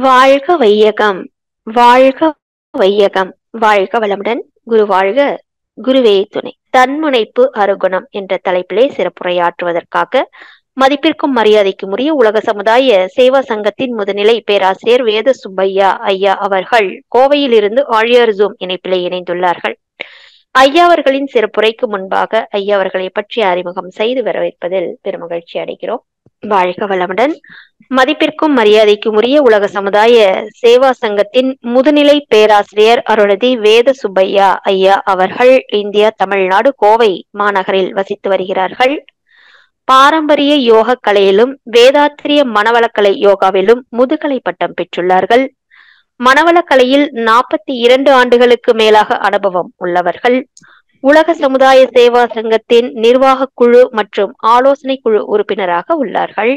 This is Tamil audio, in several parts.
வாழ்க வையகம் வாழ்க வையகம் வாழ்க வளமுடன் குரு வாழ்க குருவே துணை தன்முனைப்பு அருகுணம் என்ற தலைப்பிலே சிறப்புரையாற்றுவதற்காக மதிப்பிற்கும் மரியாதைக்கும் உரிய உலக சமுதாய சேவா சங்கத்தின் முதுநிலை பேராசிரியர் வேத சுப்பையா ஐயா அவர்கள் கோவையிலிருந்து ஆழியார் ஜூம் இணைப்பிலே இணைந்துள்ளார்கள் ஐயா அவர்களின் சிறப்புரைக்கு முன்பாக ஐயா அவர்களை பற்றி அறிமுகம் செய்து வரவேற்பதில் பெருமகிழ்ச்சி அடைகிறோம் வாழ்க வளமுடன் மதிப்பிற்கும் மரியாதைக்கும் உரிய உலக சமுதாய சேவா சங்கத்தின் முதுநிலை பேராசிரியர் அருணதி வேத சுப்பையா ஐயா அவர்கள் இந்தியா தமிழ்நாடு கோவை மாநகரில் வசித்து வருகிறார்கள் பாரம்பரிய யோக கலையிலும் வேதாத்திரிய மனவளக்கலை யோகாவிலும் முதுகலை பட்டம் பெற்றுள்ளார்கள் மனவளக்கலையில் நாற்பத்தி இரண்டு ஆண்டுகளுக்கு மேலாக அனுபவம் உள்ளவர்கள் உலக சமுதாய சேவா சங்கத்தின் நிர்வாக குழு மற்றும் ஆலோசனை குழு உறுப்பினராக உள்ளார்கள்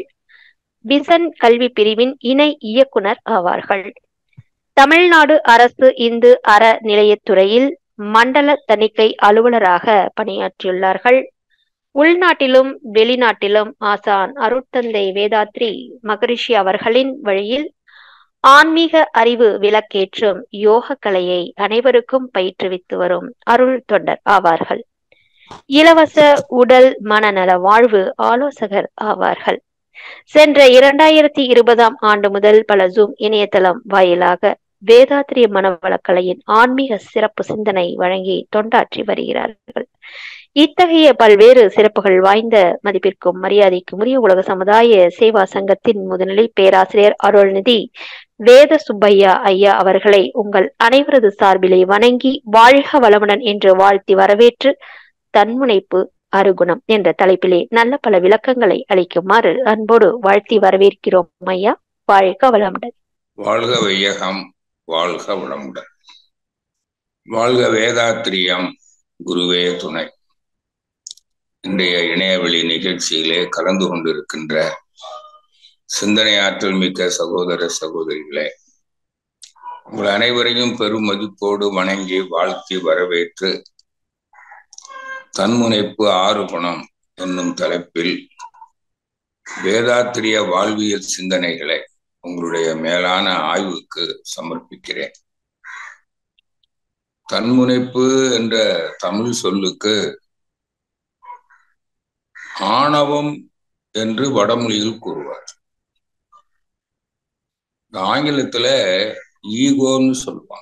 பிசன் கல்வி பிரிவின் இணை இயக்குனர் ஆவார்கள் தமிழ்நாடு அரசு இந்து அற நிலையத்துறையில் மண்டல தணிக்கை அலுவலராக பணியாற்றியுள்ளார்கள் உள்நாட்டிலும் வெளிநாட்டிலும் ஆசான் அருட்தந்தை வேதாத்ரி மகரிஷி அவர்களின் வழியில் ஆன்மீக அறிவு விளக்கேற்றும் யோக கலையை அனைவருக்கும் பயிற்றுவித்து வரும் அருள் தொண்டர் ஆவார்கள் இலவச உடல் மனநல வாழ்வு ஆலோசகர் ஆவார்கள் சென்ற இரண்டாயிரத்தி இருபதாம் ஆண்டு முதல் பல ஜூம் இணையதளம் வாயிலாக வேதாத்திரிய மனவளக்கலையின் ஆன்மீக சிறப்பு சிந்தனை வழங்கி தொண்டாற்றி வருகிறார்கள் இத்தகைய பல்வேறு சிறப்புகள் வாய்ந்த மதிப்பிற்கும் மரியாதைக்கும் உரிய உலக சமுதாய சேவா சங்கத்தின் முதுநிலை பேராசிரியர் அருள்நிதி வேத சுப்பையா ஐயா அவர்களை உங்கள் அனைவரது சார்பிலே வணங்கி வாழ்க வளமுடன் என்று வாழ்த்தி வரவேற்று தன்முனைப்பு அருகுணம் என்ற தலைப்பிலே நல்ல பல விளக்கங்களை அளிக்குமாறு அன்போடு வாழ்த்தி வரவேற்கிறோம் ஐயா வாழ்க வளமுடன் வாழ்க வையகம் வாழ்க வளமுடன் வாழ்க வேதாத்திரியம் குருவே துணை இன்றைய இணையவெளி நிகழ்ச்சியிலே கலந்து கொண்டிருக்கின்ற சிந்தனை ஆற்றல் மிக்க சகோதர சகோதரிகளே உங்கள் அனைவரையும் பெரும் மதிப்போடு வணங்கி வாழ்த்தி வரவேற்று தன்முனைப்பு ஆறு குணம் என்னும் தலைப்பில் வேதாத்திரிய வாழ்வியல் சிந்தனைகளை உங்களுடைய மேலான ஆய்வுக்கு சமர்ப்பிக்கிறேன் தன்முனைப்பு என்ற தமிழ் சொல்லுக்கு ஆணவம் என்று வடமொழியில் கூறுவார் இந்த ஆங்கிலத்துல ஈகோன்னு சொல்லுவாங்க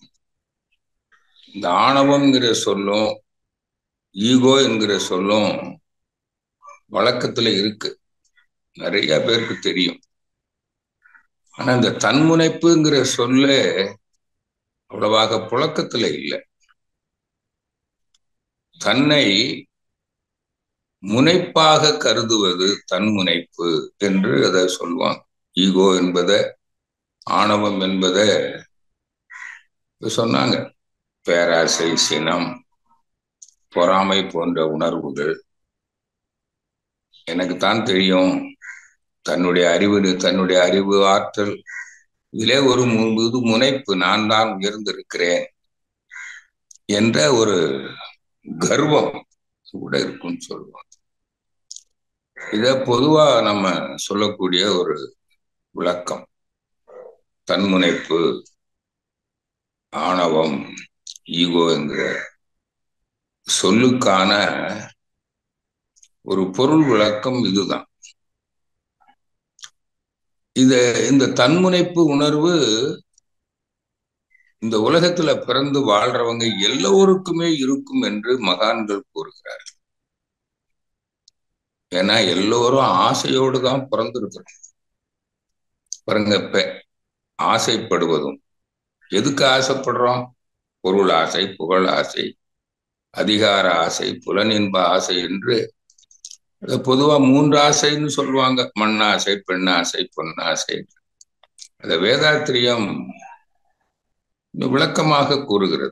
இந்த ஆணவம்ங்கிற சொல்லும் ஈகோ என்கிற சொல்லும் வழக்கத்துல இருக்கு நிறைய பேருக்கு தெரியும் ஆனா இந்த தன்முனைப்புங்கிற சொல்ல அவ்வளவாக புழக்கத்துல இல்லை தன்னை முனைப்பாக கருதுவது தன்முனைப்பு என்று அதை சொல்லுவாங்க ஈகோ என்பதை ஆணவம் என்பதை சொன்னாங்க பேராசை சினம் பொறாமை போன்ற உணர்வுகள் எனக்கு தான் தெரியும் தன்னுடைய அறிவு தன்னுடைய அறிவு ஆற்றல் இதிலே ஒரு இது முனைப்பு நான் தான் உயர்ந்திருக்கிறேன் என்ற ஒரு கர்வம் கூட இருக்குன்னு சொல்லுவாங்க இத பொதுவா நம்ம சொல்லக்கூடிய ஒரு விளக்கம் தன்முனைப்பு ஆணவம் ஈகோ என்கிற சொல்லுக்கான ஒரு பொருள் விளக்கம் இதுதான் இத இந்த தன்முனைப்பு உணர்வு இந்த உலகத்துல பிறந்து வாழ்றவங்க எல்லோருக்குமே இருக்கும் என்று மகான்கள் கூறுகிறார்கள் ஏன்னா எல்லோரும் ஆசையோடு தான் பிறந்திருக்கிறோம் பாருங்க இப்ப ஆசைப்படுவதும் எதுக்கு ஆசைப்படுறோம் பொருள் ஆசை புகழ் ஆசை அதிகார ஆசை புலனின்ப ஆசை என்று பொதுவா மூன்று ஆசைன்னு சொல்லுவாங்க மண்ணாசை பெண்ணாசை பொன்னாசை அத வேதாத்திரியம் விளக்கமாக கூறுகிறது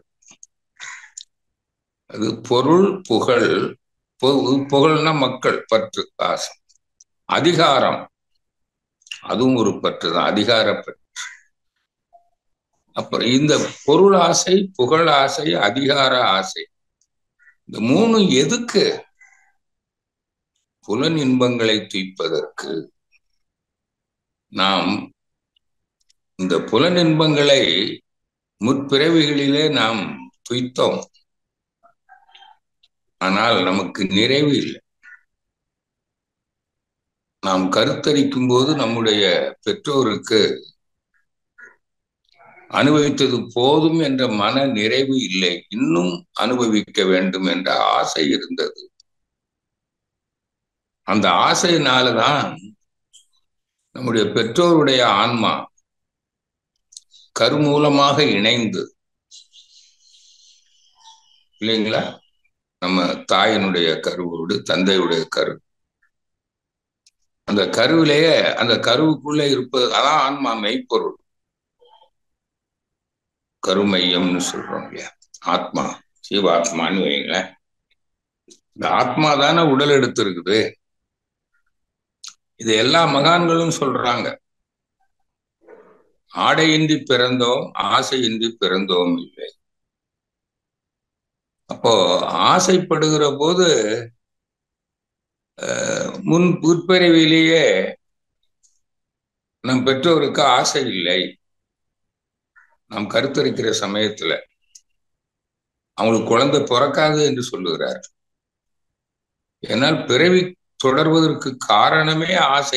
அது பொருள் புகழ் புகழ்னா மக்கள் பற்று ஆசை அதிகாரம் அதுவும் ஒரு பற்று தான் அதிகார பற்று அப்புறம் இந்த பொருள் ஆசை புகழ் ஆசை அதிகார ஆசை இந்த மூணு எதுக்கு புலன் இன்பங்களை துய்ப்பதற்கு நாம் இந்த புலனின்பங்களை முற்பிறவிகளிலே நாம் துய்த்தோம் ஆனால் நமக்கு நிறைவு இல்லை நாம் கருத்தரிக்கும் போது நம்முடைய பெற்றோருக்கு அனுபவித்தது போதும் என்ற மன நிறைவு இல்லை இன்னும் அனுபவிக்க வேண்டும் என்ற ஆசை இருந்தது அந்த ஆசையினாலதான் நம்முடைய பெற்றோருடைய ஆன்மா கருமூலமாக இணைந்து இல்லைங்களா நம்ம தாயினுடைய கருவோடு தந்தையுடைய கரு அந்த கருவிலேயே அந்த கருவுக்குள்ள இருப்பது அதான் ஆன்மா மெய்ப்பொருள் கருமையம்னு சொல்றோம் இல்லையா ஆத்மா ஜீவாத்மான்னு வைங்களேன் இந்த ஆத்மா தானே உடல் எடுத்து இருக்குது இது எல்லா மகான்களும் சொல்றாங்க ஆடையின்றி பிறந்தோம் ஆசையின்றி பிறந்தோம் இல்லை அப்போ ஆசைப்படுகிற போது முன் புற்பிறவிலேயே நம் பெற்றோருக்கு ஆசை இல்லை நாம் கருத்தரிக்கிற சமயத்துல அவங்களுக்கு குழந்தை பிறக்காது என்று சொல்லுகிறார் ஏன்னால் பிறவி தொடர்வதற்கு காரணமே ஆசை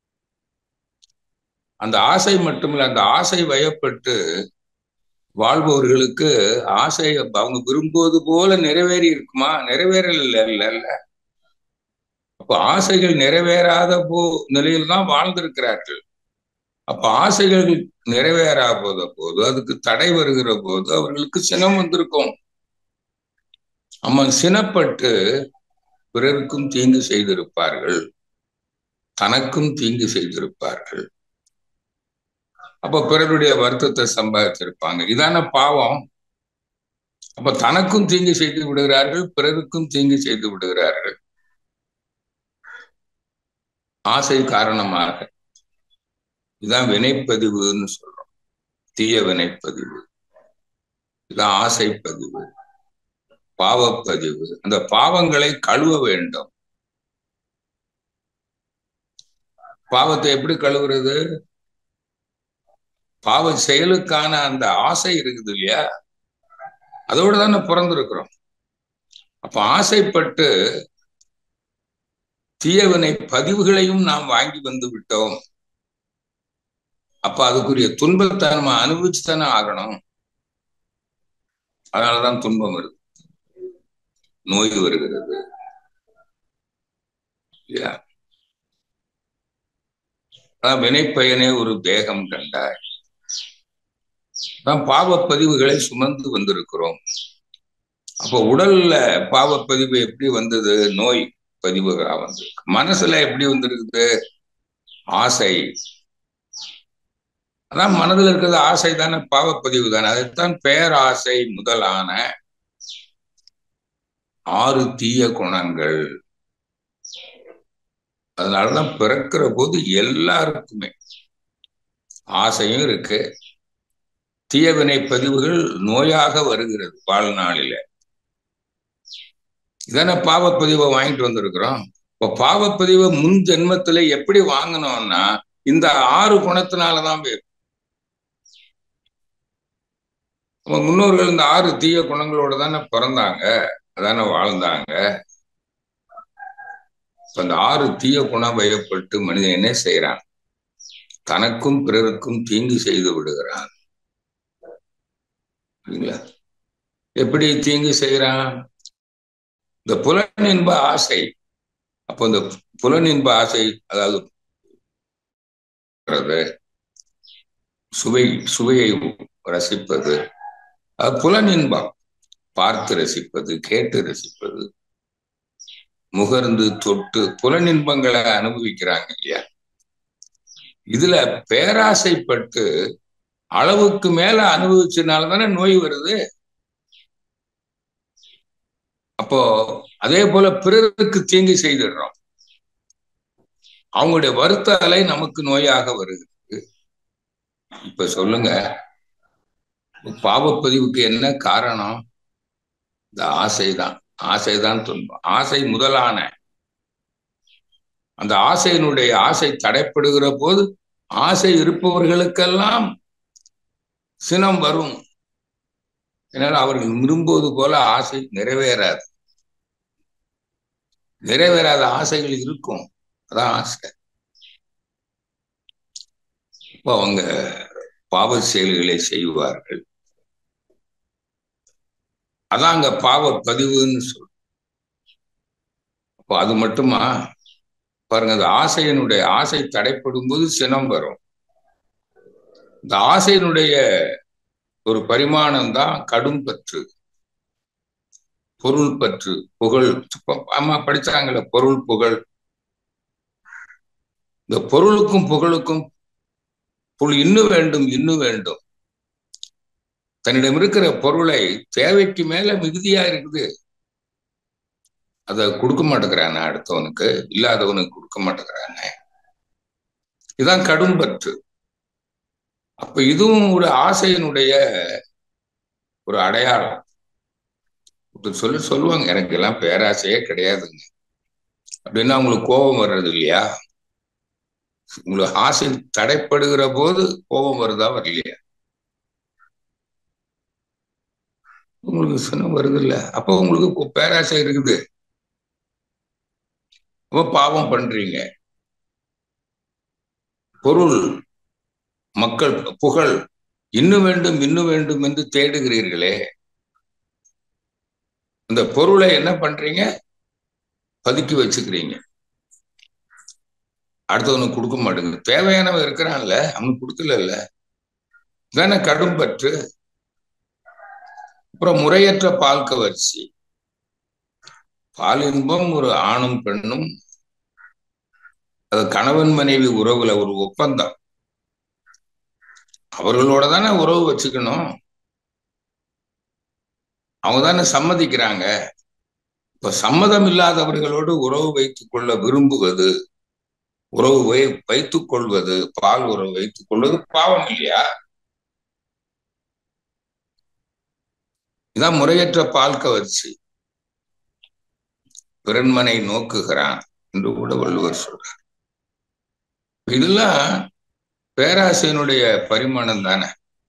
அந்த ஆசை மட்டுமில்ல அந்த ஆசை வயப்பட்டு வாழ்பவர்களுக்கு ஆசை அவங்க விரும்புவது போல நிறைவேறி இருக்குமா நிறைவேறல இல்ல இல்ல இல்ல அப்ப ஆசைகள் நிறைவேறாத போ நிலையில் தான் வாழ்ந்திருக்கிறார்கள் அப்ப ஆசைகள் நிறைவேறா போத போது அதுக்கு தடை வருகிற போது அவர்களுக்கு சினம் வந்திருக்கும் அம்மா சினப்பட்டு பிறருக்கும் தீங்கு செய்திருப்பார்கள் தனக்கும் தீங்கு செய்திருப்பார்கள் அப்ப பிறருடைய வருத்தத்தை சம்பாதிச்சிருப்பாங்க இதான பாவம் அப்ப தனக்கும் தீங்கு செய்து விடுகிறார்கள் பிறருக்கும் தீங்கு செய்து விடுகிறார்கள் ஆசை காரணமாக இதான் வினைப்பதிவுன்னு சொல்றோம் தீய வினைப்பதிவு இதான் ஆசைப்பதிவு பாவப்பதிவு அந்த பாவங்களை கழுவ வேண்டும் பாவத்தை எப்படி கழுவுறது பாவ செயலுக்கான அந்த ஆசை இருக்குது இல்லையா அதோட தானே பிறந்திருக்கிறோம் அப்ப ஆசைப்பட்டு தீயவினை பதிவுகளையும் நாம் வாங்கி வந்து விட்டோம் அப்ப அதுக்குரிய துன்பத்தை நம்ம அனுபவிச்சு தானே ஆகணும் அதனாலதான் துன்பம் வருது நோய் வருகிறது இல்லையா அதான் வினைப்பயனே ஒரு தேகம் கண்டாய் நாம் பாவப்பதிவுகளை சுமந்து வந்திருக்கிறோம் அப்போ உடல்ல பாவப்பதிவு எப்படி வந்தது நோய் பதிவுகளா வந்திருக்கு மனசுல எப்படி வந்திருக்குது ஆசை அதான் மனதில் இருக்கிறது ஆசை தானே பாவப்பதிவு தானே அதைத்தான் பேராசை முதலான ஆறு தீய குணங்கள் அதனாலதான் பிறக்கிற போது எல்லாருக்குமே ஆசையும் இருக்கு தீயவினை பதிவுகள் நோயாக வருகிறது வாழ்நாளில இதான பாவப்பதிவை வாங்கிட்டு வந்திருக்கிறோம் இப்போ பாவப்பதிவை முன் ஜென்மத்துல எப்படி வாங்கணும்னா இந்த ஆறு குணத்தினாலதான் முன்னோர்கள் இந்த ஆறு தீய குணங்களோட தானே பிறந்தாங்க அதானே வாழ்ந்தாங்க அந்த ஆறு தீய குணம் வயப்பட்டு மனிதன் என்ன செய்யறான் தனக்கும் பிறருக்கும் தீங்கு செய்து விடுகிறான் எப்படி தீங்கு செய்யறான் இந்த புலனின்ப ஆசை அப்போ இந்த புலனின்ப ஆசை அதாவது சுவை சுவையை ரசிப்பது அது புலனின்பம் பார்த்து ரசிப்பது கேட்டு ரசிப்பது முகர்ந்து தொட்டு புலனின்பங்களை அனுபவிக்கிறாங்க இல்லையா இதுல பேராசைப்பட்டு அளவுக்கு மேல அனுபவிச்சதுனால தானே நோய் வருது அப்போ அதே போல பிறருக்கு தீங்கு செய்திடுறோம் அவங்களுடைய வருத்த அலை நமக்கு நோயாக வருகிறது இப்ப சொல்லுங்க பாவப்பதிவுக்கு என்ன காரணம் இந்த ஆசைதான் ஆசைதான் துன்பம் ஆசை முதலான அந்த ஆசையினுடைய ஆசை தடைப்படுகிற போது ஆசை இருப்பவர்களுக்கெல்லாம் சினம் வரும் ஏன்னால் அவர்கள் விரும்புவது போல ஆசை நிறைவேறாது நிறைவேறாத ஆசைகள் இருக்கும் அதான் ஆசை இப்போ அவங்க பாவ செயல்களை செய்வார்கள் அதான் அங்க பாவ பதிவுன்னு சொல் அப்போ அது மட்டுமா பாருங்க அந்த ஆசையினுடைய ஆசை தடைப்படும் போது சினம் வரும் இந்த ஆசையினுடைய ஒரு பரிமாணம் தான் கடும் பற்று பொருள் பற்று புகழ் அம்மா படிச்சாங்கல்ல பொருள் புகழ் இந்த பொருளுக்கும் புகழுக்கும் புல் இன்னும் வேண்டும் இன்னும் வேண்டும் தன்னிடம் இருக்கிற பொருளை தேவைக்கு மேல மிகுதியா இருக்குது அதை கொடுக்க மாட்டேங்கிறானே அடுத்தவனுக்கு இல்லாதவனுக்கு கொடுக்க மாட்டேங்கிறானே இதுதான் கடும் பற்று அப்ப இதுவும் ஒரு ஆசையினுடைய ஒரு அடையாளம் சொல்லி சொல்லுவாங்க எனக்கு எல்லாம் பேராசையே கிடையாதுங்க அப்படின்னா உங்களுக்கு கோபம் வர்றது இல்லையா உங்களுக்கு ஆசை தடைப்படுகிற போது கோபம் வருதா வரலையா உங்களுக்கு சினம் வருது இல்ல அப்போ உங்களுக்கு பேராசை இருக்குது அப்போ பாவம் பண்றீங்க பொருள் மக்கள் புகழ் இன்னும் வேண்டும் இன்னும் வேண்டும் என்று தேடுகிறீர்களே இந்த பொருளை என்ன பண்றீங்க பதுக்கி வச்சுக்கிறீங்க அடுத்தவனுக்கு கொடுக்க மாட்டேங்குது தேவையானவன் இருக்கிறான்ல அவனுக்கு கொடுக்கல இல்ல தானே கடும் பற்று அப்புறம் முறையற்ற பால் கவர்ச்சி பால் இன்பம் ஒரு ஆணும் பெண்ணும் அது கணவன் மனைவி உறவுல ஒரு ஒப்பந்தம் அவர்களோட தானே உறவு வச்சுக்கணும் அவங்க தானே சம்மதிக்கிறாங்க இப்ப சம்மதம் இல்லாதவர்களோடு உறவு வைத்துக் கொள்ள விரும்புவது உறவு வை வைத்துக் கொள்வது பால் உறவு வைத்துக் கொள்வது பாவம் இல்லையா இதான் முறையற்ற பால் கவர்ச்சி பிறன்மனை நோக்குகிறான் என்று கூட வள்ளுவர் சொல்றார் இதெல்லாம் பேராசையினுடைய பரிமாணம் தானே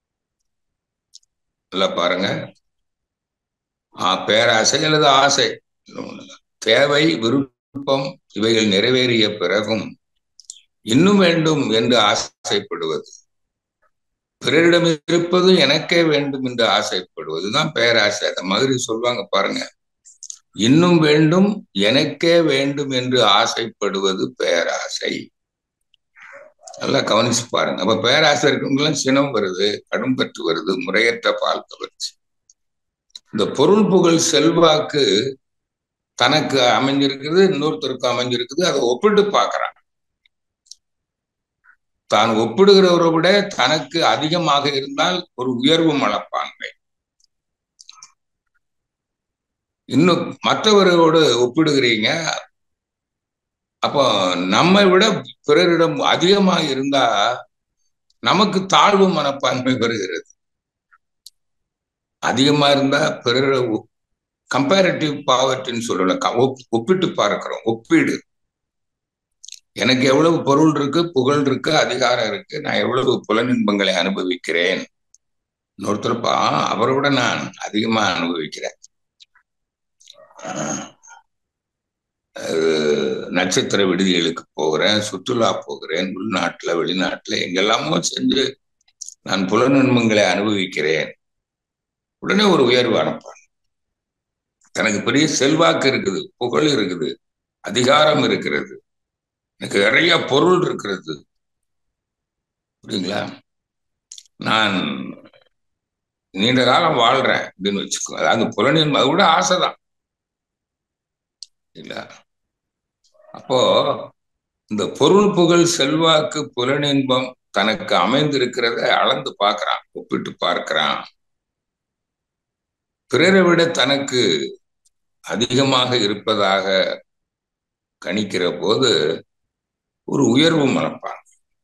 நல்லா பாருங்க ஆஹ் பேராசை அல்லது ஆசை தேவை விருப்பம் இவைகள் நிறைவேறிய பிறகும் இன்னும் வேண்டும் என்று ஆசைப்படுவது பிறரிடம் இருப்பது எனக்கே வேண்டும் என்று ஆசைப்படுவதுதான் பேராசை அந்த மாதிரி சொல்லுவாங்க பாருங்க இன்னும் வேண்டும் எனக்கே வேண்டும் என்று ஆசைப்படுவது பேராசை நல்லா கவனிச்சு பாருங்க அப்ப பேராசை இருக்கவங்களாம் சினம் வருது கடும் பற்று வருது முறையற்ற பால் கவர்ச்சி இந்த பொருள் புகழ் செல்வாக்கு தனக்கு அமைஞ்சிருக்குது இன்னொருத்தருக்கு அமைஞ்சிருக்குது அதை ஒப்பிட்டு பார்க்கறான் தான் ஒப்பிடுகிறவரை விட தனக்கு அதிகமாக இருந்தால் ஒரு உயர்வு மனப்பான்மை இன்னும் மற்றவர்களோடு ஒப்பிடுகிறீங்க அப்போ நம்மை விட பிறரிடம் அதிகமாக இருந்தா நமக்கு தாழ்வு மனப்பான்மை வருகிறது அதிகமா இருந்தா பிறர் கம்பேரிட்டிவ் பாவர்ட்டின்னு சொல்லலாம் ஒப்பிட்டு பார்க்கிறோம் ஒப்பீடு எனக்கு எவ்வளவு பொருள் இருக்கு புகழ் இருக்கு அதிகாரம் இருக்கு நான் எவ்வளவு புலனின்பங்களை அனுபவிக்கிறேன் இன்னொருத்தருப்பா அவரை விட நான் அதிகமா அனுபவிக்கிறேன் நட்சத்திர விடுதிகளுக்கு போகிறேன் சுற்றுலா போகிறேன் உள்நாட்டுல வெளிநாட்டுல எங்கெல்லாமோ செஞ்சு நான் புலநன்மங்களை அனுபவிக்கிறேன் உடனே ஒரு உயர்வு அனுப்பான் தனக்கு பெரிய செல்வாக்கு இருக்குது புகழ் இருக்குது அதிகாரம் இருக்கிறது எனக்கு நிறைய பொருள் இருக்கிறது புரியுங்களா நான் நீண்ட காலம் வாழ்றேன் அப்படின்னு வச்சுக்கோ அது புலனின் அது கூட ஆசைதான் இல்ல அப்போ இந்த பொருள் புகழ் செல்வாக்கு புலனின்பம் தனக்கு அமைந்திருக்கிறத அளந்து பார்க்கிறான் ஒப்பிட்டு பார்க்கிறான் பிறரை விட தனக்கு அதிகமாக இருப்பதாக கணிக்கிற போது ஒரு உயர்வு மனப்பான்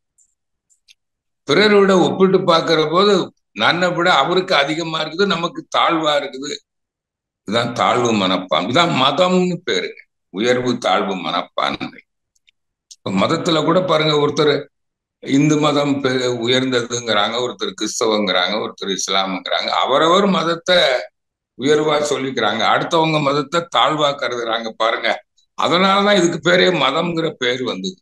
பிறரை விட ஒப்பிட்டு பார்க்கிற போது நன்னை விட அவருக்கு அதிகமா இருக்குது நமக்கு தாழ்வா இருக்குது இதுதான் தாழ்வு மனப்பான் இதுதான் மதம்னு பேருங்க உயர்வு தாழ்வு மனப்பான்மை இப்ப மதத்துல கூட பாருங்க ஒருத்தர் இந்து மதம் உயர்ந்ததுங்கிறாங்க ஒருத்தர் கிறிஸ்தவங்கிறாங்க ஒருத்தர் இஸ்லாமுங்கிறாங்க அவரவர் மதத்தை உயர்வா சொல்லிக்கிறாங்க அடுத்தவங்க மதத்தை தாழ்வா கருதுறாங்க பாருங்க அதனாலதான் இதுக்கு பேரே மதம்ங்கிற பேர் வந்தது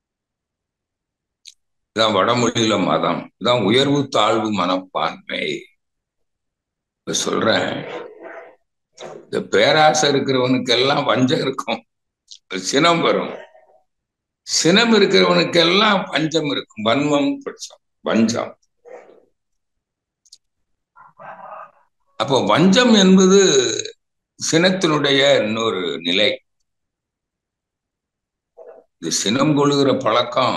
இதான் வடமொழியில மதம் இதான் உயர்வு தாழ்வு மனப்பான்மை இப்ப சொல்றேன் இந்த பேராசை இருக்கிறவனுக்கெல்லாம் வஞ்சம் இருக்கும் சினம் வரும் சினம் இருக்கிறவனுக்கெல்லாம் பஞ்சம் இருக்கும் வன்மம் படிச்சோம் வஞ்சம் அப்போ வஞ்சம் என்பது சினத்தினுடைய இன்னொரு நிலை இது சினம் கொள்கிற பழக்கம்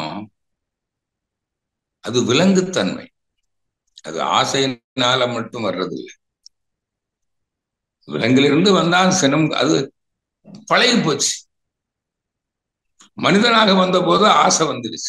அது விலங்குத்தன்மை அது ஆசையினால மட்டும் வர்றதில்லை விலங்கிலிருந்து வந்தான் சினம் அது பழகி போச்சு மனிதனாக வந்த போது ஆசை வந்துடுச்சு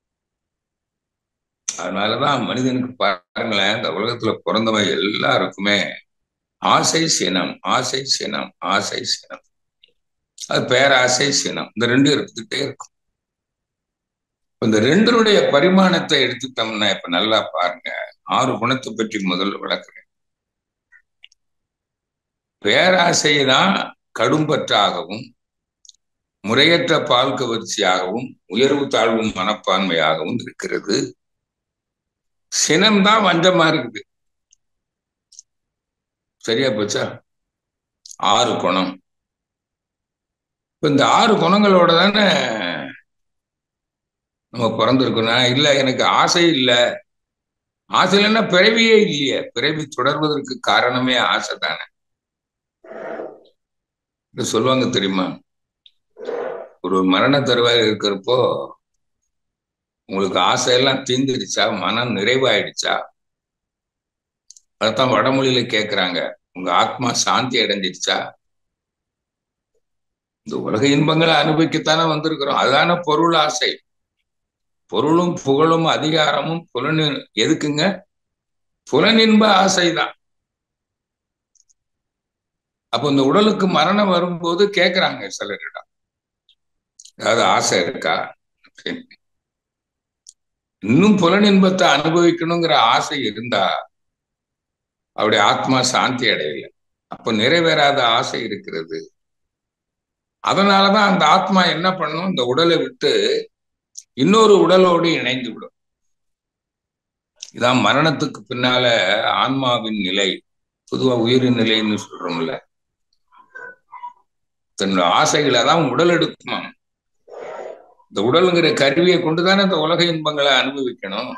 அதனாலதான் மனிதனுக்கு பாருங்களேன் இந்த உலகத்துல பிறந்தவன் எல்லாருக்குமே ஆசை சினம் ஆசை சினம் ஆசை சினம் அது பேராசை சினம் இந்த ரெண்டும் இருந்துகிட்டே இருக்கும் இந்த ரெண்டனுடைய பரிமாணத்தை எடுத்துட்டோம்னா இப்ப நல்லா பாருங்க ஆறு குணத்தை பற்றி முதல்ல விளக்குறேன் பேராசை தான் கடும்பற்றாகவும் முறையற்ற பால் கவர்ச்சியாகவும் உயர்வு தாழ்வு மனப்பான்மையாகவும் இருக்கிறது சினம்தான் வஞ்சமா இருக்குது சரியா போச்சா ஆறு குணம் இப்ப இந்த ஆறு குணங்களோட தானே நம்ம பிறந்திருக்கணும் இல்ல எனக்கு ஆசை இல்லை ஆசை இல்லைன்னா பிறவியே இல்லையே பிறவி தொடர்வதற்கு காரணமே ஆசை தானே சொல்லுவாங்க தெரியுமா ஒரு மரண தருவாயில் இருக்கிறப்போ உங்களுக்கு ஆசையெல்லாம் தீந்துடுச்சா மனம் நிறைவாயிடுச்சா அதான் வடமொழியில கேக்குறாங்க உங்க ஆத்மா சாந்தி அடைஞ்சிடுச்சா இந்த உலக இன்பங்களை அனுபவிக்கத்தானே வந்திருக்கிறோம் அதான பொருள் ஆசை பொருளும் புகழும் அதிகாரமும் புலனி எதுக்குங்க புலனின்ப ஆசைதான் அப்போ இந்த உடலுக்கு மரணம் வரும்போது கேக்குறாங்க சிலரிடம் ஏதாவது ஆசை இருக்கா இன்னும் புலனின்பத்தை அனுபவிக்கணுங்கிற ஆசை இருந்தா அவருடைய ஆத்மா சாந்தி அடையல அப்ப நிறைவேறாத ஆசை இருக்கிறது அதனாலதான் அந்த ஆத்மா என்ன பண்ணும் இந்த உடலை விட்டு இன்னொரு உடலோடு இணைந்து விடும் இதான் மரணத்துக்கு பின்னால ஆன்மாவின் நிலை பொதுவா உயிரின் நிலைன்னு சொல்றோம்ல தன்னோட ஆசைகளை தான் உடல் எடுக்குமா இந்த உடலுங்கிற கருவியை கொண்டுதானே இந்த உலக இன்பங்களை அனுபவிக்கணும்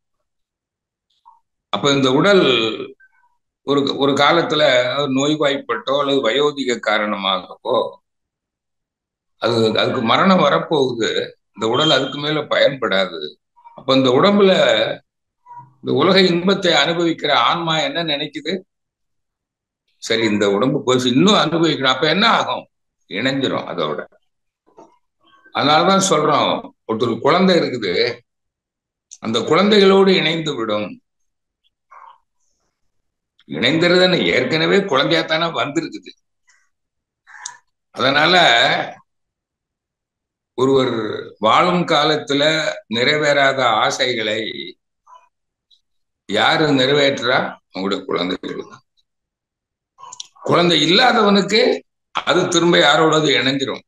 அப்ப இந்த உடல் ஒரு ஒரு காலத்துல நோய்வாய்ப்பட்டோ அல்லது வயோதிக காரணமாகவோ அது அதுக்கு மரணம் வரப்போகுது இந்த உடல் அதுக்கு மேல பயன்படாது அப்ப இந்த உடம்புல இந்த உலக இன்பத்தை அனுபவிக்கிற ஆன்மா என்ன நினைக்குது சரி இந்த உடம்பு போச்சு இன்னும் அனுபவிக்கணும் அப்ப என்ன ஆகும் இணைஞ்சிரும் அதோட அதனாலதான் சொல்றோம் ஒருத்தர் குழந்தை இருக்குது அந்த குழந்தைகளோடு இணைந்து விடும் இணைந்திருதுன்னு ஏற்கனவே குழந்தையாத்தானே வந்திருக்குது அதனால ஒருவர் வாழும் காலத்துல நிறைவேறாத ஆசைகளை யாரு நிறைவேற்றா அவங்களுடைய குழந்தைகள் தான் குழந்தை இல்லாதவனுக்கு அது திரும்ப யாரோடது இணைஞ்சிரும்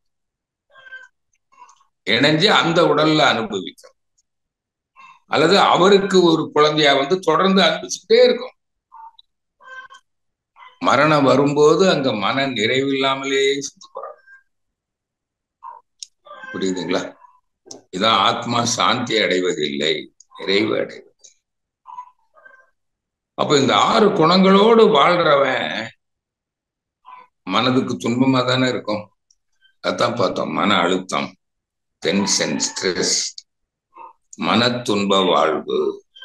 இணைஞ்சு அந்த உடல்ல அனுபவிக்கும் அல்லது அவருக்கு ஒரு குழந்தையா வந்து தொடர்ந்து அனுபவிச்சுட்டே இருக்கும் மரணம் வரும்போது அங்க மன நிறைவில்லாமலே சுத்து போறாங்க புரியுதுங்களா இதான் ஆத்மா சாந்தி அடைவதில்லை நிறைவு அடைவது அப்ப இந்த ஆறு குணங்களோடு வாழ்றவன் மனதுக்கு துன்பமா தானே இருக்கும் அதான் பார்த்தோம் மன அழுத்தம் டென்ஷன் ஸ்ட்ரெஸ் மன துன்ப வாழ்வு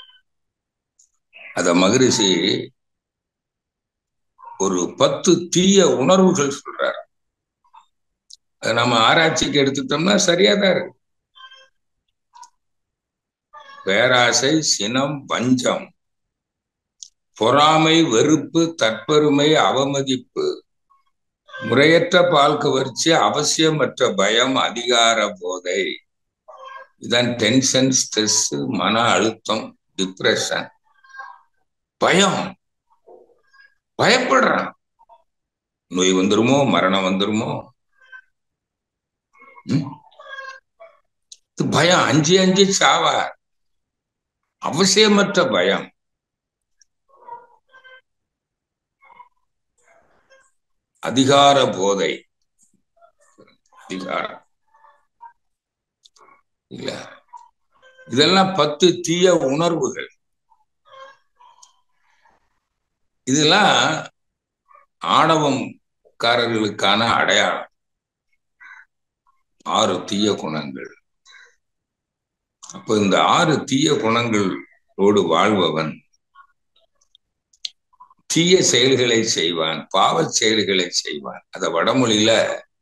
அத மகரிஷி ஒரு பத்து தீய உணர்வுகள் சொல்றார் அதை நம்ம ஆராய்ச்சிக்கு எடுத்துட்டோம்னா சரியா தான் இருக்கு பேராசை சினம் வஞ்சம் பொறாமை வெறுப்பு தற்பெருமை அவமதிப்பு முறையற்ற பால் கவர்ச்சி அவசியமற்ற பயம் அதிகார போதை இதான் டென்ஷன் ஸ்ட்ரெஸ் மன அழுத்தம் டிப்ரெஷன் பயம் பயப்படுறான் நோய் வந்துருமோ மரணம் வந்துருமோ பயம் அஞ்சு அஞ்சு சாவார் அவசியமற்ற பயம் அதிகார போதை அதிகாரம் இல்ல இதெல்லாம் பத்து தீய உணர்வுகள் இதெல்லாம் ஆணவம்காரர்களுக்கான அடையாளம் ஆறு தீய குணங்கள் அப்ப இந்த ஆறு தீய குணங்களோடு வாழ்பவன் தீய செயல்களை செய்வான் பாவ செயல்களை செய்வான் அத வடமொழியில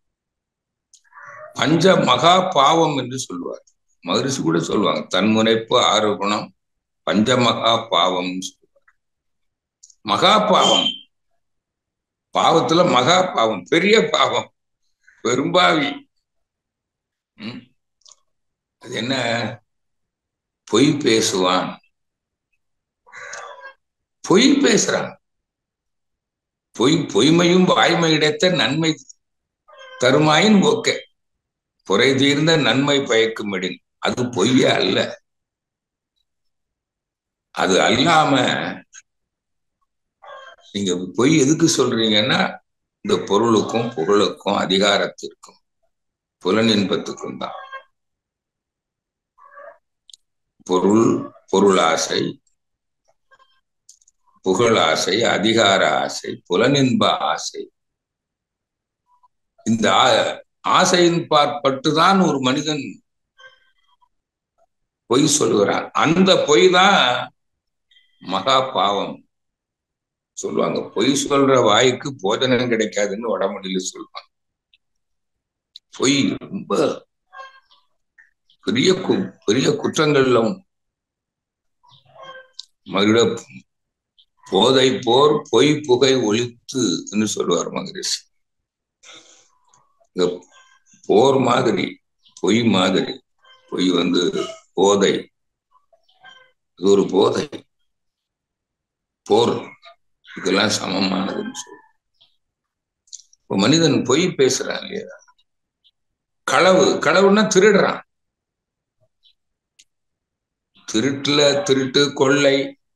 பஞ்ச மகா பாவம் என்று சொல்லுவார் மகரிஷி கூட சொல்லுவாங்க தன்முனைப்பு ஆறு குணம் பஞ்சமகா பாவம் சொல்லுவார் மகா பாவம் பாவத்துல மகா பாவம் பெரிய பாவம் பெரும்பாவி அது என்ன பொய் பேசுவான் பொய் பேசுறான் பொய் பொய்மையும் வாய்மை இடத்த நன்மை தருமாயின் ஓகே குறை தீர்ந்த நன்மை பயக்குமிடின் அது பொய்யே அல்ல அது அல்லாம நீங்க பொய் எதுக்கு சொல்றீங்கன்னா இந்த பொருளுக்கும் புகழுக்கும் அதிகாரத்திற்கும் புலனின்பத்துக்கும் தான் பொருள் பொருளாசை புகழாசை அதிகார ஆசை புலனின்ப ஆசை இந்த ஆசையின் பார்ப்பட்டுதான் ஒரு மனிதன் பொய் சொல்லுகிறான் அந்த பொய் தான் மகா பாவம் சொல்லுவாங்க பொய் சொல்ற வாய்க்கு போஜனம் கிடைக்காதுன்னு வடமொழியில சொல்லுவாங்க பொய் ரொம்ப பெரிய பெரிய குற்றங்கள்ல மகிழ போதை போர் பொய் புகை ஒழித்து என்று சொல்லுவார் மகரிஷி இந்த போர் மாதிரி பொய் மாதிரி பொய் வந்து போதை இது ஒரு போதை போர் இதெல்லாம் சமமானதுன்னு சொல்லுவோம் மனிதன் பொய் பேசுறான் இல்லையா களவு களவுன்னா திருடுறான் திருட்டுல திருட்டு கொள்ளை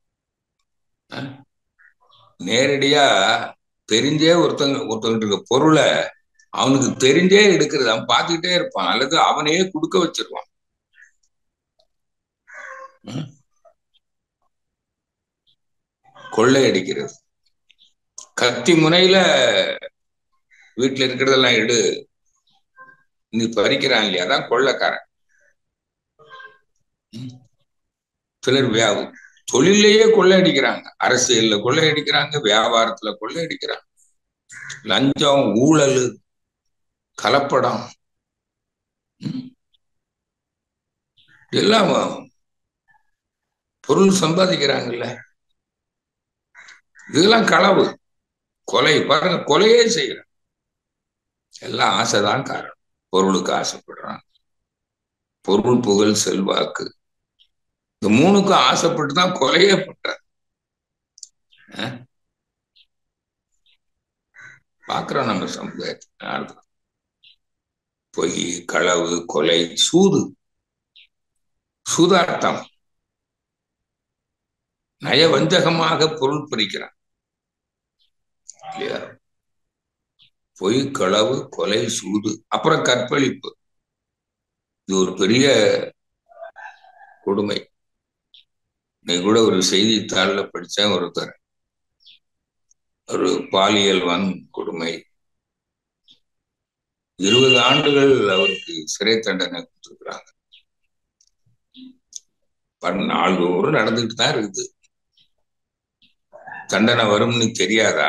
நேரடியா தெரிஞ்சே ஒருத்தங்க ஒருத்தங்கிட்ட இருக்க பொருளை அவனுக்கு தெரிஞ்சே எடுக்கிறது அவன் பார்த்துக்கிட்டே இருப்பான் அல்லது அவனையே கொடுக்க வச்சிருவான் கொள்ளை அடிக்கிறது கத்தி முனையில வீட்டுல இருக்கிறதெல்லாம் எடு நீ பறிக்கிறான் இல்லையா அதான் கொள்ளைக்காரன் சிலர் வியாபம் தொழிலையே கொள்ளையடிக்கிறாங்க அரசியல்ல கொள்ளையடிக்கிறாங்க வியாபாரத்துல கொள்ளையடிக்கிறாங்க லஞ்சம் ஊழல் கலப்படம் எல்லாம் பொருள் சம்பாதிக்கிறாங்கல்ல இதெல்லாம் களவு கொலை பாருங்க கொலையே செய்யறான் எல்லாம் ஆசைதான் காரணம் பொருளுக்கு ஆசைப்படுறான் பொருள் புகழ் செல்வாக்கு இந்த மூணுக்கும் ஆசைப்பட்டு தான் கொலையே பண்ற பாக்குறோம் நம்ம சமுதாயத்தை பொய் களவு கொலை சூது சூதாட்டம் நயவஞ்சகமாக பொருள் பறிக்கிறான் இல்லையா பொய் களவு கொலை சூது அப்புறம் கற்பழிப்பு இது ஒரு பெரிய கொடுமை நீ கூட ஒரு செய்தித்தாள்ல படிச்சேன் ஒருத்தர் ஒரு பாலியல் வன் கொடுமை இருபது ஆண்டுகள் அவருக்கு சிறை தண்டனை கொடுத்துருக்குறாங்க நாள்தோறும் நடந்துட்டு தான் இருக்குது தண்டனை வரும்னு தெரியாதா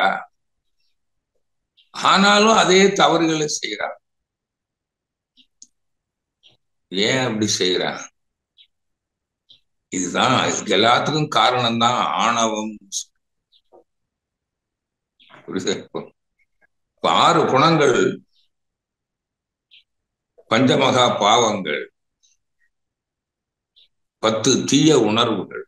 ஆனாலும் அதே தவறுகளை செய்யறான் ஏன் அப்படி செய்யறான் இதுதான் எல்லாத்துக்கும் காரணம் தான் ஆணவம் ஆறு குணங்கள் பஞ்சமகா பாவங்கள் பத்து தீய உணர்வுகள்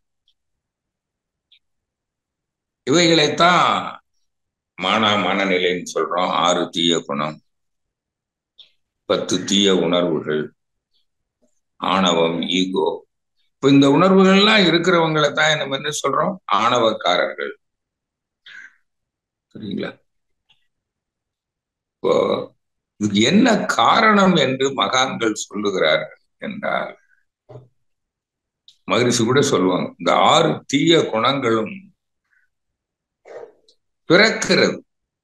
இவைகளைத்தான் மான மனநிலைன்னு சொல்றோம் ஆறு தீய குணம் பத்து தீய உணர்வுகள் ஆணவம் ஈகோ இப்ப இந்த உணர்வுகள்லாம் இருக்கிறவங்களை தான் நம்ம என்ன சொல்றோம் ஆணவக்காரர்கள் சரிங்களா இப்போ இதுக்கு என்ன காரணம் என்று மகான்கள் சொல்லுகிறார்கள் என்றால் மகிழ்ச்சி கூட சொல்லுவாங்க இந்த ஆறு தீய குணங்களும் பிறக்கிறது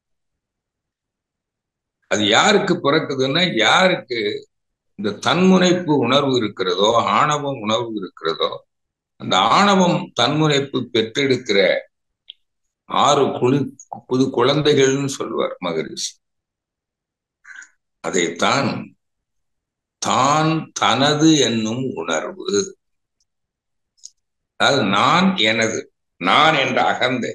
அது யாருக்கு பிறக்குதுன்னா யாருக்கு இந்த தன்முனைப்பு உணர்வு இருக்கிறதோ ஆணவம் உணர்வு இருக்கிறதோ அந்த ஆணவம் தன்முனைப்பு பெற்றெடுக்கிற ஆறு குழு புது குழந்தைகள்னு சொல்லுவார் மகரிஷி அதைத்தான் தான் தனது என்னும் உணர்வு அதாவது நான் எனது நான் என்ற அகந்தை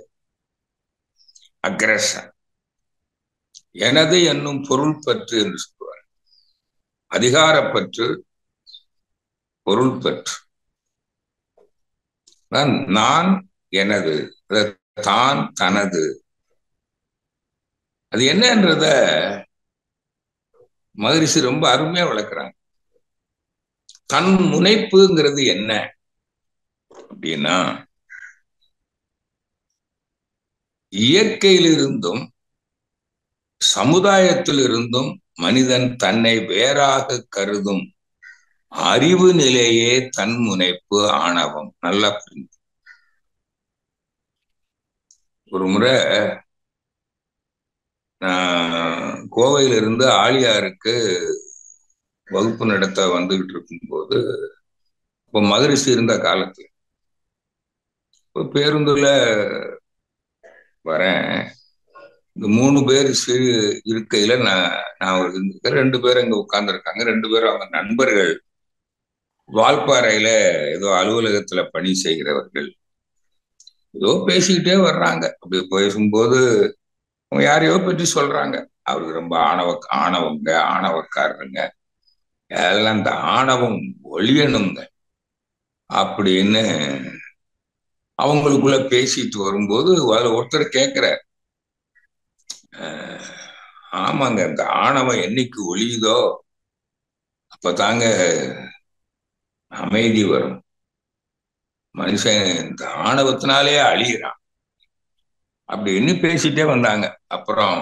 அக்ரஷன் எனது என்னும் பொருள் பற்று என்று சொல்வார் அதிகாரப்பற்று பொருள் பற்று நான் எனது தான் தனது அது என்னன்றத மகரிஷி ரொம்ப அருமையா விளக்குறாங்க தன் முனைப்புங்கிறது என்ன அப்படின்னா இயற்கையிலிருந்தும் சமுதாயத்திலிருந்தும் மனிதன் தன்னை வேறாக கருதும் அறிவு நிலையே தன் முனைப்பு ஆணவம் நல்லா புரிந்து ஒரு முறை நான் கோவையிலிருந்து ஆலியாருக்கு வகுப்பு நடத்த வந்துகிட்டு இருக்கும்போது இப்போ மகரிஷி இருந்த காலத்துல இப்போ பேருந்துல வரேன் இந்த மூணு பேர் சிறு இருக்கையில நான் நான் ஒரு ரெண்டு பேர் அங்க உட்கார்ந்துருக்காங்க ரெண்டு பேரும் அவங்க நண்பர்கள் வால்பாறையில ஏதோ அலுவலகத்துல பணி செய்கிறவர்கள் ஏதோ பேசிக்கிட்டே வர்றாங்க அப்படி பேசும்போது அவங்க யாரையோ பற்றி சொல்றாங்க அவருக்கு ரொம்ப ஆணவ ஆணவங்க ஆணவக்காரருங்க அதெல்லாம் இந்த ஆணவம் ஒழியணுங்க அப்படின்னு அவங்களுக்குள்ள பேசிட்டு வரும்போது அதில் ஒருத்தர் கேட்கிற ஆமாங்க இந்த ஆணவம் என்னைக்கு ஒழியுதோ அப்பதாங்க அமைதி வரும் மனுஷன் இந்த ஆணவத்தினாலே அழிகிறான் அப்படின்னு பேசிட்டே வந்தாங்க அப்புறம்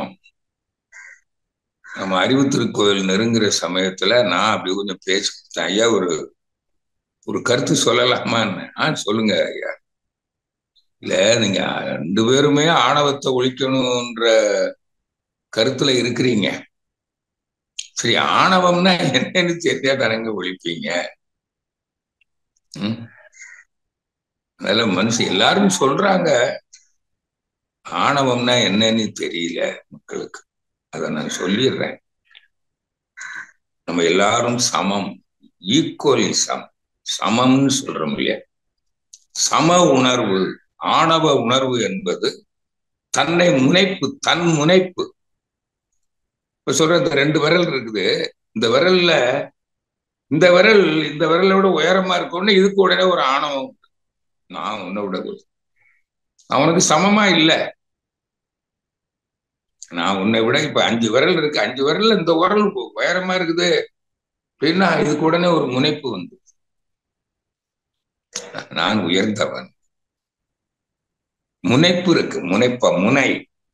நம்ம அறிவு திருக்கோயில் நெருங்குற சமயத்துல நான் அப்படி கொஞ்சம் பேசி ஐயா ஒரு ஒரு கருத்து சொல்லலாமான்னு ஆ சொல்லுங்க ஐயா இல்ல நீங்க ரெண்டு பேருமே ஆணவத்தை ஒழிக்கணும்ன்ற கருத்துல இருக்கிறீங்க சரி ஆணவம்னா என்னன்னு தெரியா தானங்க ஒழிப்பீங்க அதனால மனுஷன் எல்லாரும் சொல்றாங்க ஆணவம்னா என்னன்னு தெரியல மக்களுக்கு அதை நான் சொல்லிடுறேன் நம்ம எல்லாரும் சமம் ஈக்குவலி சம் சமம்னு சொல்றோம் இல்லையா சம உணர்வு ஆணவ உணர்வு என்பது தன்னை முனைப்பு தன் முனைப்பு இப்ப சொல்ற இந்த ரெண்டு விரல் இருக்குது இந்த விரல்ல இந்த விரல் இந்த விரலை விட உயரமா இருக்கணும்னு இதுக்கு உடனே ஒரு ஆணவம் நான் உன்னை விட அவனுக்கு சமமா இல்லை நான் உன்னை விட இப்ப அஞ்சு விரல் இருக்கு அஞ்சு விரல்ல இந்த விரல் உயரமா இருக்குது அப்படின்னா இதுக்கு உடனே ஒரு முனைப்பு வந்து நான் உயர்ந்தவன் முனைப்பு இருக்கு முனைப்ப முனை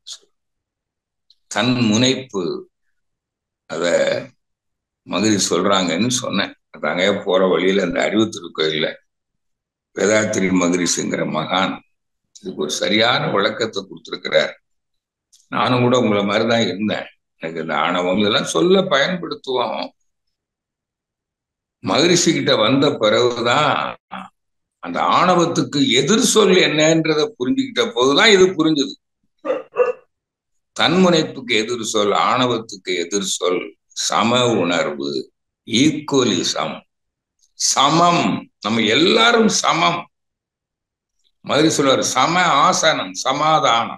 தன் முனைப்பு அத மகிழ்ச்சி சொல்றாங்கன்னு சொன்னேன் அதாங்க போற வழியில அந்த அறிவு திருக்கோயில வேதாத்திரி மகிழ்ச்சிங்கிற மகான் இதுக்கு ஒரு சரியான விளக்கத்தை கொடுத்துருக்கிறார் நானும் கூட உங்களை மாதிரிதான் இருந்தேன் எனக்கு இந்த ஆணவம் இதெல்லாம் சொல்ல பயன்படுத்துவோம் மகிழ்ச்சி கிட்ட வந்த பிறகுதான் அந்த ஆணவத்துக்கு எதிர் சொல் என்னன்றத புரிஞ்சுக்கிட்ட போதுதான் இது புரிஞ்சுது தன்முனைப்புக்கு எதிர் சொல் ஆணவத்துக்கு எதிர் சொல் சம உணர்வு ஈக்குவலிசம் சமம் நம்ம எல்லாரும் சமம் மதுரை சொல்வார் சம ஆசனம் சமாதானம்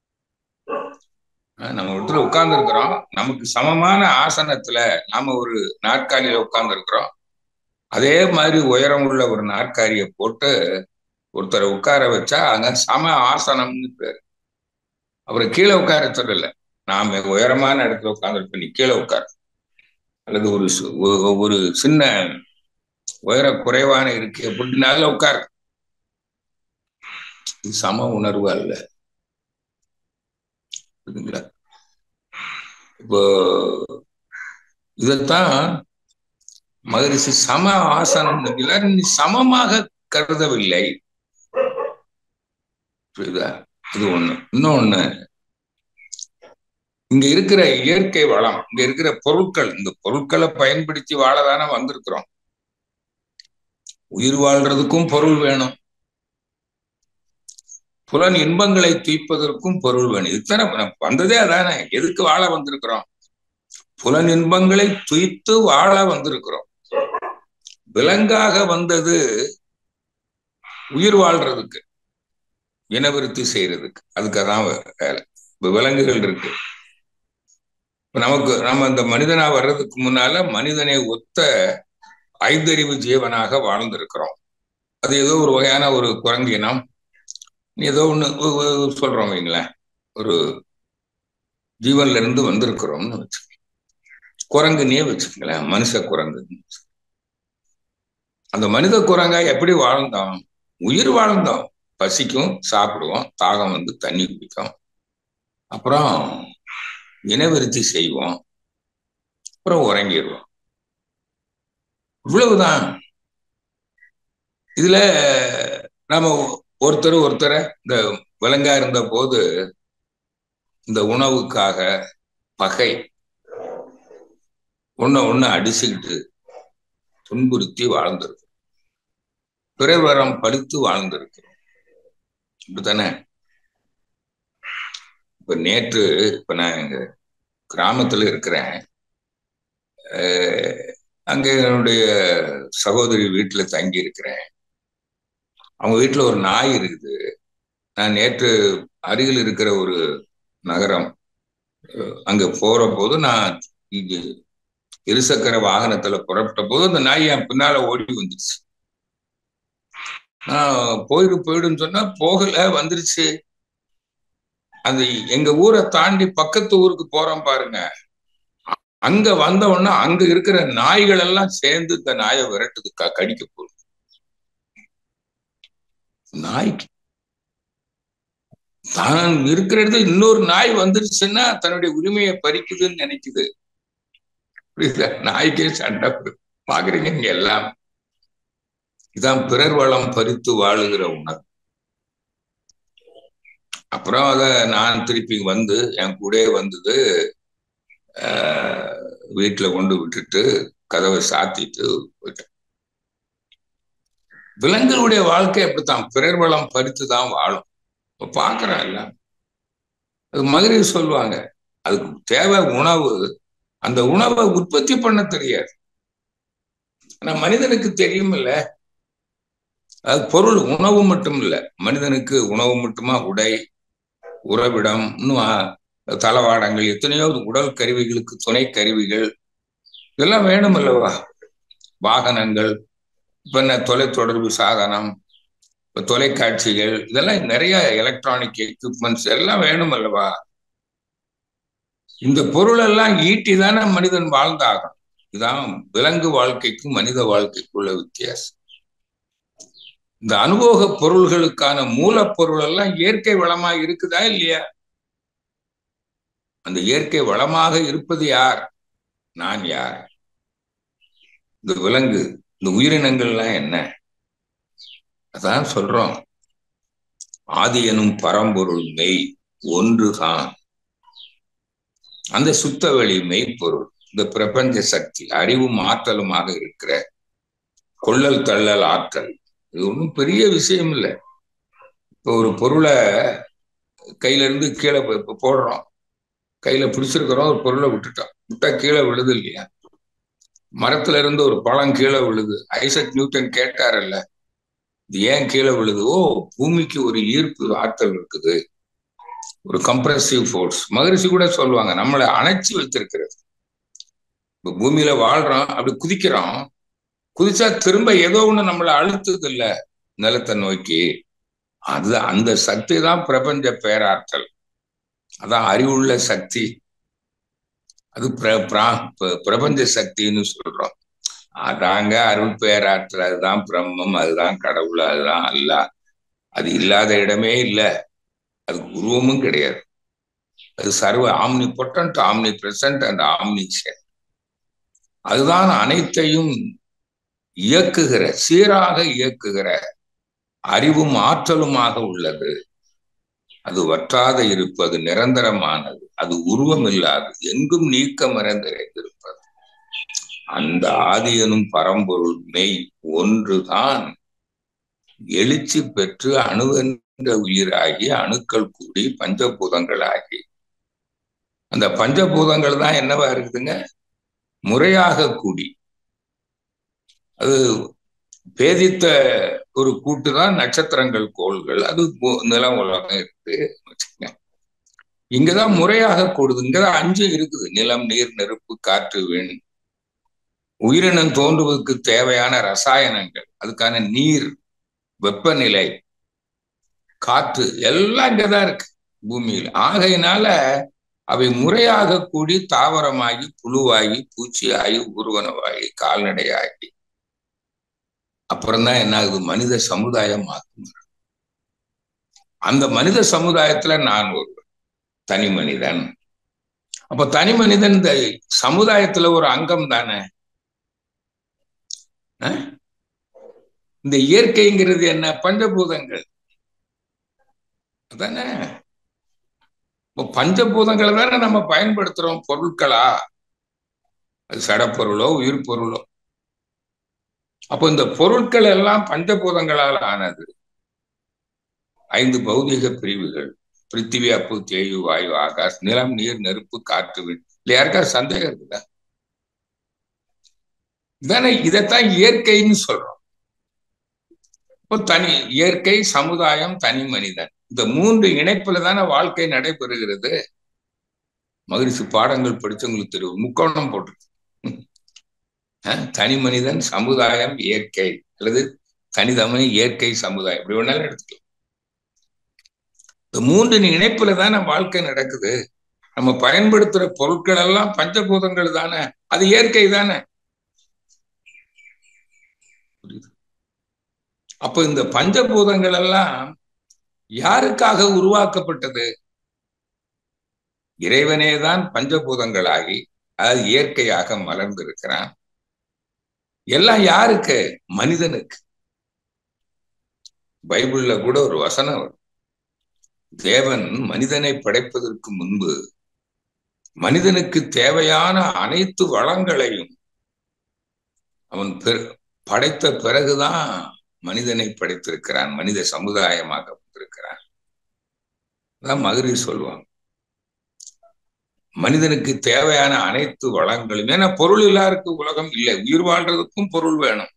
நம்ம இடத்துல உட்கார்ந்து இருக்கிறோம் நமக்கு சமமான ஆசனத்துல நாம ஒரு நாற்காலியில உட்கார்ந்து இருக்கிறோம் அதே மாதிரி உயரம் உள்ள ஒரு நாற்காரியை போட்டு ஒருத்தரை உட்கார வச்சா அங்க சம ஆசனம்னு பேர் அவரை கீழே உட்கார சொல்லல நாம உயரமான இடத்துல உட்கார்ந்துருப்ப நீ கீழே உட்கார் அல்லது ஒரு ஒரு சின்ன உயர குறைவான இருக்கு அப்படின்னால உட்கார் இது சம உணர்வு அல்ல புரியுதுங்களா இப்போ இதைத்தான் மகரிஷி சம ஆசனம் எல்லாரும் நீ சமமாக கருதவில்லை புரியுதா இது ஒண்ணு இன்னொன்னு இங்க இருக்கிற இயற்கை வளம் இங்க இருக்கிற பொருட்கள் இந்த பொருட்களை பயன்படுத்தி வாழதானே வந்திருக்கிறோம் உயிர் வாழ்றதுக்கும் பொருள் வேணும் புலன் இன்பங்களை தூய்ப்பதற்கும் பொருள் வேணும் இத்தனை வந்ததே அதானே எதுக்கு வாழ வந்திருக்கிறோம் புலன் இன்பங்களை துய்த்து வாழ வந்திருக்கிறோம் விலங்காக வந்தது உயிர் வாழ்றதுக்கு இனவிருத்தி செய்யறதுக்கு அதுக்கு அதான் வேலை இப்ப விலங்குகள் இருக்கு இப்ப நமக்கு நம்ம இந்த மனிதனா வர்றதுக்கு முன்னால மனிதனை ஒத்த ஐந்தறிவு ஜீவனாக வாழ்ந்திருக்கிறோம் அது ஏதோ ஒரு வகையான ஒரு குரங்கு இனம் ஏதோ ஒண்ணு சொல்றோம் வைங்களேன் ஒரு ஜீவன்ல இருந்து வந்திருக்கிறோம்னு வச்சு குரங்குன்னே வச்சுக்கங்களேன் மனுஷ குரங்கு அந்த மனித குரங்கா எப்படி வாழ்ந்தோம் உயிர் வாழ்ந்தோம் பசிக்கும் சாப்பிடுவோம் தாகம் வந்து தண்ணி குடிக்கும் அப்புறம் இனவிருத்தி செய்வோம் அப்புறம் உறங்கிடுவோம் இவ்வளவுதான் இதுல நாம ஒருத்தர் ஒருத்தரை இந்த விலங்கா இருந்த போது இந்த உணவுக்காக பகை ஒன்ன ஒண்ணு அடிச்சுக்கிட்டு துன்புறுத்தி வாழ்ந்திருக்கிறோம் பிறவரம் படித்து வாழ்ந்திருக்கிறோம் இப்படித்தானே இப்ப நேற்று இப்ப நான் எங்க கிராமத்துல இருக்கிறேன் அங்க என்னுடைய சகோதரி வீட்டுல தங்கி இருக்கிறேன் அவங்க வீட்டுல ஒரு நாய் இருக்குது நான் நேற்று அருகில் இருக்கிற ஒரு நகரம் அங்க போற போது நான் இது இருசக்கர வாகனத்துல புறப்பட்ட போது அந்த நாய் என் பின்னால ஓடி வந்துருச்சு நான் போயிடு போயிடுன்னு சொன்னா போகல வந்துருச்சு அது எங்க ஊரை தாண்டி பக்கத்து ஊருக்கு போறோம் பாருங்க அங்க வந்த உடனே அங்க இருக்கிற நாய்கள் எல்லாம் சேர்ந்து இந்த நாயை விரட்டுது கடிக்க போகுது நாய்க்கு தான் இருக்கிற இடத்துல இன்னொரு நாய் வந்துருச்சுன்னா தன்னுடைய உரிமையை பறிக்குதுன்னு நினைக்குது புரியுதா நாய்க்கே சண்டை பாக்குறீங்க இங்க எல்லாம் இதான் பிறர் வளம் பறித்து வாழுகிற உணர்வு அப்புறம் அத நான் திருப்பி வந்து என் கூட வந்தது வீட்டுல கொண்டு விட்டுட்டு கதவை சாத்திட்டு போயிட்டேன் விலங்குகளுடைய வாழ்க்கை அப்படித்தான் பிறர் வளம் பறித்து தான் வாழும் இப்ப பாக்குறோம் எல்லாம் அது மகிழ்ச்சி சொல்லுவாங்க அதுக்கு தேவை உணவு அந்த உணவை உற்பத்தி பண்ண தெரியாது ஆனா மனிதனுக்கு தெரியும் இல்ல அது பொருள் உணவு மட்டும் இல்ல மனிதனுக்கு உணவு மட்டுமா உடை உறவிடம் இன்னும் தளவாடங்கள் எத்தனையோ உடல் கருவிகளுக்கு துணை கருவிகள் இதெல்லாம் வேணும் அல்லவா வாகனங்கள் இப்ப என்ன தொலைத்தொடர்பு சாதனம் இப்ப தொலைக்காட்சிகள் இதெல்லாம் நிறைய எலக்ட்ரானிக் எக்யூப்மெண்ட்ஸ் எல்லாம் வேணும் அல்லவா இந்த பொருள் எல்லாம் ஈட்டி தானே மனிதன் வாழ்ந்தாகணும் இதுதான் விலங்கு வாழ்க்கைக்கும் மனித வாழ்க்கைக்குள்ள வித்தியாசம் இந்த அனுபவ பொருள்களுக்கான மூலப்பொருள் எல்லாம் இயற்கை வளமா இருக்குதா இல்லையா அந்த இயற்கை வளமாக இருப்பது யார் நான் யார் இந்த விலங்கு இந்த உயிரினங்கள்லாம் என்ன அதான் சொல்றோம் ஆதி எனும் பரம்பொருள் மெய் ஒன்றுதான் அந்த சுத்தவெளி மெய்ப்பொருள் இந்த பிரபஞ்ச சக்தி அறிவும் ஆற்றலுமாக இருக்கிற கொள்ளல் தள்ளல் ஆற்றல் இது ஒன்றும் பெரிய விஷயம் இல்லை இப்போ ஒரு பொருளை கையில இருந்து கீழே போடுறோம் கையில பிடிச்சிருக்கிறோம் ஒரு பொருளை விட்டுட்டோம் விட்டா கீழே விழுது இல்லையா மரத்துல இருந்து ஒரு பழம் கீழே விழுது ஐசக் நியூட்டன் கேட்டாரல்ல இது ஏன் கீழே விழுது ஓ பூமிக்கு ஒரு ஈர்ப்பு ஆற்றல் இருக்குது ஒரு கம்ப்ரசிவ் ஃபோர்ஸ் மகரிஷி கூட சொல்லுவாங்க நம்மளை அணைச்சி வைத்திருக்கிறது இப்ப பூமியில வாழ்றோம் அப்படி குதிக்கிறோம் குதிச்சா திரும்ப ஏதோ ஒண்ணு நம்மளை அழுத்துது இல்ல நிலத்தை நோக்கி அது அந்த சக்தி தான் பிரபஞ்ச பேராற்றல் அதான் அறிவுள்ள சக்தி அது பிரபஞ்ச சக்தின்னு சொல்றோம் அதாங்க அருள் பேராற்றல் அதுதான் பிரம்மம் அதுதான் கடவுள் அதுதான் அல்ல அது இல்லாத இடமே இல்லை அது உருவமும் கிடையாது அது சர்வ omnipotent omnipresent and omni அதுதான் அனைத்தையும் இயக்குகிற சீராக இயக்குகிற அறிவும் ஆற்றலுமாக உள்ளது அது வற்றாத இருப்பது நிரந்தரமானது அது உருவம் இல்லாது எங்கும் நீக்கம் நிறைந்திருப்பது அந்த ஆதியனும் பரம்பொருள் மெய் ஒன்றுதான் எழுச்சி பெற்று அணுவென்ற உயிராகி அணுக்கள் கூடி பஞ்சபூதங்களாகி அந்த பஞ்சபூதங்கள் தான் என்னவா இருக்குதுங்க முறையாக கூடி அது பேதித்த ஒரு கூட்டு தான் நட்சத்திரங்கள் கோள்கள் அது நிலம் உலகம் இருக்கு இங்கதான் முறையாக கூடுது இங்கதான் அஞ்சு இருக்குது நிலம் நீர் நெருப்பு காற்று வீண் உயிரினம் தோன்றுவதற்கு தேவையான ரசாயனங்கள் அதுக்கான நீர் வெப்பநிலை காற்று எல்லாம் இங்கதான் இருக்கு பூமியில் ஆகையினால அவை முறையாக கூடி தாவரமாகி புழுவாகி பூச்சியாகி ஊர்வனவாகி கால்நடையாகி அப்புறம்தான் என்ன ஆகுது மனித சமுதாயம் ஆகும் அந்த மனித சமுதாயத்துல நான் ஒரு தனி மனிதன் அப்ப தனி மனிதன் இந்த சமுதாயத்துல ஒரு அங்கம் தானே இந்த இயற்கைங்கிறது என்ன பஞ்சபூதங்கள் அதானே இப்போ பஞ்சபூதங்களை தானே நம்ம பயன்படுத்துறோம் பொருட்களா அது சடப்பொருளோ உயிர் பொருளோ அப்போ இந்த பொருட்கள் எல்லாம் பஞ்சபூதங்களால் ஆனது ஐந்து பௌதிக பிரிவுகள் பிருத்திவி அப்பு தேயு வாயு ஆகாஷ் நிலம் நீர் நெருப்பு காற்று இல்ல யாருக்கா சந்தேகம் இருக்குதா தானே இதைத்தான் இயற்கைன்னு சொல்றோம் இப்போ தனி இயற்கை சமுதாயம் தனி மனிதன் இந்த மூன்று இணைப்புல தானே வாழ்க்கை நடைபெறுகிறது மகிழ்ச்சி பாடங்கள் படிச்சவங்களுக்கு தெரியும் முக்கோணம் போட்டு தனி மனிதன் சமுதாயம் இயற்கை அல்லது தனிதமனி இயற்கை சமுதாயம் இப்படி வேணாலும் எடுத்துக்கலாம் இந்த மூன்று இணைப்புல தானே வாழ்க்கை நடக்குது நம்ம பயன்படுத்துற பொருட்கள் எல்லாம் பஞ்சபூதங்கள் தானே அது இயற்கை தானே அப்ப இந்த பஞ்சபூதங்கள் எல்லாம் யாருக்காக உருவாக்கப்பட்டது இறைவனே தான் பஞ்சபூதங்களாகி அது இயற்கையாக மலர்ந்திருக்கிறான் எல்லாம் யாருக்கு மனிதனுக்கு பைபிள்ல கூட ஒரு வசனம் தேவன் மனிதனை படைப்பதற்கு முன்பு மனிதனுக்கு தேவையான அனைத்து வளங்களையும் அவன் படைத்த பிறகுதான் மனிதனை படைத்திருக்கிறான் மனித சமுதாயமாக வந்திருக்கிறான் அதான் மகிழ்ச்சி சொல்லுவாங்க மனிதனுக்கு தேவையான அனைத்து வளங்களும் ஏன்னா பொருள் இல்லாருக்கு உலகம் இல்லை உயிர் வாழ்றதுக்கும் பொருள் வேணும்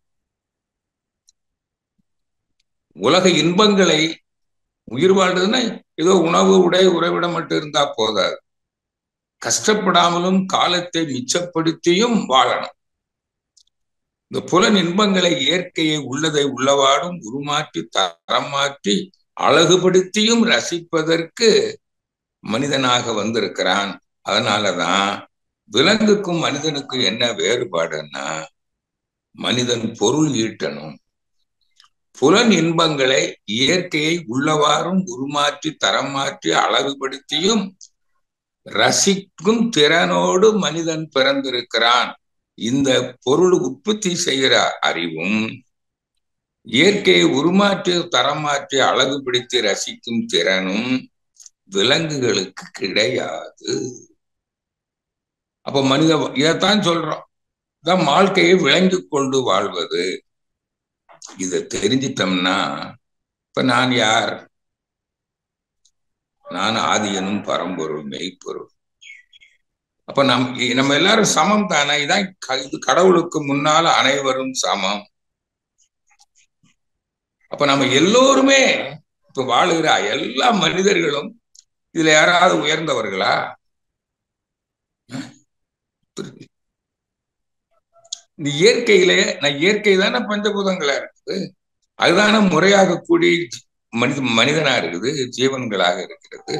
உலக இன்பங்களை உயிர் வாழ்றதுன்னா ஏதோ உணவு உடை உறைவிடம் மட்டும் இருந்தா போதாது கஷ்டப்படாமலும் காலத்தை மிச்சப்படுத்தியும் வாழணும் இந்த புலன் இன்பங்களை இயற்கையை உள்ளதை உள்ளவாடும் உருமாற்றி தரம் மாற்றி அழகுபடுத்தியும் ரசிப்பதற்கு மனிதனாக வந்திருக்கிறான் அதனாலதான் விலங்குக்கும் மனிதனுக்கும் என்ன வேறுபாடுன்னா மனிதன் பொருள் ஈட்டணும் புலன் இன்பங்களை இயற்கையை உள்ளவாறும் உருமாற்றி தரம் மாற்றி அழகுபடுத்தியும் ரசிக்கும் திறனோடு மனிதன் பிறந்திருக்கிறான் இந்த பொருள் உற்பத்தி செய்கிற அறிவும் இயற்கையை உருமாற்றி தரம் மாற்றி அழகுபடுத்தி ரசிக்கும் திறனும் விலங்குகளுக்கு கிடையாது அப்ப மனித இதைத்தான் சொல்றோம் தான் வாழ்க்கையை விளங்கி கொண்டு வாழ்வது இதை தெரிஞ்சிட்டோம்னா இப்ப நான் யார் நான் ஆதியனும் பரம்பொருள் மெய்ப்பொருள் அப்ப நம் நம்ம எல்லாரும் சமம் தானே இதான் இது கடவுளுக்கு முன்னால அனைவரும் சமம் அப்ப நம்ம எல்லோருமே இப்ப வாழுகிற எல்லா மனிதர்களும் இதுல யாராவது உயர்ந்தவர்களா இந்த இயற்கையிலே நான் இயற்கை தானே பஞ்சபூதங்களா இருக்குது அதுதானே முறையாக கூடி மனித மனிதனா இருக்குது ஜீவன்களாக இருக்கிறது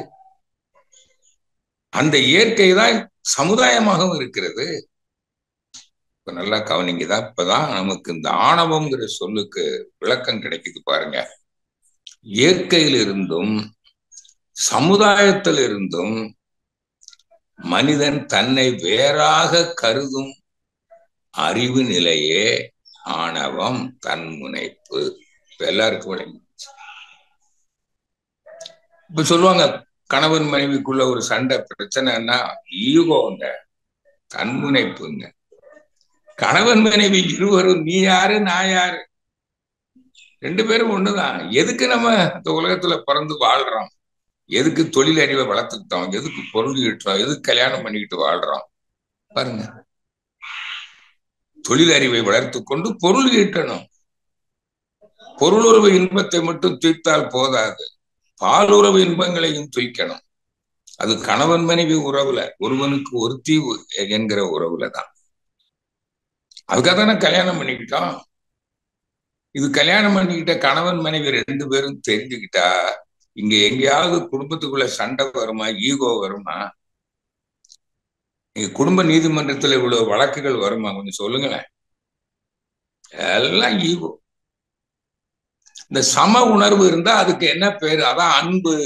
அந்த இயற்கை தான் சமுதாயமாகவும் இருக்கிறது இப்ப நல்லா கவனிங்கதான் இப்பதான் நமக்கு இந்த ஆணவம்ங்கிற சொல்லுக்கு விளக்கம் கிடைக்குது பாருங்க இயற்கையில் இருந்தும் சமுதாயத்தில் இருந்தும் மனிதன் தன்னை வேறாக கருதும் அறிவு நிலையே ஆணவம் தன்முனைப்பு இப்ப எல்லாருக்கும் விளங்கி இப்ப சொல்லுவாங்க கணவன் மனைவிக்குள்ள ஒரு சண்டை பிரச்சனைன்னா ஈகோங்க தன்முனைப்புங்க கணவன் மனைவி இருவரும் நீ யாரு நான் யாரு ரெண்டு பேரும் ஒண்ணுதான் எதுக்கு நம்ம இந்த உலகத்துல பிறந்து வாழ்றோம் எதுக்கு தொழில் அறிவை வளர்த்துக்கிட்டோம் எதுக்கு பொருள் ஈட்டுறோம் எதுக்கு கல்யாணம் பண்ணிக்கிட்டு வாழ்றோம் பாருங்க தொழில் அறிவை வளர்த்து கொண்டு பொருள் ஈட்டணும் பொருளுறவு இன்பத்தை மட்டும் தீர்த்தால் போதாது பாலுறவு இன்பங்களையும் தூய்க்கணும் அது கணவன் மனைவி உறவுல ஒருவனுக்கு ஒருத்தி என்கிற உறவுல தான் அதுக்காக தானே கல்யாணம் பண்ணிக்கிட்டோம் இது கல்யாணம் பண்ணிக்கிட்ட கணவன் மனைவி ரெண்டு பேரும் தெரிஞ்சுக்கிட்டா இங்க எங்கேயாவது குடும்பத்துக்குள்ள சண்டை வருமா ஈகோ வருமா இங்க குடும்ப நீதிமன்றத்துல இவ்வளவு வழக்குகள் வருமா கொஞ்சம் சொல்லுங்களேன் எல்லாம் ஈகோ இந்த சம உணர்வு இருந்தா அதுக்கு என்ன பேரு அதான் அன்பு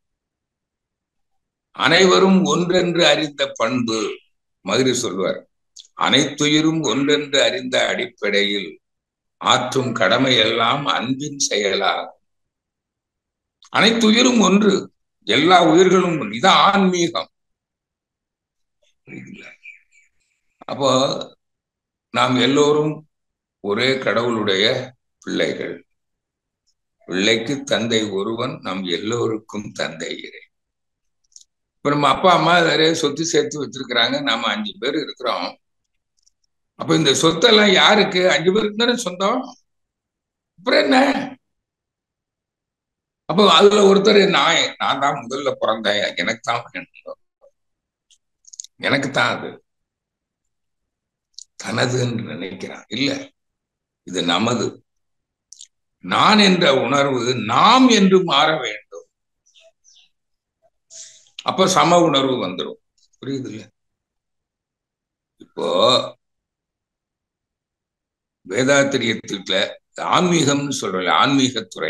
அனைவரும் ஒன்றென்று அறிந்த பண்பு மதுரை சொல்வார் அனைத்துயிரும் ஒன்றென்று அறிந்த அடிப்படையில் ஆற்றும் கடமை எல்லாம் அன்பின் செயலாகும் அனைத்துயிரும் ஒன்று எல்லா உயிர்களும் ஒன்று இதான் ஆன்மீகம் அப்போ நாம் எல்லோரும் ஒரே கடவுளுடைய பிள்ளைகள் பிள்ளைக்கு தந்தை ஒருவன் நம் எல்லோருக்கும் தந்தை இறை இப்ப நம்ம அப்பா அம்மா நிறைய சொத்து சேர்த்து வச்சிருக்கிறாங்க நாம அஞ்சு பேர் இருக்கிறோம் அப்ப இந்த சொத்தெல்லாம் யாருக்கு அஞ்சு பேருக்கு தானே சொந்தம் அப்புறம் என்ன அப்போ அதுல ஒருத்தர் நான் நான் தான் முதல்ல பிறந்தேன் எனக்கு தான் வேணும் எனக்கு தான் அது தனதுன்னு நினைக்கிறான் இல்ல இது நமது நான் என்ற உணர்வு நாம் என்று மாற வேண்டும் அப்ப சம உணர்வு வந்துடும் புரியுது இல்ல இப்போ வேதாத்திரியத்துல ஆன்மீகம்னு சொல்றல ஆன்மீகத்துறை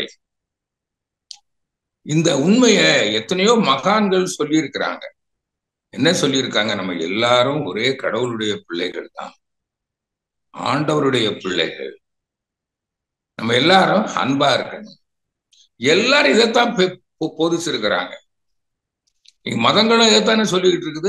இந்த உண்மைய எத்தனையோ மகான்கள் சொல்லியிருக்கிறாங்க என்ன சொல்லியிருக்காங்க நம்ம எல்லாரும் ஒரே கடவுளுடைய பிள்ளைகள் தான் ஆண்டவருடைய பிள்ளைகள் நம்ம எல்லாரும் அன்பா இருக்கணும் எல்லாரும் இதைத்தான் போதிச்சிருக்கிறாங்க நீங்க மதங்களும் இதைத்தானே சொல்லிக்கிட்டு இருக்குது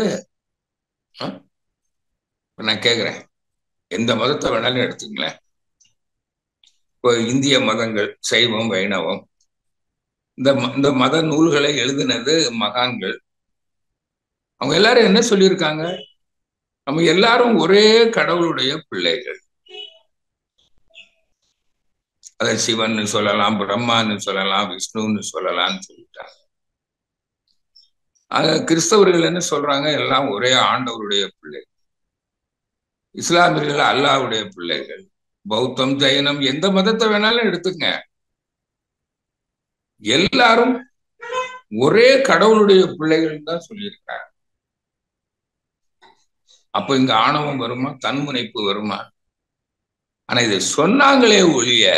நான் கேக்குறேன் எந்த மதத்தை வேணாலும் எடுத்துங்களேன் இப்போ இந்திய மதங்கள் சைவம் வைணவம் இந்த இந்த மத நூல்களை எழுதினது மகான்கள் அவங்க எல்லாரும் என்ன சொல்லியிருக்காங்க நம்ம எல்லாரும் ஒரே கடவுளுடைய பிள்ளைகள் அதை சிவன் சொல்லலாம் பிரம்மான்னு சொல்லலாம் விஷ்ணுன்னு சொல்லலாம்னு சொல்லிட்டாங்க கிறிஸ்தவர்கள் என்ன சொல்றாங்க எல்லாம் ஒரே ஆண்டவருடைய பிள்ளைகள் இஸ்லாமியர்கள் அல்லாவுடைய பிள்ளைகள் பௌத்தம் ஜெயினம் எந்த மதத்தை வேணாலும் எடுத்துங்க எல்லாரும் ஒரே கடவுளுடைய பிள்ளைகள் தான் சொல்லியிருக்காங்க அப்ப இங்க ஆணவம் வருமா தன்முனைப்பு வருமா ஆனா இதை சொன்னாங்களே ஒழிய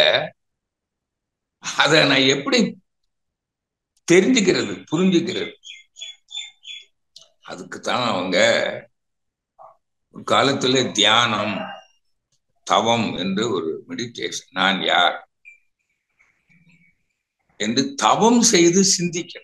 அத நான் எப்படி தெரிஞ்சுக்கிறது புரிஞ்சுக்கிறது அதுக்குத்தான் அவங்க ஒரு காலத்துல தியானம் தவம் என்று ஒரு மெடிடேஷன் நான் யார் என்று தவம் செய்து சிந்திக்கணும்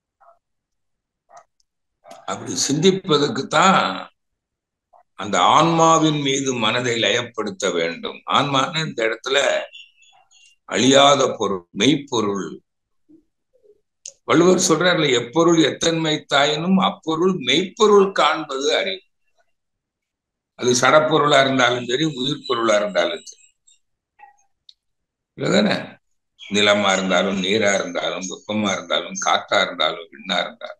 அப்படி சிந்திப்பதற்கு தான் அந்த ஆன்மாவின் மீது மனதை லயப்படுத்த வேண்டும் ஆன்மான்னு இந்த இடத்துல அழியாத பொருள் மெய்ப்பொருள் வள்ளுவர் சொல்றாருல எப்பொருள் எத்தன்மை தாயினும் அப்பொருள் மெய்ப்பொருள் காண்பது அறிவு அது சடப்பொருளா இருந்தாலும் சரி உயிர் பொருளா இருந்தாலும் சரி இல்லதானே நிலமா இருந்தாலும் நீரா இருந்தாலும் வெப்பமா இருந்தாலும் காற்றா இருந்தாலும் விண்ணா இருந்தாலும்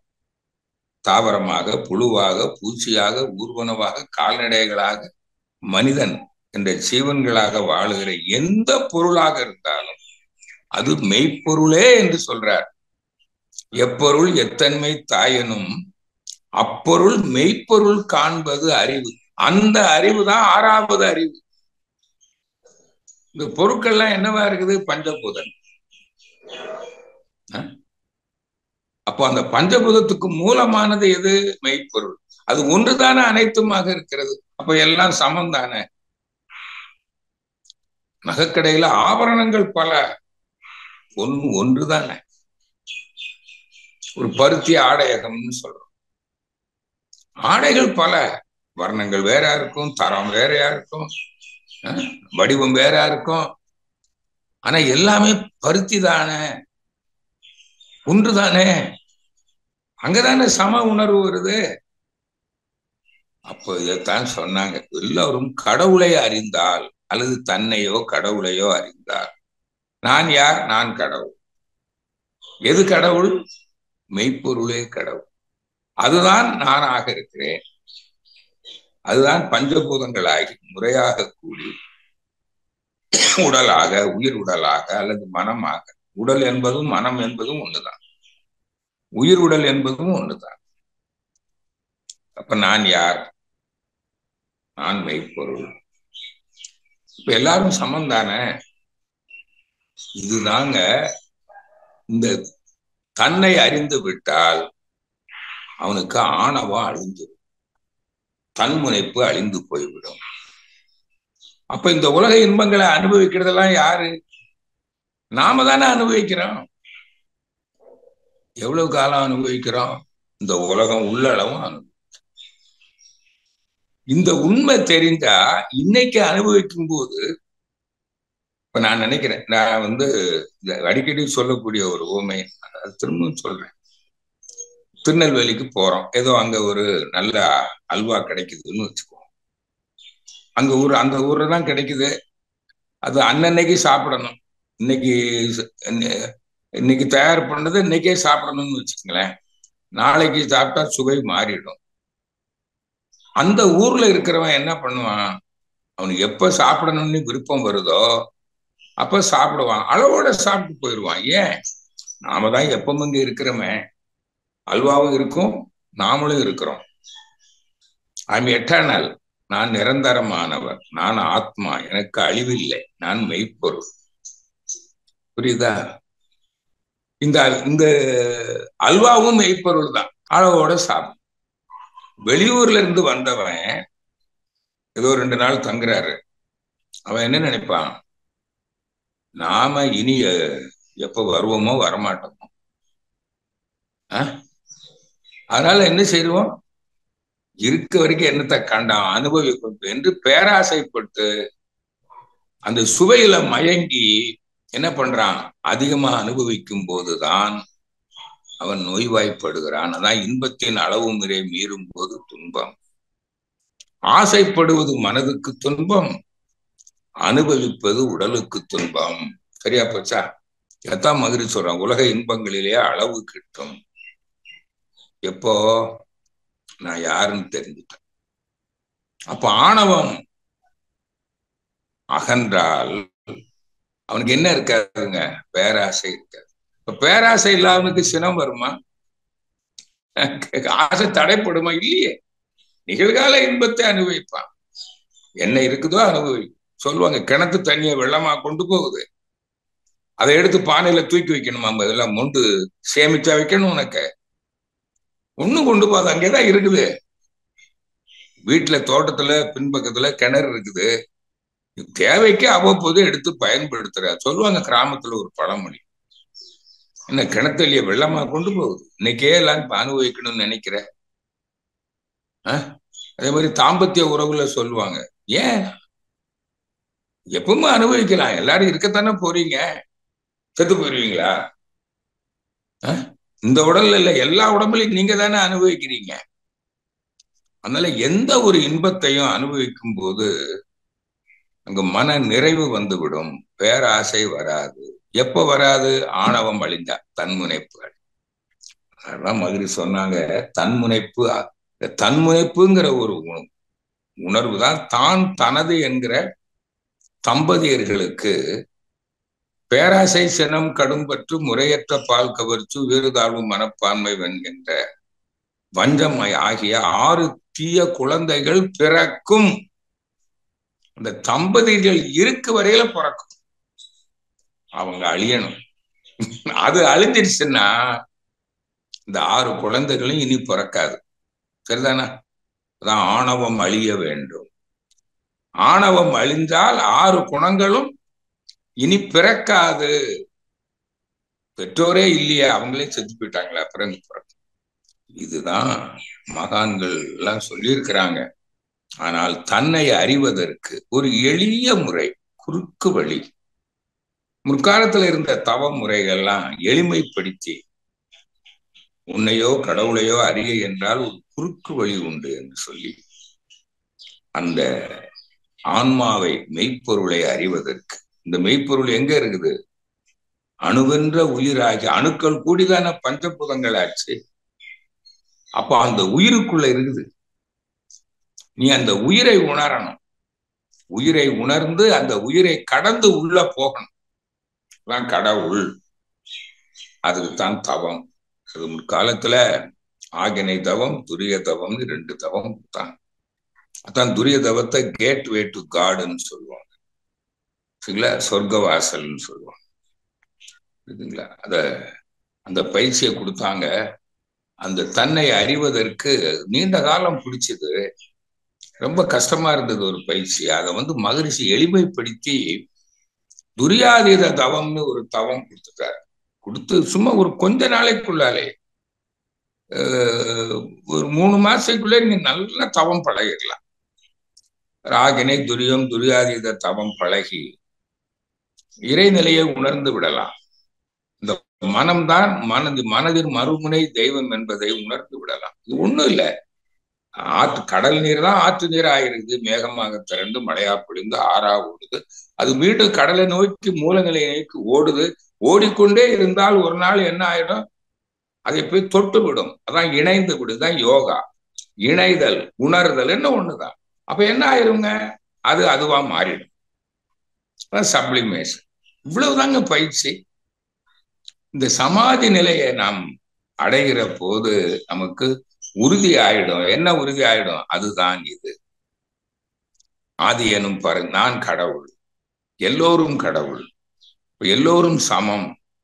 தாவரமாக புழுவாக பூச்சியாக ஊர்வனவாக கால்நடைகளாக மனிதன் என்ற ஜீவன்களாக வாழுகிற எந்த பொருளாக இருந்தாலும் அது மெய்ப்பொருளே என்று சொல்றார் எப்பொருள் எத்தன்மை தாயனும் அப்பொருள் மெய்ப்பொருள் காண்பது அறிவு அந்த அறிவு தான் ஆறாவது அறிவு இந்த பொருட்கள்லாம் என்னவா இருக்குது பஞ்சபூதன் அப்போ அந்த பஞ்சபூதத்துக்கு மூலமானது எது மெய்ப்பொருள் அது ஒன்றுதானே அனைத்துமாக இருக்கிறது அப்ப எல்லாம் சமம் தானே நகைக்கடையில ஆபரணங்கள் பல ஒன்று ஒன்று தானே ஒரு பருத்தி ஆடையகம்னு சொல்றோம் ஆடைகள் பல வர்ணங்கள் வேறா இருக்கும் தரம் வேறையா இருக்கும் வடிவம் வேறா இருக்கும் ஆனா எல்லாமே பருத்தி தானே ஒன்று தானே அங்கதானே சம உணர்வு வருது அப்போ இதைத்தான் சொன்னாங்க எல்லோரும் கடவுளை அறிந்தால் அல்லது தன்னையோ கடவுளையோ அறிந்தால் நான் யார் நான் கடவுள் எது கடவுள் மெய்ப்பொருளே கடவுள் அதுதான் நானாக இருக்கிறேன் அதுதான் பஞ்சபூதங்களாகி முறையாக கூடி உடலாக உயிர் உடலாக அல்லது மனமாக உடல் என்பதும் மனம் என்பதும் ஒண்ணுதான் உயிர் உடல் என்பதும் ஒண்ணுதான் அப்ப நான் யார் நான் மெய்ப்பொருள் இப்ப எல்லாரும் சமம் தானே இதுதாங்க இந்த தன்னை அறிந்து விட்டால் அவனுக்கு ஆணவம் அழிந்து தன்முனைப்பு அழிந்து போய்விடும் அப்ப இந்த உலக இன்பங்களை அனுபவிக்கிறதெல்லாம் யாரு நாம தானே அனுபவிக்கிறோம் எவ்வளவு காலம் அனுபவிக்கிறோம் இந்த உலகம் உள்ளளவும் அனுபவி இந்த உண்மை தெரிஞ்சா இன்னைக்கு அனுபவிக்கும் போது இப்ப நான் நினைக்கிறேன் நான் வந்து அடிக்கடி சொல்லக்கூடிய ஒரு ஊமை திரும்பவும் சொல்றேன் திருநெல்வேலிக்கு போறோம் ஏதோ அங்க ஒரு நல்ல அல்வா கிடைக்குதுன்னு வச்சுக்கோ அங்க ஊர் அந்த ஊர்ல தான் கிடைக்குது அது அன்னன்னைக்கு சாப்பிடணும் இன்னைக்கு இன்னைக்கு தயார் பண்ணது இன்னைக்கே சாப்பிடணும்னு வச்சுக்கங்களேன் நாளைக்கு சாப்பிட்டா சுவை மாறிடும் அந்த ஊர்ல இருக்கிறவன் என்ன பண்ணுவான் அவனுக்கு எப்ப சாப்பிடணும்னு விருப்பம் வருதோ அப்ப சாப்பிடுவான் அளவோட சாப்பிட்டு போயிடுவான் ஏன் நாம தான் எப்பவும் இங்க இருக்கிறோமே அல்வாவும் இருக்கும் நாமளும் இருக்கிறோம் ஐம் எட்டர்னல் நான் நிரந்தரமானவர் நான் ஆத்மா எனக்கு அழிவில்லை நான் மெய்ப்பொருள் புரியுதா இந்த இந்த அல்வாவும் மெய்ப்பொருள் தான் அளவோட சாப்பிடும் வெளியூர்ல இருந்து வந்தவன் ஏதோ ரெண்டு நாள் தங்குறாரு அவன் என்ன நினைப்பான் நாம இனி எப்ப வருவோமோ வரமாட்டோமோ அதனால என்ன செய்வோம் இருக்க வரைக்கும் என்னத்தை கண்டான் அனுபவிக்கும் என்று பேராசைப்பட்டு அந்த சுவையில மயங்கி என்ன பண்றான் அதிகமா அனுபவிக்கும் போதுதான் அவன் நோய்வாய்ப்படுகிறான் அதான் இன்பத்தின் அளவு முறை மீறும் போது துன்பம் ஆசைப்படுவது மனதுக்கு துன்பம் அனுபவிப்பது உடலுக்கு துன்பம் சரியா போச்சா எத்தான் மகிழ்ச்சி சொல்றான் உலக இன்பங்களிலே அளவு கிட்டும் எப்போ நான் யாருன்னு தெரிஞ்சுட்டேன் அப்ப ஆணவம் அகன்றால் அவனுக்கு என்ன இருக்காதுங்க பேராசை இருக்காது இப்ப பேராசை இல்லாதவனுக்கு சினம் வருமா ஆசை தடைப்படுமா இல்லையே நிகழ்கால இன்பத்தை அனுபவிப்பான் என்ன இருக்குதோ அனுபவி சொல்லுவாங்க கிணத்து தண்ணியை வெள்ளமா கொண்டு போகுது அதை எடுத்து பானையில தூக்கி வைக்கணுமா இதெல்லாம் மொண்டு சேமிச்சா வைக்கணும் உனக்கு ஒண்ணும் கொண்டு போகாது அங்கேதான் இருக்குது வீட்டுல தோட்டத்துல பின்பக்கத்துல கிணறு இருக்குது தேவைக்கு அவ்வப்போது எடுத்து பயன்படுத்துற சொல்லுவாங்க கிராமத்துல ஒரு பழமொழி என்ன கிணத்தள்ளிய வெள்ளமா கொண்டு போகுது இன்னைக்கே எல்லாம் அனுபவிக்கணும்னு நினைக்கிற அதே மாதிரி தாம்பத்திய உறவுல சொல்லுவாங்க ஏன் எப்பவுமே அனுபவிக்கலாம் எல்லாரும் இருக்கத்தானே போறீங்க செத்து போயிருவீங்களா இந்த உடல்ல இல்ல எல்லா உடம்புலையும் நீங்க தானே அனுபவிக்கிறீங்க அதனால எந்த ஒரு இன்பத்தையும் அனுபவிக்கும் போது அங்க மன நிறைவு வந்துவிடும் பேராசை வராது எப்ப வராது ஆணவம் அழிந்தா தன்முனைப்பு அதான் மகிழ்ச்சி சொன்னாங்க தன்முனைப்பு தன்முனைப்புங்கிற ஒரு உணர்வு தான் தான் தனது என்கிற தம்பதியர்களுக்கு பேராசை சினம் கடும்பற்று முறையற்ற பால் கவர்ச்சி வேறுதாழ்வு மனப்பான்மை என்கின்ற வஞ்சம் ஆகிய ஆறு தீய குழந்தைகள் பிறக்கும் அந்த தம்பதிகள் இருக்கு வரையில பிறக்கும் அவங்க அழியணும் அது அழிஞ்சிருச்சுன்னா இந்த ஆறு குழந்தைகளும் இனி பிறக்காது சரிதானா அதான் ஆணவம் அழிய வேண்டும் ஆணவம் அழிஞ்சால் ஆறு குணங்களும் இனி பிறக்காது பெற்றோரே இல்லையே அவங்களே செத்து போயிட்டாங்களா பிறந்து பிறக்கும் இதுதான் மகான்கள் எல்லாம் சொல்லியிருக்கிறாங்க ஆனால் தன்னை அறிவதற்கு ஒரு எளிய முறை குறுக்கு வழி முற்காலத்துல இருந்த தவ முறைகள்லாம் எளிமைப்படுத்தி உன்னையோ கடவுளையோ அறிய என்றால் ஒரு குறுக்கு வழி உண்டு என்று சொல்லி அந்த ஆன்மாவை மெய்ப்பொருளை அறிவதற்கு இந்த மெய்ப்பொருள் எங்க இருக்குது அணுவென்ற உயிராகி அணுக்கள் கூடிதான பஞ்சபூதங்கள் ஆச்சு அப்ப அந்த உயிருக்குள்ள இருக்குது நீ அந்த உயிரை உணரணும் உயிரை உணர்ந்து அந்த உயிரை கடந்து உள்ள போகணும் தான் கடவுள் அதுக்கு தான் தவம் அது முற்காலத்துல ஆகினை தவம் துரிய தவம்னு ரெண்டு தவம் தான் அதான் துரிய தவத்தை கேட் வே டு காடுன்னு சொல்லுவாங்க சரிங்களா சொர்க்க வாசல்னு சொல்லுவாங்க இருக்குங்களா அத அந்த பயிற்சியை கொடுத்தாங்க அந்த தன்னை அறிவதற்கு நீண்ட காலம் பிடிச்சது ரொம்ப கஷ்டமா இருந்தது ஒரு பயிற்சி அதை வந்து மகரிஷி எளிமைப்படுத்தி துரியாதீத தவம்னு ஒரு தவம் கொடுத்துட்டாரு கொடுத்து சும்மா ஒரு கொஞ்ச நாளைக்குள்ளாலே ஒரு மூணு மாசத்துக்குள்ளே நீங்க நல்ல தவம் பழகிடலாம் ராகினை துரியம் துரியாதீத தவம் பழகி இறைநிலையை உணர்ந்து விடலாம் இந்த மனம்தான் மனது மனதின் மறுமுனை தெய்வம் என்பதை உணர்ந்து விடலாம் இது ஒண்ணும் இல்லை ஆற்று கடல் நீர் தான் ஆற்று நீர் ஆயிருக்குது மேகமாக திரண்டு மழையா பொழிந்து ஆறா ஓடுது அது மீண்டும் கடலை நோக்கி மூலநிலையை நோக்கி ஓடுது ஓடிக்கொண்டே இருந்தால் ஒரு நாள் என்ன ஆயிடும் அதை போய் தொட்டு விடும் அதான் இணைந்து விடுதான் யோகா இணைதல் உணர்தல் என்ன ஒண்ணுதான் அப்ப என்ன ஆயிருங்க அது அதுவா மாறிடும் சப்ளிமேஷன் இவ்வளவுதாங்க பயிற்சி இந்த சமாதி நிலையை நாம் அடைகிற போது நமக்கு உறுதி ஆயிடும் என்ன உறுதி ஆயிடும் அதுதான் இது ஆதி எனும் பாரு நான் கடவுள் எல்லோரும் கடவுள் எல்லோரும் சமம்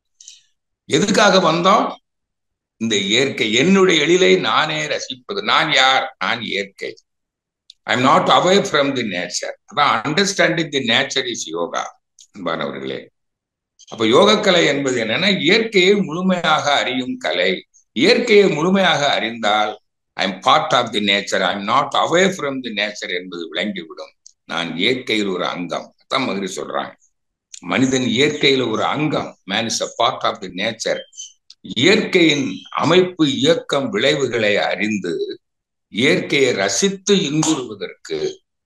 எதுக்காக வந்தோம் இந்த இயற்கை என்னுடைய எழிலை நானே ரசிப்பது நான் யார் நான் இயற்கை I am not away from the nature அதான் understanding the nature is yoga அன்பானவர்களே அப்ப யோகக்கலை என்பது என்னன்னா இயற்கையை முழுமையாக அறியும் கலை இயற்கையை முழுமையாக அறிந்தால் I am part of the nature I am not away from the nature என்பது விளங்கிவிடும் நான் இயற்கையில் ஒரு அங்கம் அதான் மகிழ்ச்சி சொல்றாங்க மனிதன் இயற்கையில ஒரு அங்கம் man is a part of the nature இயற்கையின் அமைப்பு இயக்கம் விளைவுகளை அறிந்து இயற்கையை ரசித்து இன்புறுவதற்கு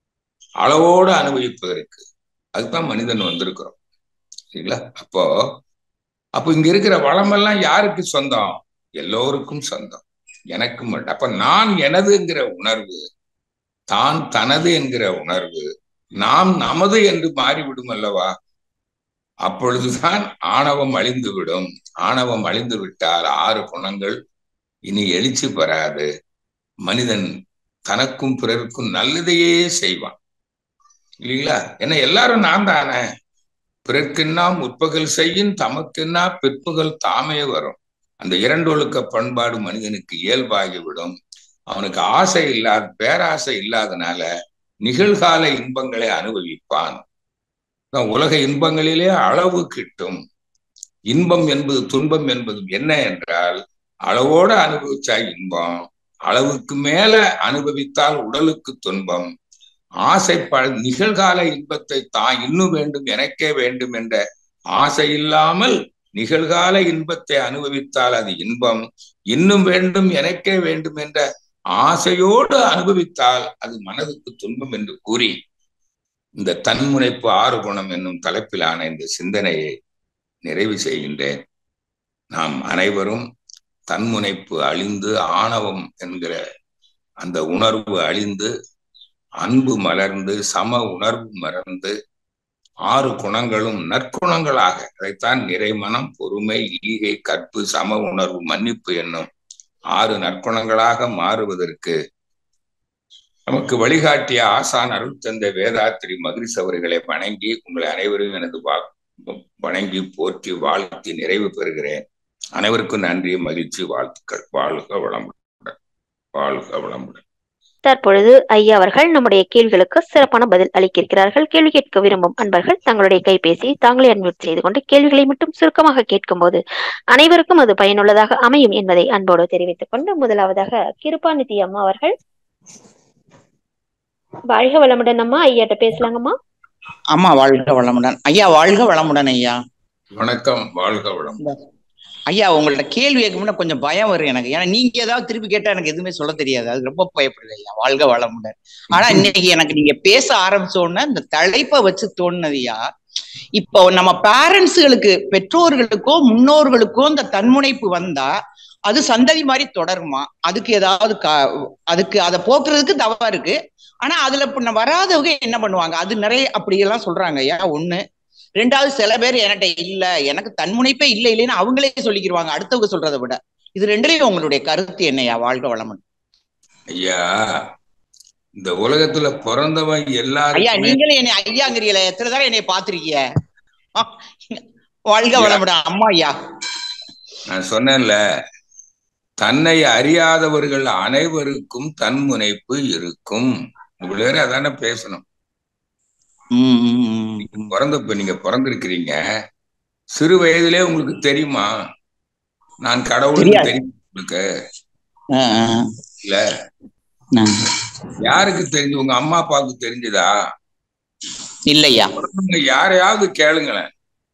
அளவோடு அனுபவிப்பதற்கு அதுதான் மனிதன் வந்திருக்கிறோம் சரிங்களா அப்போ அப்போ இங்க இருக்கிற வளமெல்லாம் யாருக்கு சொந்தம் எல்லோருக்கும் சொந்தம் எனக்கு மட்டும் அப்ப நான் எனதுங்கிற உணர்வு தான் தனது என்கிற உணர்வு நாம் நமது என்று மாறிவிடும் அல்லவா அப்பொழுதுதான் ஆணவம் அழிந்து விடும் ஆணவம் அழிந்து விட்டால் ஆறு குணங்கள் இனி எழுச்சி பெறாது மனிதன் தனக்கும் பிறருக்கும் நல்லதையே செய்வான் இல்லைங்களா ஏன்னா எல்லாரும் நான் தானே பிறர்க்குன்னா முற்பகல் செய்யும் தமக்குன்னா பிற்பகல் தாமே வரும் அந்த இரண்டொழுக்க பண்பாடு மனிதனுக்கு இயல்பாகிவிடும் அவனுக்கு ஆசை இல்லாத பேராசை இல்லாதனால நிகழ்கால இன்பங்களை அனுபவிப்பான் உலக இன்பங்களிலே அளவு கிட்டும் இன்பம் என்பது துன்பம் என்பது என்ன என்றால் அளவோடு அனுபவிச்சா இன்பம் அளவுக்கு மேல அனுபவித்தால் உடலுக்கு துன்பம் ஆசைப்ப நிகழ்கால இன்பத்தை தான் இன்னும் வேண்டும் எனக்கே வேண்டும் என்ற ஆசை இல்லாமல் நிகழ்கால இன்பத்தை அனுபவித்தால் அது இன்பம் இன்னும் வேண்டும் எனக்கே வேண்டும் என்ற ஆசையோடு அனுபவித்தால் அது மனதுக்கு துன்பம் என்று கூறி இந்த தன்முனைப்பு ஆறு குணம் என்னும் தலைப்பிலான இந்த சிந்தனையை நிறைவு செய்கின்றேன் நாம் அனைவரும் தன்முனைப்பு அழிந்து ஆணவம் என்கிற அந்த உணர்வு அழிந்து அன்பு மலர்ந்து சம உணர்வு மலர்ந்து ஆறு குணங்களும் நற்குணங்களாக அதைத்தான் நிறைமனம் பொறுமை ஈகை கற்பு சம உணர்வு மன்னிப்பு என்னும் ஆறு நற்குணங்களாக மாறுவதற்கு நமக்கு வழிகாட்டிய ஆசான் அருள் தந்த வேதாத்திரி மகிழ்ச்சி அவர்களை வணங்கி உங்களை அனைவரும் எனது வணங்கி போற்றி வாழ்த்தி நிறைவு பெறுகிறேன் அனைவருக்கும் நன்றி மகிழ்ச்சி வாழ்த்துக்கள் வாழ்க வளமுடன் வாழ்க வளமுடன் தற்பொழுது ஐயா அவர்கள் நம்முடைய கேள்விகளுக்கு சிறப்பான பதில் அளிக்கிறார்கள் கேள்வி கேட்க விரும்பும் அன்பர்கள் தங்களுடைய கைபேசி தாங்களே அன்மியூட் செய்து கொண்டு கேள்விகளை மட்டும் சுருக்கமாக கேட்கும் போது அனைவருக்கும் அது பயனுள்ளதாக அமையும் என்பதை அன்போடு தெரிவித்துக் கொண்டு முதலாவதாக கிருபாநிதி அம்மா அவர்கள் வாழ்க வளமுடன் அம்மா ஐயாட்ட பேசலாங்கம்மா அம்மா வாழ்க வளமுடன் ஐயா வாழ்க வளமுடன் ஐயா வணக்கம் வாழ்க வளம் ஐயா உங்கள்ட்ட கேள்வி கேட்கும்னா கொஞ்சம் பயம் வரும் எனக்கு ஏன்னா நீங்க ஏதாவது திருப்பி கேட்டா எனக்கு எதுவுமே சொல்ல தெரியாது அது ரொம்ப பயப்படுது ஐயா வாழ்க வளமுடன் ஆனா இன்னைக்கு எனக்கு நீங்க பேச ஆரம்பிச்ச உடனே இந்த தலைப்பை வச்சு தோணுனதுயா இப்போ நம்ம பேரண்ட்ஸுகளுக்கு பெற்றோர்களுக்கோ முன்னோர்களுக்கோ இந்த தன்முனைப்பு வந்தா அது சந்ததி மாதிரி தொடருமா அதுக்கு ஏதாவது அதுக்கு அதை போக்குறதுக்கு தவா இருக்கு ஆனா அதுல இப்ப வராதவங்க என்ன பண்ணுவாங்க அது நிறைய அப்படி எல்லாம் சொல்றாங்க ஐயா ஒண்ணு ரெண்டாவது சில பேர் என்கிட்ட இல்ல எனக்கு தன்முனைப்பே இல்ல இல்லைன்னு அவங்களே சொல்லிக்கிருவாங்க அடுத்தவங்க சொல்றதை விட இது ரெண்டுலயும் உங்களுடைய கருத்து என்னையா வாழ்க வளமன் ஐயா இந்த உலகத்துல பிறந்தவன் எல்லாரும் ஐயா நீங்களும் என்னை ஐயாங்கிறீங்களே எத்தனை தடவை என்னை பாத்திருக்கீங்க வாழ்க வளமுடன் அம்மா ஐயா நான் சொன்னேன்ல தன்னை அறியாதவர்கள் அனைவருக்கும் தன்முனைப்பு இருக்கும் இவ்வளவு பேர் அதானே பேசணும் பிறந்தப்ப நீங்க பிறந்திருக்கிறீங்க சிறு வயதிலே உங்களுக்கு தெரியுமா நான் கடவுளுக்கு தெரியும் உங்களுக்கு இல்ல யாருக்கு தெரிஞ்சு உங்க அம்மா அப்பாவுக்கு தெரிஞ்சதா இல்லையா யாரையாவது கேளுங்களேன்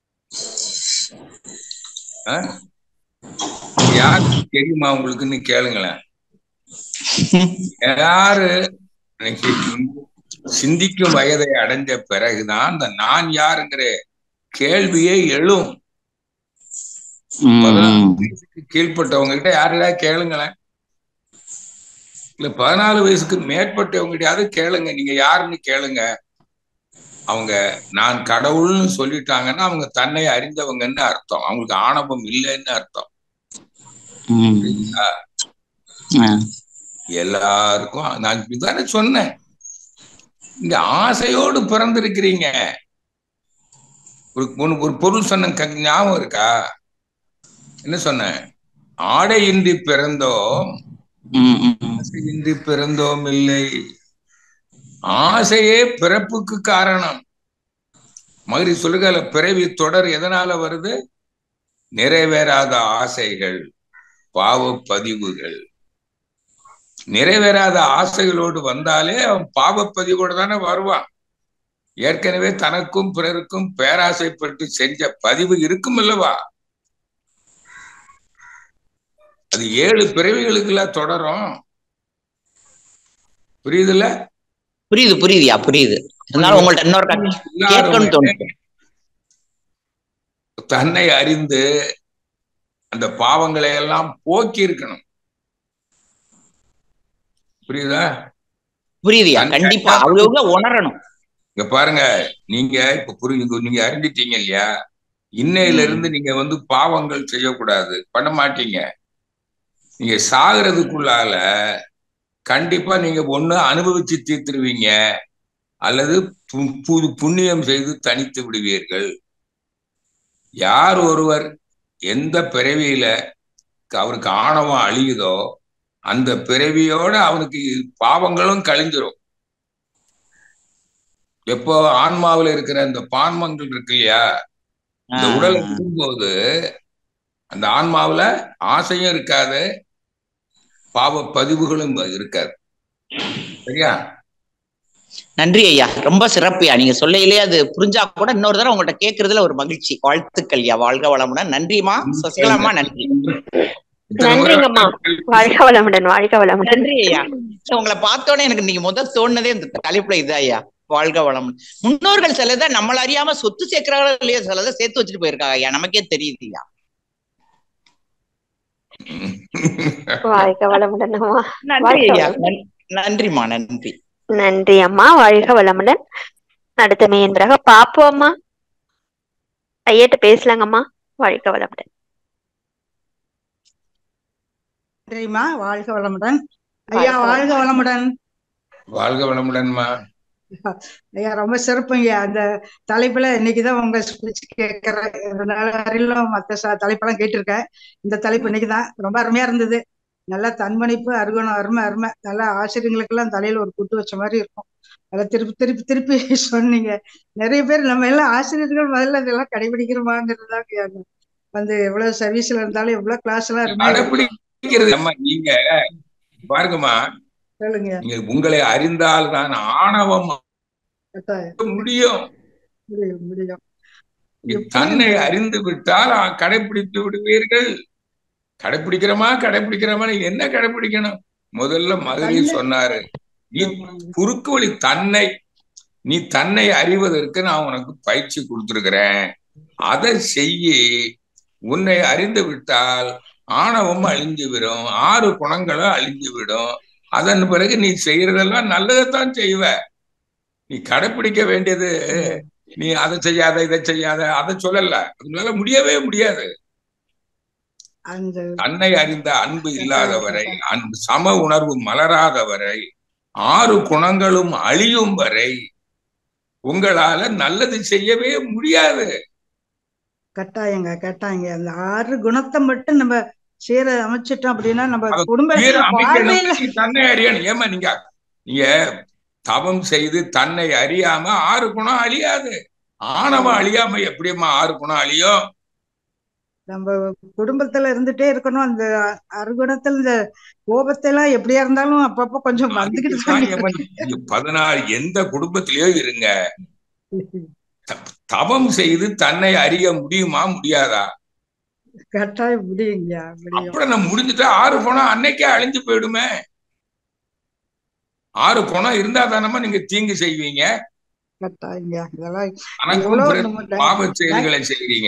யாருக்கு தெரியுமா உங்களுக்குன்னு கேளுங்களேன் யாரு சிந்திக்கும் வயதை அடைஞ்ச பிறகுதான் அந்த நான் யாருங்கிற கேள்வியே எழும் வயசுக்கு கீழ்பட்டவங்க கிட்ட யாரையாவது கேளுங்களேன் இல்ல பதினாலு வயசுக்கு மேற்பட்டவங்க கிட்டயாவது கேளுங்க நீங்க யாருன்னு கேளுங்க அவங்க நான் கடவுள்னு சொல்லிட்டாங்கன்னா அவங்க தன்னை அறிந்தவங்கன்னு அர்த்தம் அவங்களுக்கு ஆணவம் இல்லைன்னு அர்த்தம் எல்லாருக்கும் நான் இதுதானே சொன்னேன் இங்க ஆசையோடு பிறந்திருக்கிறீங்க ஒரு ஒரு பொருள் சொன்ன ஞாபகம் இருக்கா என்ன சொன்ன ஆடையின்றி பிறந்தோம் ஆசையின்றி பிறந்தோம் இல்லை ஆசையே பிறப்புக்கு காரணம் மகிரி சொல்லுகல பிறவி தொடர் எதனால வருது நிறைவேறாத ஆசைகள் பாவ பதிவுகள் நிறைவேறாத ஆசைகளோடு வந்தாலே அவன் பாவப்பதிவோடு தானே வருவான் ஏற்கனவே தனக்கும் பிறருக்கும் பேராசைப்பட்டு செஞ்ச பதிவு இருக்கும் அல்லவா அது ஏழு பிறவிகளுக்குள்ள தொடரும் புரியுதுல்ல புரியுது புரியுதுயா புரியுது இருந்தாலும் உங்கள்ட்ட இன்னொரு கேட்கணும்னு தோணுது தன்னை அறிந்து அந்த பாவங்களை எல்லாம் போக்கி இருக்கணும் புரியுதா புரியுதுயா கண்டிப்பா அவங்க உணரணும் இங்க பாருங்க நீங்க இப்ப புரியுது நீங்க அறிஞ்சிட்டீங்க இல்லையா இன்னையில இருந்து நீங்க வந்து பாவங்கள் செய்யக்கூடாது பண்ண மாட்டீங்க நீங்க சாகிறதுக்குள்ளால கண்டிப்பா நீங்க ஒண்ணு அனுபவிச்சு தீர்த்துருவீங்க அல்லது புது புண்ணியம் செய்து தனித்து விடுவீர்கள் யார் ஒருவர் எந்த பிறவியில அவருக்கு ஆணவம் அழியுதோ அந்த பிறவியோட அவனுக்கு பாவங்களும் கழிஞ்சிரும் எப்போ ஆன்மாவில் இருக்கிற அந்த பான்மங்கள் இருக்கு இல்லையா இந்த உடலை விடும்போது அந்த ஆன்மாவில ஆசையும் இருக்காது பாவ பதிவுகளும் இருக்காது சரியா நன்றி ஐயா ரொம்ப சிறப்புயா நீங்க சொல்லையிலே அது புரிஞ்சா கூட இன்னொரு தடவை உங்கள்ட்ட கேட்கறதுல ஒரு மகிழ்ச்சி வாழ்த்துக்கள் ஐயா வாழ்க வளமுடன் நன்றிமா சசிகலாமா நன்றி நன்றிங்கம்மா வாழ்க வளமுடன் வாழ்க வளமுடன் நன்றி ஐயா உங்களை பார்த்தோன்னே எனக்கு நீங்க முதல் தோணுனதே இந்த தலைப்புல இதா ஐயா வாழ்க வளமுடன் முன்னோர்கள் சிலதை நம்மள அறியாம சொத்து சேர்க்கிறாங்களோ இல்லையா சிலதை சேர்த்து வச்சுட்டு போயிருக்காங்க ஐயா நமக்கே தெரியுது ஐயா வாழ்க வளமுடன் அம்மா நன்றி ஐயா நன்றிமா நன்றி நன்றி அம்மா வாழ்க வளமுடன் அடுத்த மெய்யன்பராக பாப்பு அம்மா ஐயாட்ட பேசலாங்கம்மா வாழ்க வளமுடன் நன்றிம்மா வாழ்க வளமுடன் ஐயா வாழ்க வாழ்க வளமுடன் வாழ்க வளமுடன்மா ஐயா ரொம்ப சிறப்புங்க அந்த தலைப்புல இன்னைக்குதான் உங்க ஸ்பீச் கேட்கறேன் ரொம்ப நாள் வரையிலும் மத்த ச- தலைப்பெல்லாம் கேட்டிருக்கேன் இந்த தலைப்பு இன்னைக்குதான் ரொம்ப அருமையா இருந்தது நல்லா தன்மணிப்பு அருகணும் அருமை அருமை நல்லா ஆசிரியர்களுக்கெல்லாம் தலையில ஒரு குட்டு வச்ச மாதிரி இருக்கும் அதை திருப்பி திருப்பி திருப்பி சொன்னீங்க நிறைய பேர் நம்ம எல்லாம் ஆசிரியர்கள் முதல்ல இதெல்லாம் கடைபிடிக்கிறோமாங்கிறதுதான் வந்து எவ்வளவு சர்வீஸ்ல இருந்தாலும் எவ்வளவு கிளாஸ் எல்லாம் அருமையா இருக்கும் கடைப்பிடிக்கிறது அம்மா நீங்க பாருங்கம்மா சொல்லுங்க நீங்க உங்களை அறிந்தால் தான் ஆணவம் கட்டாயம் முடியும் முடியும் முடியும் நீ எப்படி தன்னை அந்த அறிந்து விட்டால் அ- கடைப்பிடித்து விடுவீர்கள் கடைப்பிடிக்கிறோமா கடைப்பிடிக்கிறோமா நீ என்ன கடைப்பிடிக்கணும் முதல்ல மதுரை தன்னை சொன்னாரு நீ ஆமாங்க. குறுக்கு வழி தன்னை நீ தன்னை அறிவதற்கு நான் உனக்கு பயிற்சி கொடுத்திருக்கிறேன் அதை செய்யி உன்னை அறிந்து விட்டால் ஆணவம் அழிஞ்சு விடும் ஆறு குணங்களும் அழிஞ்சு விடும் அதன் பிறகு நீ செய்யறதெல்லாம் நல்லதைத்தான் செய்வ நீ கடைப்பிடிக்க வேண்டியது நீ அதை செய்யாத இதை செய்யாத அதை சொல்லல அதனால முடியவே முடியாது அந்த தன்னை அறிந்த அன்பு இல்லாதவரை அன்பு சம உணர்வு மலராதவரை ஆறு குணங்களும் அழியும் வரை உங்களால நல்லது செய்யவே முடியாது கட்டாயங்க கட்டாயங்க அந்த ஆறு குணத்தை மட்டும் நம்ம சீர அமைச்சிட்டோம் அப்படின்னா நம்ம அதை குடும்ப சீர அமைக்கணும் வாழ்வையில நீ தன்னை அறியணும் ஏமா நீங்க நீங்க தவம் செய்து தன்னை அறியாம ஆறு குணம் அழியாது ஆணவம் அழியாம எப்படிம்மா ஆறு குணம் அழியும் நம்ம குடும்பத்துல இருந்துட்டே இருக்கணும் அந்த அறுகுணத்துல இந்த கோபத்தை எல்லாம் எப்படியா இருந்தாலும் அப்பப்ப கொஞ்சம் வந்துகிட்டு தான் அதுக்குதான் இருக்கு. ஏம்மா நீங்க பதினாறு எந்த குடும்பத்திலயோ இருங்க தவம் செய்து தன்னை அறிய முடியுமா முடியாதா கட்டாயம் முடியுங்க முடியும் அப்புறம் நான் முடிஞ்சுட்டா ஆறு குணம் அன்னைக்கே அழிஞ்சு போயிடுமே ஆறு குணம் இருந்தா தானமா நீங்க தீங்கு செய்வீங்க கட்டாயங்க இதெல்லாம் தனக்கும் எவ்வளவு பிறருக்கும் நம்ம பாவ செயல்களை செய்றீங்க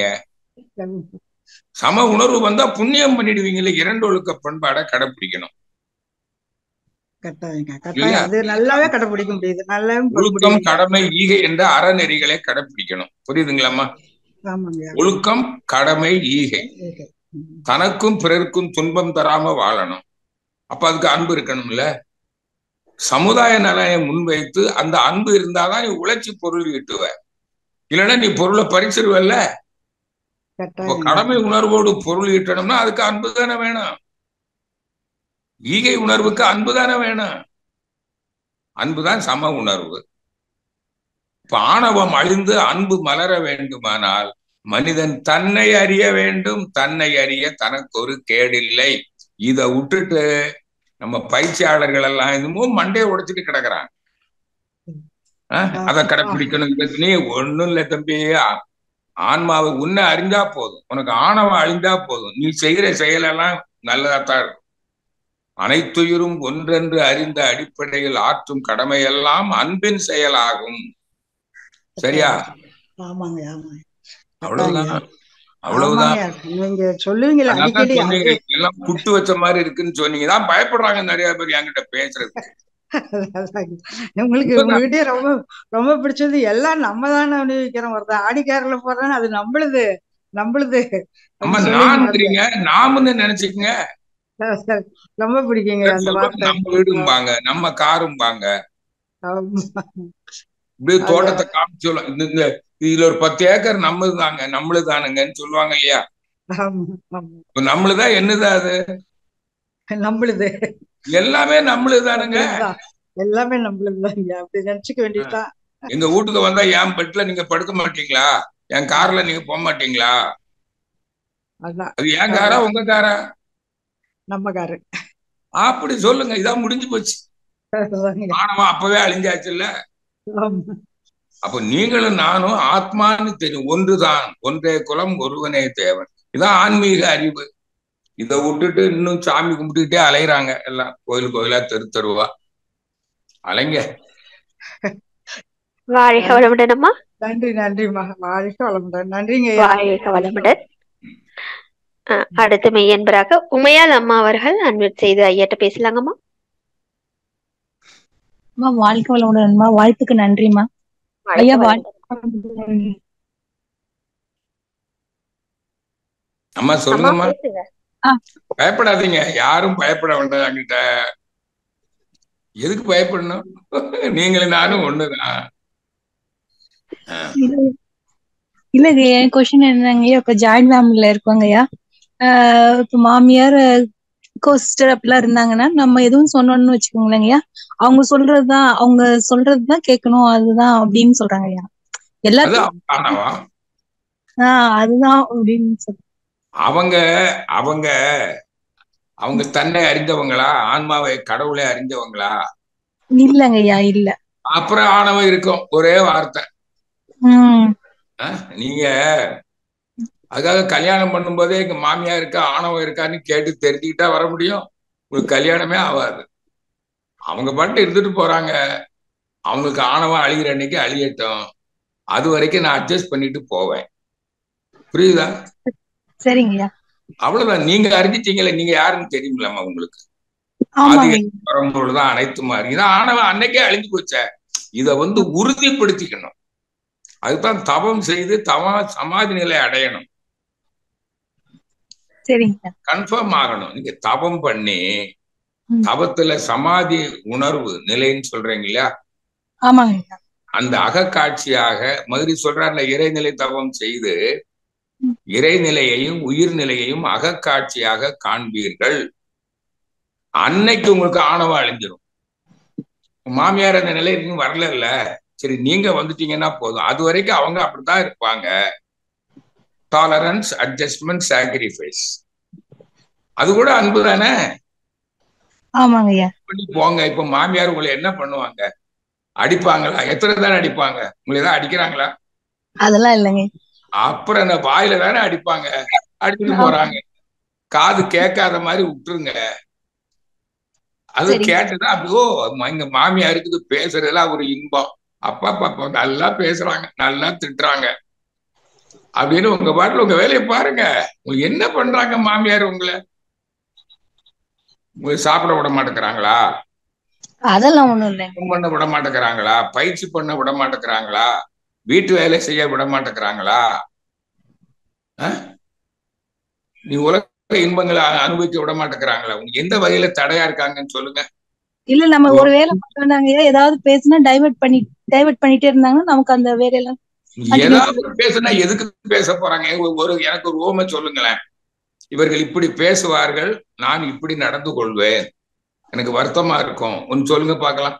சம உணர்வு வந்தா புண்ணியம் பண்ணிடுவீங்கல்ல இரண்டு ஒழுக்க பண்பாடை கடைப்பிடிக்கணும் கட்டாயங்க இல்லையா கட்டாயம் அது நல்லாவே கடைபிடிக்க முடியுது நல்லாவே பண்ண ஒழுக்கம் முடியுங்க கடமை ஈகை என்ற அறநெறிகளை கடைப்பிடிக்கணும் புரியுதுங்களாம்மா ஆமாங்க ஒழுக்கம் கடமை ஈகை ஓகே. ம். தனக்கும் பிறருக்கும் துன்பம் தராம வாழணும் அப்ப அதுக்கு அன்பு இருக்கணும்ல சமுதாய நலனை முன்வைத்து அந்த அன்பு இருந்தாதான் நீ உழைச்சி பொருள் ஈட்டுவ இல்லைன்னா நீ பொருளை பறிச்சிருவல்ல இப்போ கட்டாயங்க கடமை உணர்வோடு பொருள் ஈட்டணும்னா அதுக்கு அன்பு தானே வேணும் ஈகை உணர்வுக்கு அன்பு தானே வேணும் அன்புதான் சம உணர்வு இப்ப ஆணவம் அழிந்து அன்பு மலர வேண்டுமானால் மனிதன் தன்னை அறிய வேண்டும் தன்னை அறிய தனக்கு ஒரு கேடில்லை இத விட்டுட்டு நம்ம பயிற்சியாளர்கள் எல்லாம் இன்னமும் மண்டையை உடைச்சிட்டு கிடக்குறாங்க அஹ், அதை கடைப்பிடிக்கணும் இதை நீ ஒண்ணும் இல்லை தம்பி ஆ- ஆன்மாவை உன்னை அறிஞ்சா போதும் உனக்கு ஆணவம் அழிந்தா போதும் நீ செய்கிற செயலெல்லாம் நல்லதாத்தான் இருக்கும் அனைத்துயிரும் ஒன்றென்று அறிந்த அடிப்படையில் ஆற்றும் கடமையெல்லாம் அன்பின் செயலாகும் சரியா ஆமாங்க ஆமாங்க அவ்வளவுதான் கட்டாயங்க அவ்வளவுதான் ஆமாங்க நீங்க சொல்லுவீங்களா அதான் அடிக்கடி சொன்னீங்க அது எல்லாம் குட்டு வச்ச மாதிரி இருக்குன்னு சொன்னீங்க தான் பயப்படுறாங்க நிறைய பேர் என்கிட்ட பேசுறது அதாங்க. உங்களுக்கு உங்ககிட்ட ரொம்ப ரொம்ப பிடிச்சது எல்லாம் நம்ம தானே அனுபவிக்கிறோம் ஒருத்தன் ஆடிக்காரில் போறான்னு அது நம்மளுது நம்மளுது நம்ம அப்படி சொல்லுவீங்க நான்ங்கிறீங்க நாமுன்னு நினைச்சுக்கங்க அது. ரொம்ப பிடிக்குங்க அந்த சொல்றது வார்த்தை நம்ம வீடும்பாங்க நம்ம காரும்பாங்க ஆமா. இப்படியே அது தோட்டத்தை காமிச்சு சொல்லுவாங்க இந்த இந்த இதுல ஒரு பத்து ஏக்கர் நம்மளுதாங்க நம்மளுதானுங்கன்னு சொல்லுவாங்க இல்லையா ஆமா, ஆமா. இப்ப நம்மளுதான் என்னதான் அது நம்மளுது எல்லாமே நம்மளுதானுங்க நம்மளுதுதான். எல்லாமே நம்மளுதுதாங்க அப்படி நினைச்சுக்க வேண்டியதுதான் எங்க வீட்டுக்கு வந்தா என் பெட்ல நீங்க படுக்க மாட்டீங்களா என் கார்ல நீங்க போக மாட்டீங்களா அதான் அது என் காரா உங்க காரா நம்ம காரு அப்படி சொல்லுங்க இதான் முடிஞ்சு போச்சு அதாங்க. ஆணவம் அப்பவே அழிஞ்சாச்சுல்ல ஆமா. அப்ப நீங்களும் நானும் ஆத்மான்னு தெரியும் ஒன்றுதான் ஒன்றே குலம் ஒருவனே தேவன் இதான் ஆன்மீக அறிவு இதை விட்டுட்டு இன்னும் சாமி கும்பிட்டுக்கிட்டே அலையுறாங்க எல்லாம் கோயில் கோயிலா தெரு தெருவா அலைங்க வாழ்க வளமுடன் அம்மா நன்றி நன்றிம்மா வாழ்க்கை வளமுடன் நன்றிங்க ஐயா. வாழ்க வளமுடன் அஹ், அடுத்து மெய்யன்பராக உமையால் அம்மா அவர்கள் அன்மிட் செய்து ஐயாட்ட பேசலாங்கம்மா அம்மா வாழ்க்கை வளமுடன்மா வாழ்த்துக்கு நன்றிம்மா வாழ்க ஐயா வளமுடன். அம்மா அம்மா சொல்லுங்கம்மா பேசுங்க பயப்படாதீங்க யாரும் பயப்பட வேண்டாம் என்கிட்ட எதுக்கு பயப்படணும் நீங்களும் நானும் ஒண்ணுதான் ஆ. இல்லங்க என் கொஸ்டின் என்னங்கய்யா இப்ப ஜாயிண்ட் ஃபேமிலில இருக்கோங்கய்யா ஆஹ் இப்ப மாமியார் கோ சிஸ்டர் அப்படிலாம் இருந்தாங்கன்னா நம்ம எதுவும் சொன்னோம்னு வச்சுக்கோங்களேங்கய்யா அவங்க சொல்றதுதான் அவங்க சொல்றதுதான் கேட்கணும் அதுதான் அப்படின்னு சொல்றாங்கய்யா அது எல்லாத்தையும் ஆனவா ஆஹ் அதுதான் அப்படின்னு சொல்றாங்க அவங்க அவங்க அவங்க தன்னை அறிந்தவங்களா ஆன்மாவை கடவுளை அறிந்தவங்களா இல்லங்கய்யா இல்ல அப்புறம் ஆணவம் இருக்கும் ஒரே வார்த்தை உம் ஆ? நீங்க அதுக்காக கல்யாணம் பண்ணும்போதே எங்க மாமியா இருக்கா ஆணவம் இருக்கான்னு கேட்டு தெரிஞ்சுக்கிட்டா வர முடியும் உங்களுக்கு கல்யாணமே ஆகாது அவங்க பாட்டு இருந்துட்டு போறாங்க அவங்களுக்கு ஆணவம் அழிகிற அன்னைக்கு அழியட்டும் அது வரைக்கும் நான் அட்ஜஸ்ட் பண்ணிட்டு போவேன் புரியுதா சரிங்கய்யா அவ்வளவுதான் நீங்க அறிஞ்சிட்டீங்களே நீங்க யாருன்னு தெரியுமில்லம்மா உங்களுக்கு ஆமாங்க பரம்பொருள் தான் அனைத்து மாதிரி இதான் ஆணவம் அன்னைக்கே அழிஞ்சு போச்சே இத வந்து உறுதிப்படுத்திக்கணும் அதுதான் தவம் செய்து தவ சமாதி நிலை அடையணும் சரிங்கய்யா கன்ஃபார்ம் ஆகணும் நீங்க தவம் பண்ணி ம். தவத்துல சமாதி உணர்வு நிலைன்னு சொல்றீங்க இல்லையா ஆமாங்கய்யா அந்த அகக்காட்சியாக மதுரை சொல்றாருல இறைநிலை தவம் செய்து ம். இறைநிலையையும் உயிர்நிலையையும் அகக்காட்சியாக காண்பீர்கள் அன்னைக்கு உங்களுக்கு ஆணவம் அழிஞ்சிரும் மாமியார் அந்த நிலைக்கு இன்னும் வரல இல்ல சரி நீங்க வந்துட்டீங்கன்னா போதும் அது வரைக்கும் அவங்க அப்படித்தான் இருப்பாங்க டாலரன்ஸ் அட்ஜஸ்ட்மெண்ட் சாக்ரிஃபைஸ் அது கூட அன்பு தானே ஆமாங்கய்யா பண்ணி போங்க இப்ப மாமியார் உங்களை என்ன பண்ணுவாங்க அடிப்பாங்களா எத்தனை தானே அடிப்பாங்க உங்களை ஏதாவது அடிக்கிறாங்களா அதெல்லாம் இல்லைங்க அப்புறம் என்ன வாயில தானே அடிப்பாங்க அடிச்சுட்டு போறாங்க காது கேட்காத மாதிரி விட்டுருங்க அது சரி. கேட்டுதான் அப்படியோ எங்க மாமியாருக்கு இது பேசுறதுலாம் ஒரு இன்பம் அப்பா பாப்பா நல்லா பேசுறாங்க நல்லா திட்டுறாங்க அப்படின்னு உங்க பாட்டுல உங்க வேலையை பாருங்க உங்களுக்கு என்ன பண்றாங்க மாமியார் உங்களை உங்களை சாப்பிட விட மாட்டேங்கிறாங்களா அதெல்லாம் ஒண்ணும் இல்லைங்க சுத்தம் பண்ண விட மாட்டேங்கிறாங்களா பயிற்சி பண்ண விட மாட்டேங்கிறாங்களா வீட்டு வேலை செய்ய விட மாட்டேங்கிறாங்களா அஹ்? நீ உலக இன்பங்களை அ- அனுபவிக்க விட மாட்டேங்கிறாங்களா உனக்கு எந்த வகையில தடையா இருக்காங்கன்னு சொல்லுங்க இல்ல நம்ம ஒரு வேலை பண்ணாங்க ஏதாவது பேசினா டைவர்ட் பண்ணி டைவர்ட் பண்ணிட்டே இருந்தாங்கன்னா நமக்கு அந்த வேலையெல்லாம் ஏதாவது பேசுனா எதுக்கு பேச போறாங்க ஒரு- ஒரு எனக்கு ஒரு ஓமை சொல்லுங்களேன் இவர்கள் இப்படி பேசுவார்கள் நான் இப்படி நடந்து கொள்வேன் எனக்கு வருத்தமா இருக்கும் ஒன்னு சொல்லுங்க பார்க்கலாம்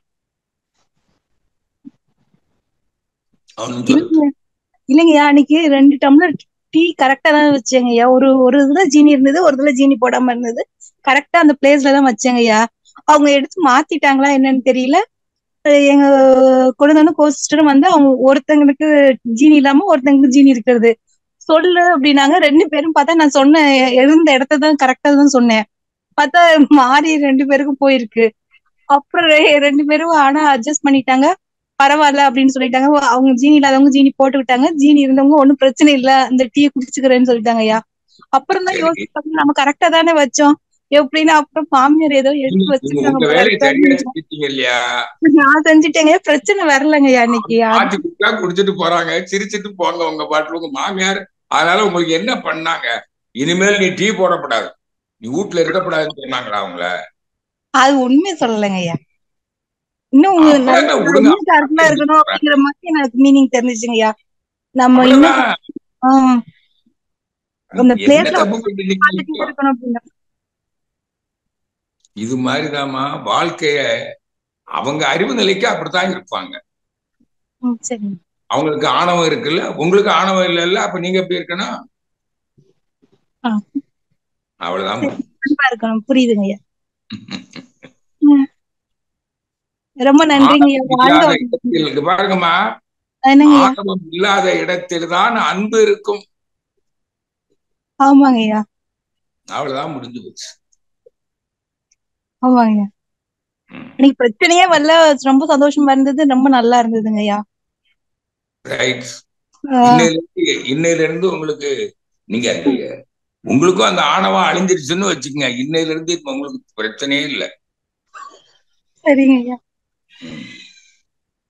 அவனு சொல்லு இல்லைங்க இல்லைங்கய்யா அன்னைக்கு ரெண்டு டம்ளர் டீ கரெக்டா தான் வச்சேங்கய்யா ஒரு ஒரு இதுல ஜீனி இருந்தது ஒரு இதுல ஜீனி போடாம இருந்தது கரெக்டா அந்த பிளேஸ்ல தான் வச்சேங்கய்யா அவங்க எடுத்து மாத்திட்டாங்களா என்னன்னு தெரியல அஹ் எங்க குழந்தைன்னு கோ சிஸ்டரும் வந்து அவங்க ஒருத்தங்களுக்கு ஜீனி இல்லாம ஒருத்தங்களுக்கு ஜீனி இருக்கிறது சொல்லு அப்படின்னாங்க ரெண்டு பேரும் பார்த்தா நான் சொன்ன எழுந்த இடத்த தான் கரெக்டா தான் சொன்னேன் பார்த்தா மாறி ரெண்டு பேருக்கும் போயிருக்கு அப்புறம் ரெ- ரெண்டு பேரும் ஆனா அட்ஜஸ்ட் பண்ணிட்டாங்க பரவாயில்ல அப்படின்னு சொல்லிட்டாங்க ஓ, அவங்க ஜீனி இல்லாதவங்க ஜீனி போட்டு விட்டாங்க ஜீனி இருந்தவங்க ஒண்ணும் பிரச்சனை இல்ல இந்த டீயை குடிச்சுக்கிறேன்னு சொல்லிட்டாங்க ஐயா அப்புறம் தான் சரி. யோசிச்சு நம்ம கரெக்டா தானே வச்சோம் எப்படின்னு அப்புறம் மாமியார் ஏதோ எடுத்து நீங்க வச்சிருக்காங்க உங்க போல வேலையை சரியா இருக்கு. செஞ்சிட்டீங்க இல்லையா நான் செஞ்சுட்டேங்க பிரச்சனை வரலங்க ஐயா அன்னைக்கு ஆச்சு குடிச்சா குடிச்சிட்டு போறாங்க சிரிச்சிட்டு போங்க உங்க பாட்டுல உங்க மாமியார் அதனால உங்களுக்கு என்ன பண்ணாங்க இனிமேல் நீ டீ போடக்கூடாது நீ வீட்டுல இருக்கக்கூடாதுன்னு சொன்னாங்களா அவங்கள அது உண்மையை சொல்லலைங்க ஐயா இன்னும் உங்க அப்புறம் என்ன விடுங்க. இன்னும் கரெக்டா இருக்கணும் அப்படிங்கிற மாதிரி எனக்கு மீனிங் தெரிஞ்சுச்சுங்க ஐயா நம்ம இன்னும் அவ்வளவுதான். ஆஹ் அந்த என்ன பிளேஸ்ல தப்பு பண்ணிட்டு பார்த்துட்டு இருக்கீங்க? இருக்கணும் அப்படின்னா இது மாதிரிதாம்மா வாழ்க்கைய அவங்க அறிவு நிலைக்கு அப்படித்தான் இருப்பாங்க ம், சரிங்க அவங்களுக்கு ஆணவம் இருக்குல்ல உங்களுக்கு ஆணவம் இல்லைல்ல அப்ப நீங்க எப்படி இருக்கணும் ஆ. அவ்வளவுதான் அன்பா இருக்கணும் புரியுதுங்க ஐயா ம். ரொம்ப நன்றிங்க ஐயா வாழ்க இல்லாத வளமுடன். இடத்தில் இங்க பாருங்கம்மா என்னங்க ஐயா ஆணவம் இல்லாத இடத்தில் தான் அன்பு இருக்கும் ஆமாங்க ஐயா அவ்வளவுதான் முடிஞ்சு போச்சு ஆமாங்க ஐயா ம். இன்னைக்கு பிரச்சனையே வரல ரொம்ப சந்தோஷமா இருந்தது ரொம்ப நல்லா இருந்ததுங்க ஐயா ரைட் ஆஹ் இன்னையில இருந்து இன்னையில இருந்து உங்களுக்கு நீங்க அந்த உங்களுக்கும் அந்த ஆணவம் அழிஞ்சிருச்சுன்னு வச்சுக்கோங்க இன்னையில இருந்து இப்ப உங்களுக்கு பிரச்சனையே இல்லை சரிங்க ஐயா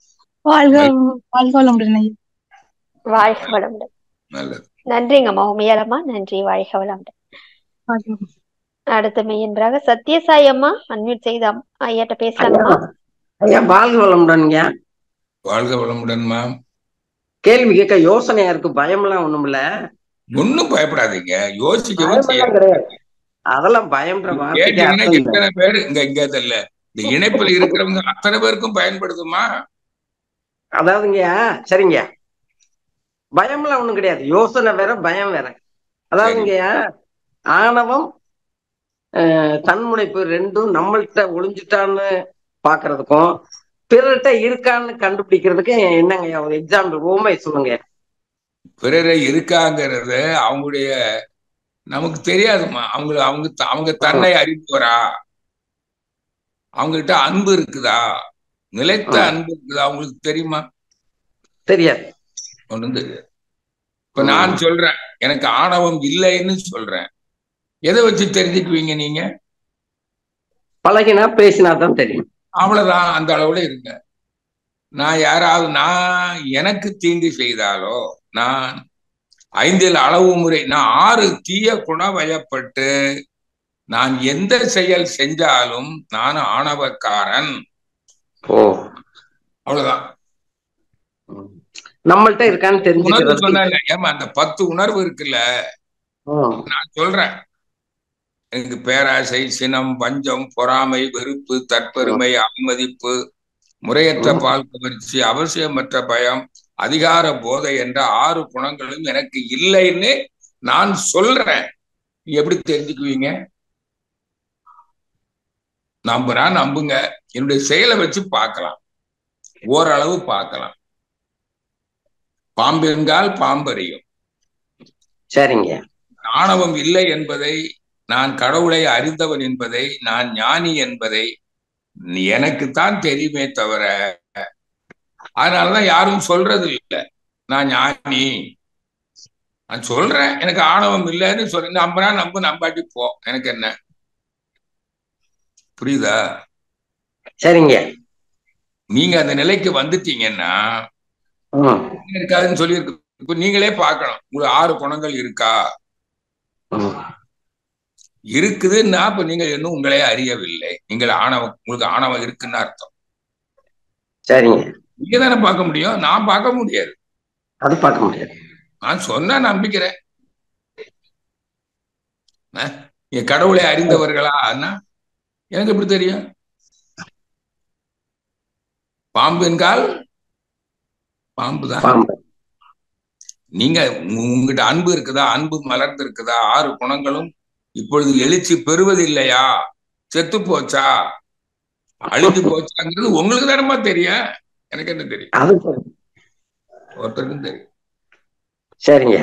வாழ்க வாழ்க வளமுடன் ஐயா வாழ்க வளமுடன் நல்லது நன்றிங்கம்மா உமையாலம்மா நன்றி வாழ்க வளமுடன் வாழ்க வளமுடன். அடுத்த மெய்யன்பராக சத்யசாய் அம்மா அன்மியூட் செய்த அம்- ஐயாட்ட பேசலாங்கம்மா ஐயா வாழ்க வளமுடன்ங்க வாழ்க வளமுடன்மா கேள்வி கேட்க யோசனையா இருக்கு பயம்லாம் ஒண்ணுமில்ல ஒன்னும் பயப்படாதீங்க யோசிக்கவும் பயமெல்லாம் செய்ய கிடையாது அதெல்லாம் பயம்ன்ற வார்த்தைக்கு கேட்டீங்கன்னா அர்த்தம் இல்லை எத்தனை பேர் இங்க இங்க இல்ல இந்த இணைப்பில் இருக்கிறவங்க அத்தனை பேருக்கும் பயன்படுதுமா அதாவதுங்க சரிங்க பயம்லாம் ஒண்ணும் கிடையாது யோசனை வேற பயம் வேற அதாவதுங்க ஆணவம் அஹ், தன்முனைப்பு ரெண்டும் நம்மள்கிட்ட ஒளிஞ்சுட்டான்னு பாக்குறதுக்கும் பிறர்கிட்ட இருக்கான்னு கண்டுபிடிக்கிறதுக்கு என்னங்க ஒரு எக்ஸாம்பிள் ஓமை சொல்லுங்க பிறரை இருக்காங்கிறது அவங்களுடைய நமக்கு தெரியாதுமா அவங்க அவங்க அவங்க தன்னை அறிந்தவரா அவங்ககிட்ட அன்பு இருக்குதா நிலைத்த ஆ. அன்பு இருக்குதா அவங்களுக்கு தெரியுமா தெரியாது ஒண்ணும் தெரியாது இப்ப நான் சொல்றேன் எனக்கு ஆணவம் இல்லைன்னு சொல்றேன் எதை வச்சு தெரிஞ்சுக்குவீங்க நீங்க பழகினா பேசினா தான் தெரியும் அவ்வளவுதான் அந்த அளவுல இருங்க நான் யாராவது நான் எனக்கு தீங்கு செய்தாலோ நான் ஐந்தில் அளவு முறை நான் ஆறு தீய குணவயப்பட்டு நான் எந்த செயல் செஞ்சாலும் நான் ஆணவக்காரன் ஓ அவ்வளவுதான் நம்மள்ட்ட இருக்கான்னு உணர்வு தெரிஞ்சுக்கிறது சொன்னாங்க ஏமா அந்த பத்து உணர்வு இருக்குல்ல ம், நான் சொல்றேன் எனக்கு பேராசை சினம் பஞ்சம் பொறாமை வெறுப்பு தற்பெருமை அவமதிப்பு முறையற்ற ம். பால் கவர்ச்சி அவசியமற்ற பயம் அதிகார போதை என்ற ஆறு குணங்களும் எனக்கு இல்லைன்னு நான் சொல்றேன் நீ எப்படி தெரிஞ்சுக்குவீங்க நம்புறா நம்புங்க என்னுடைய செயலை வச்சு பார்க்கலாம் ஓரளவு பார்க்கலாம் பாம்பென்கால் பாம்பறியும் சரிங்க ஆணவம் இல்லை என்பதை நான் கடவுளை அறிந்தவன் என்பதை நான் ஞானி என்பதை எனக்குத்தான் தெரியுமே தவிர அதனாலதான் யாரும் சொல்றது இல்லை நான் ஞானி நான் சொல்றேன் எனக்கு ஆணவம் இல்லைன்னு சொல்றேன் நம்புறா நம்பு நம்பாட்டி போ எனக்கு என்ன புரியுதா சரிங்க நீங்க அந்த நிலைக்கு வந்துட்டீங்கன்னா ம், இருக்காதுன்னு சொல்லியிருக்கு இப்ப நீங்களே பார்க்கணும் உங்களுக்கு ஆறு குணங்கள் இருக்கா ம். இருக்குதுன்னா அப்ப நீங்கள் இன்னும் உங்களே அறியவில்லை நீங்கள் ஆணவம் உங்களுக்கு ஆணவம் இருக்குன்னு அர்த்தம் சரிங்க நீங்க தானே பார்க்க முடியும் நான் பார்க்க முடியாது அது பார்க்க முடியாது நான் சொன்னா நம்பிக்கிறேன் அஹ், நீங்க கடவுளை அறிந்தவர்களா அண்ணா எனக்கு எப்படி தெரியும் பாம்பு என்றால் பாம்பு தான் பாம்பு நீங்க உங்க- உங்ககிட்ட அன்பு இருக்குதா அன்பு மலர்ந்து இருக்குதா ஆறு குணங்களும் இப்பொழுது எழுச்சி பெறுவது இல்லையா செத்து போச்சா அழிஞ்சு போச்சாங்கிறது உங்களுக்கு தானமா தெரியும் எனக்கு என்ன தெரியும் அது சரி. ஒருத்தருக்கும் தெரியும் சரிங்க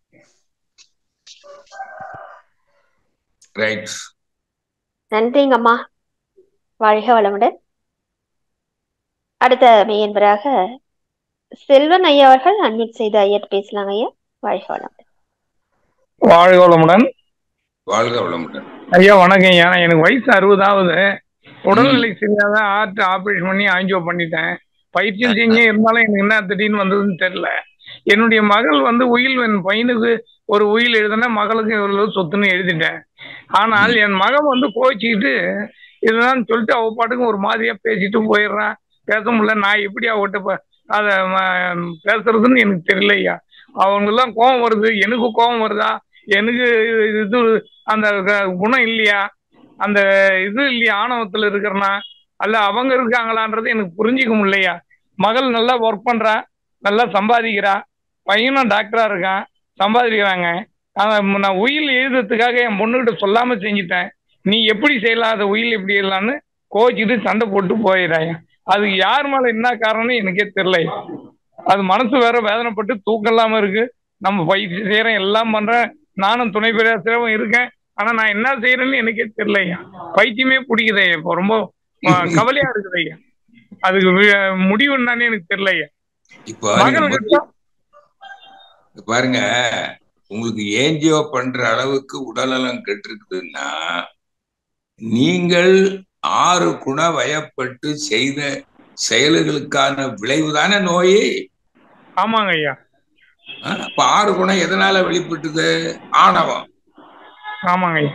ரைட் நன்றிங்கம்மா வாழ்க வளமுடன் அடுத்த மெய்யன்பராக செல்வன் ஐயா அவர்கள் அன்மியூட் செய்த ஐயா பேசலாங்க ஐயா வாழ்க வளமுடன் வாழ்க வளமுடன் வாழ்க வளமுடன் ஐயா வணக்கம் ஐயா எனக்கு வயசு அறுபதாவது உடல்நிலை சரியாத ஹார்ட் ஆபரேஷன் பண்ணி ஆஞ்சியோ பண்ணிட்டேன் பயிற்சியும் செஞ்சு இருந்தாலும் எனக்கு என்ன திடீர்னு வந்ததுன்னு தெரியல என்னுடைய மகள் வந்து உயில் என் பையனுக்கு ஒரு உயில் எழுதுனா மகளுக்கு இவ்வளவு சொத்துன்னு எழுதிட்டேன் ஆனால் என் மகன் வந்து கோச்சிக்கிட்டு இதுதான் சொல்லிட்டு அவ பாட்டுக்கு ஒரு மாதிரியா பேசிட்டு போயிடுறான் பேச முடியல நான் எப்படி அவகிட்ட ப- அத ம- பேசுறதுன்னு எனக்கு தெரியல ஐயா அவங்கெல்லாம் கோபம் வருது எனக்கு கோபம் வருதா எனக்கு இது அந்த க- குணம் இல்லையா அந்த இது இல்லையா ஆணவத்துல இருக்கிறனா அல்ல அவங்க இருக்காங்களான்றது எனக்கு புரிஞ்சிக்க முடியலையா மகள் நல்லா ஒர்க் பண்றா நல்லா சம்பாதிக்கிறா பையனும் டாக்டரா இருக்கான் சம்பாதிக்கிறாங்க ஆனா நான் உயில் எழுதுறதுக்காக என் பொண்ணுகிட்ட சொல்லாம செஞ்சுட்டேன் நீ எப்படி செய்யலாம் அதை உயில் எப்படி எழுதலான்னு கோச்சிட்டு சண்டை போட்டு போயிடுறாங்க அதுக்கு யார் மேல என்ன காரணம்னு எனக்கே தெரியல அது மனசு வேற வேதனைப்பட்டு தூக்கம் இல்லாம இருக்கு நம்ம பயிற்சி செய்யறேன் எல்லாம் பண்றேன் நானும் துணை பேராசிரியரும் இருக்கேன் ஆனா நான் என்ன செய்யறேன்னு எனக்கே தெரியலையா பைத்தியமே பிடிக்குது இப்போ ரொம்ப ஆஹ், கவலையா இருக்குது ஐயா அதுக்கு வி- முடிவு என்னன்னு எனக்கு தெரியலையா இப்போ நீங்க மகள் முதல்ல கிட்ட பாருங்க உங்களுக்கு ஏஞ்சியோ பண்ற அளவுக்கு உடல்நலம் கெட்டிருக்குதுன்னா நீங்கள் ஆறு குண வயப்பட்டு செய்த செயல்களுக்கான விளைவுதானே நோய் ஆமாங்க ஐயா ஆ, அப்ப ஆறு குணம் எதனால வெளிப்பட்டது ஆணவம் ஆமாங்க ஐயா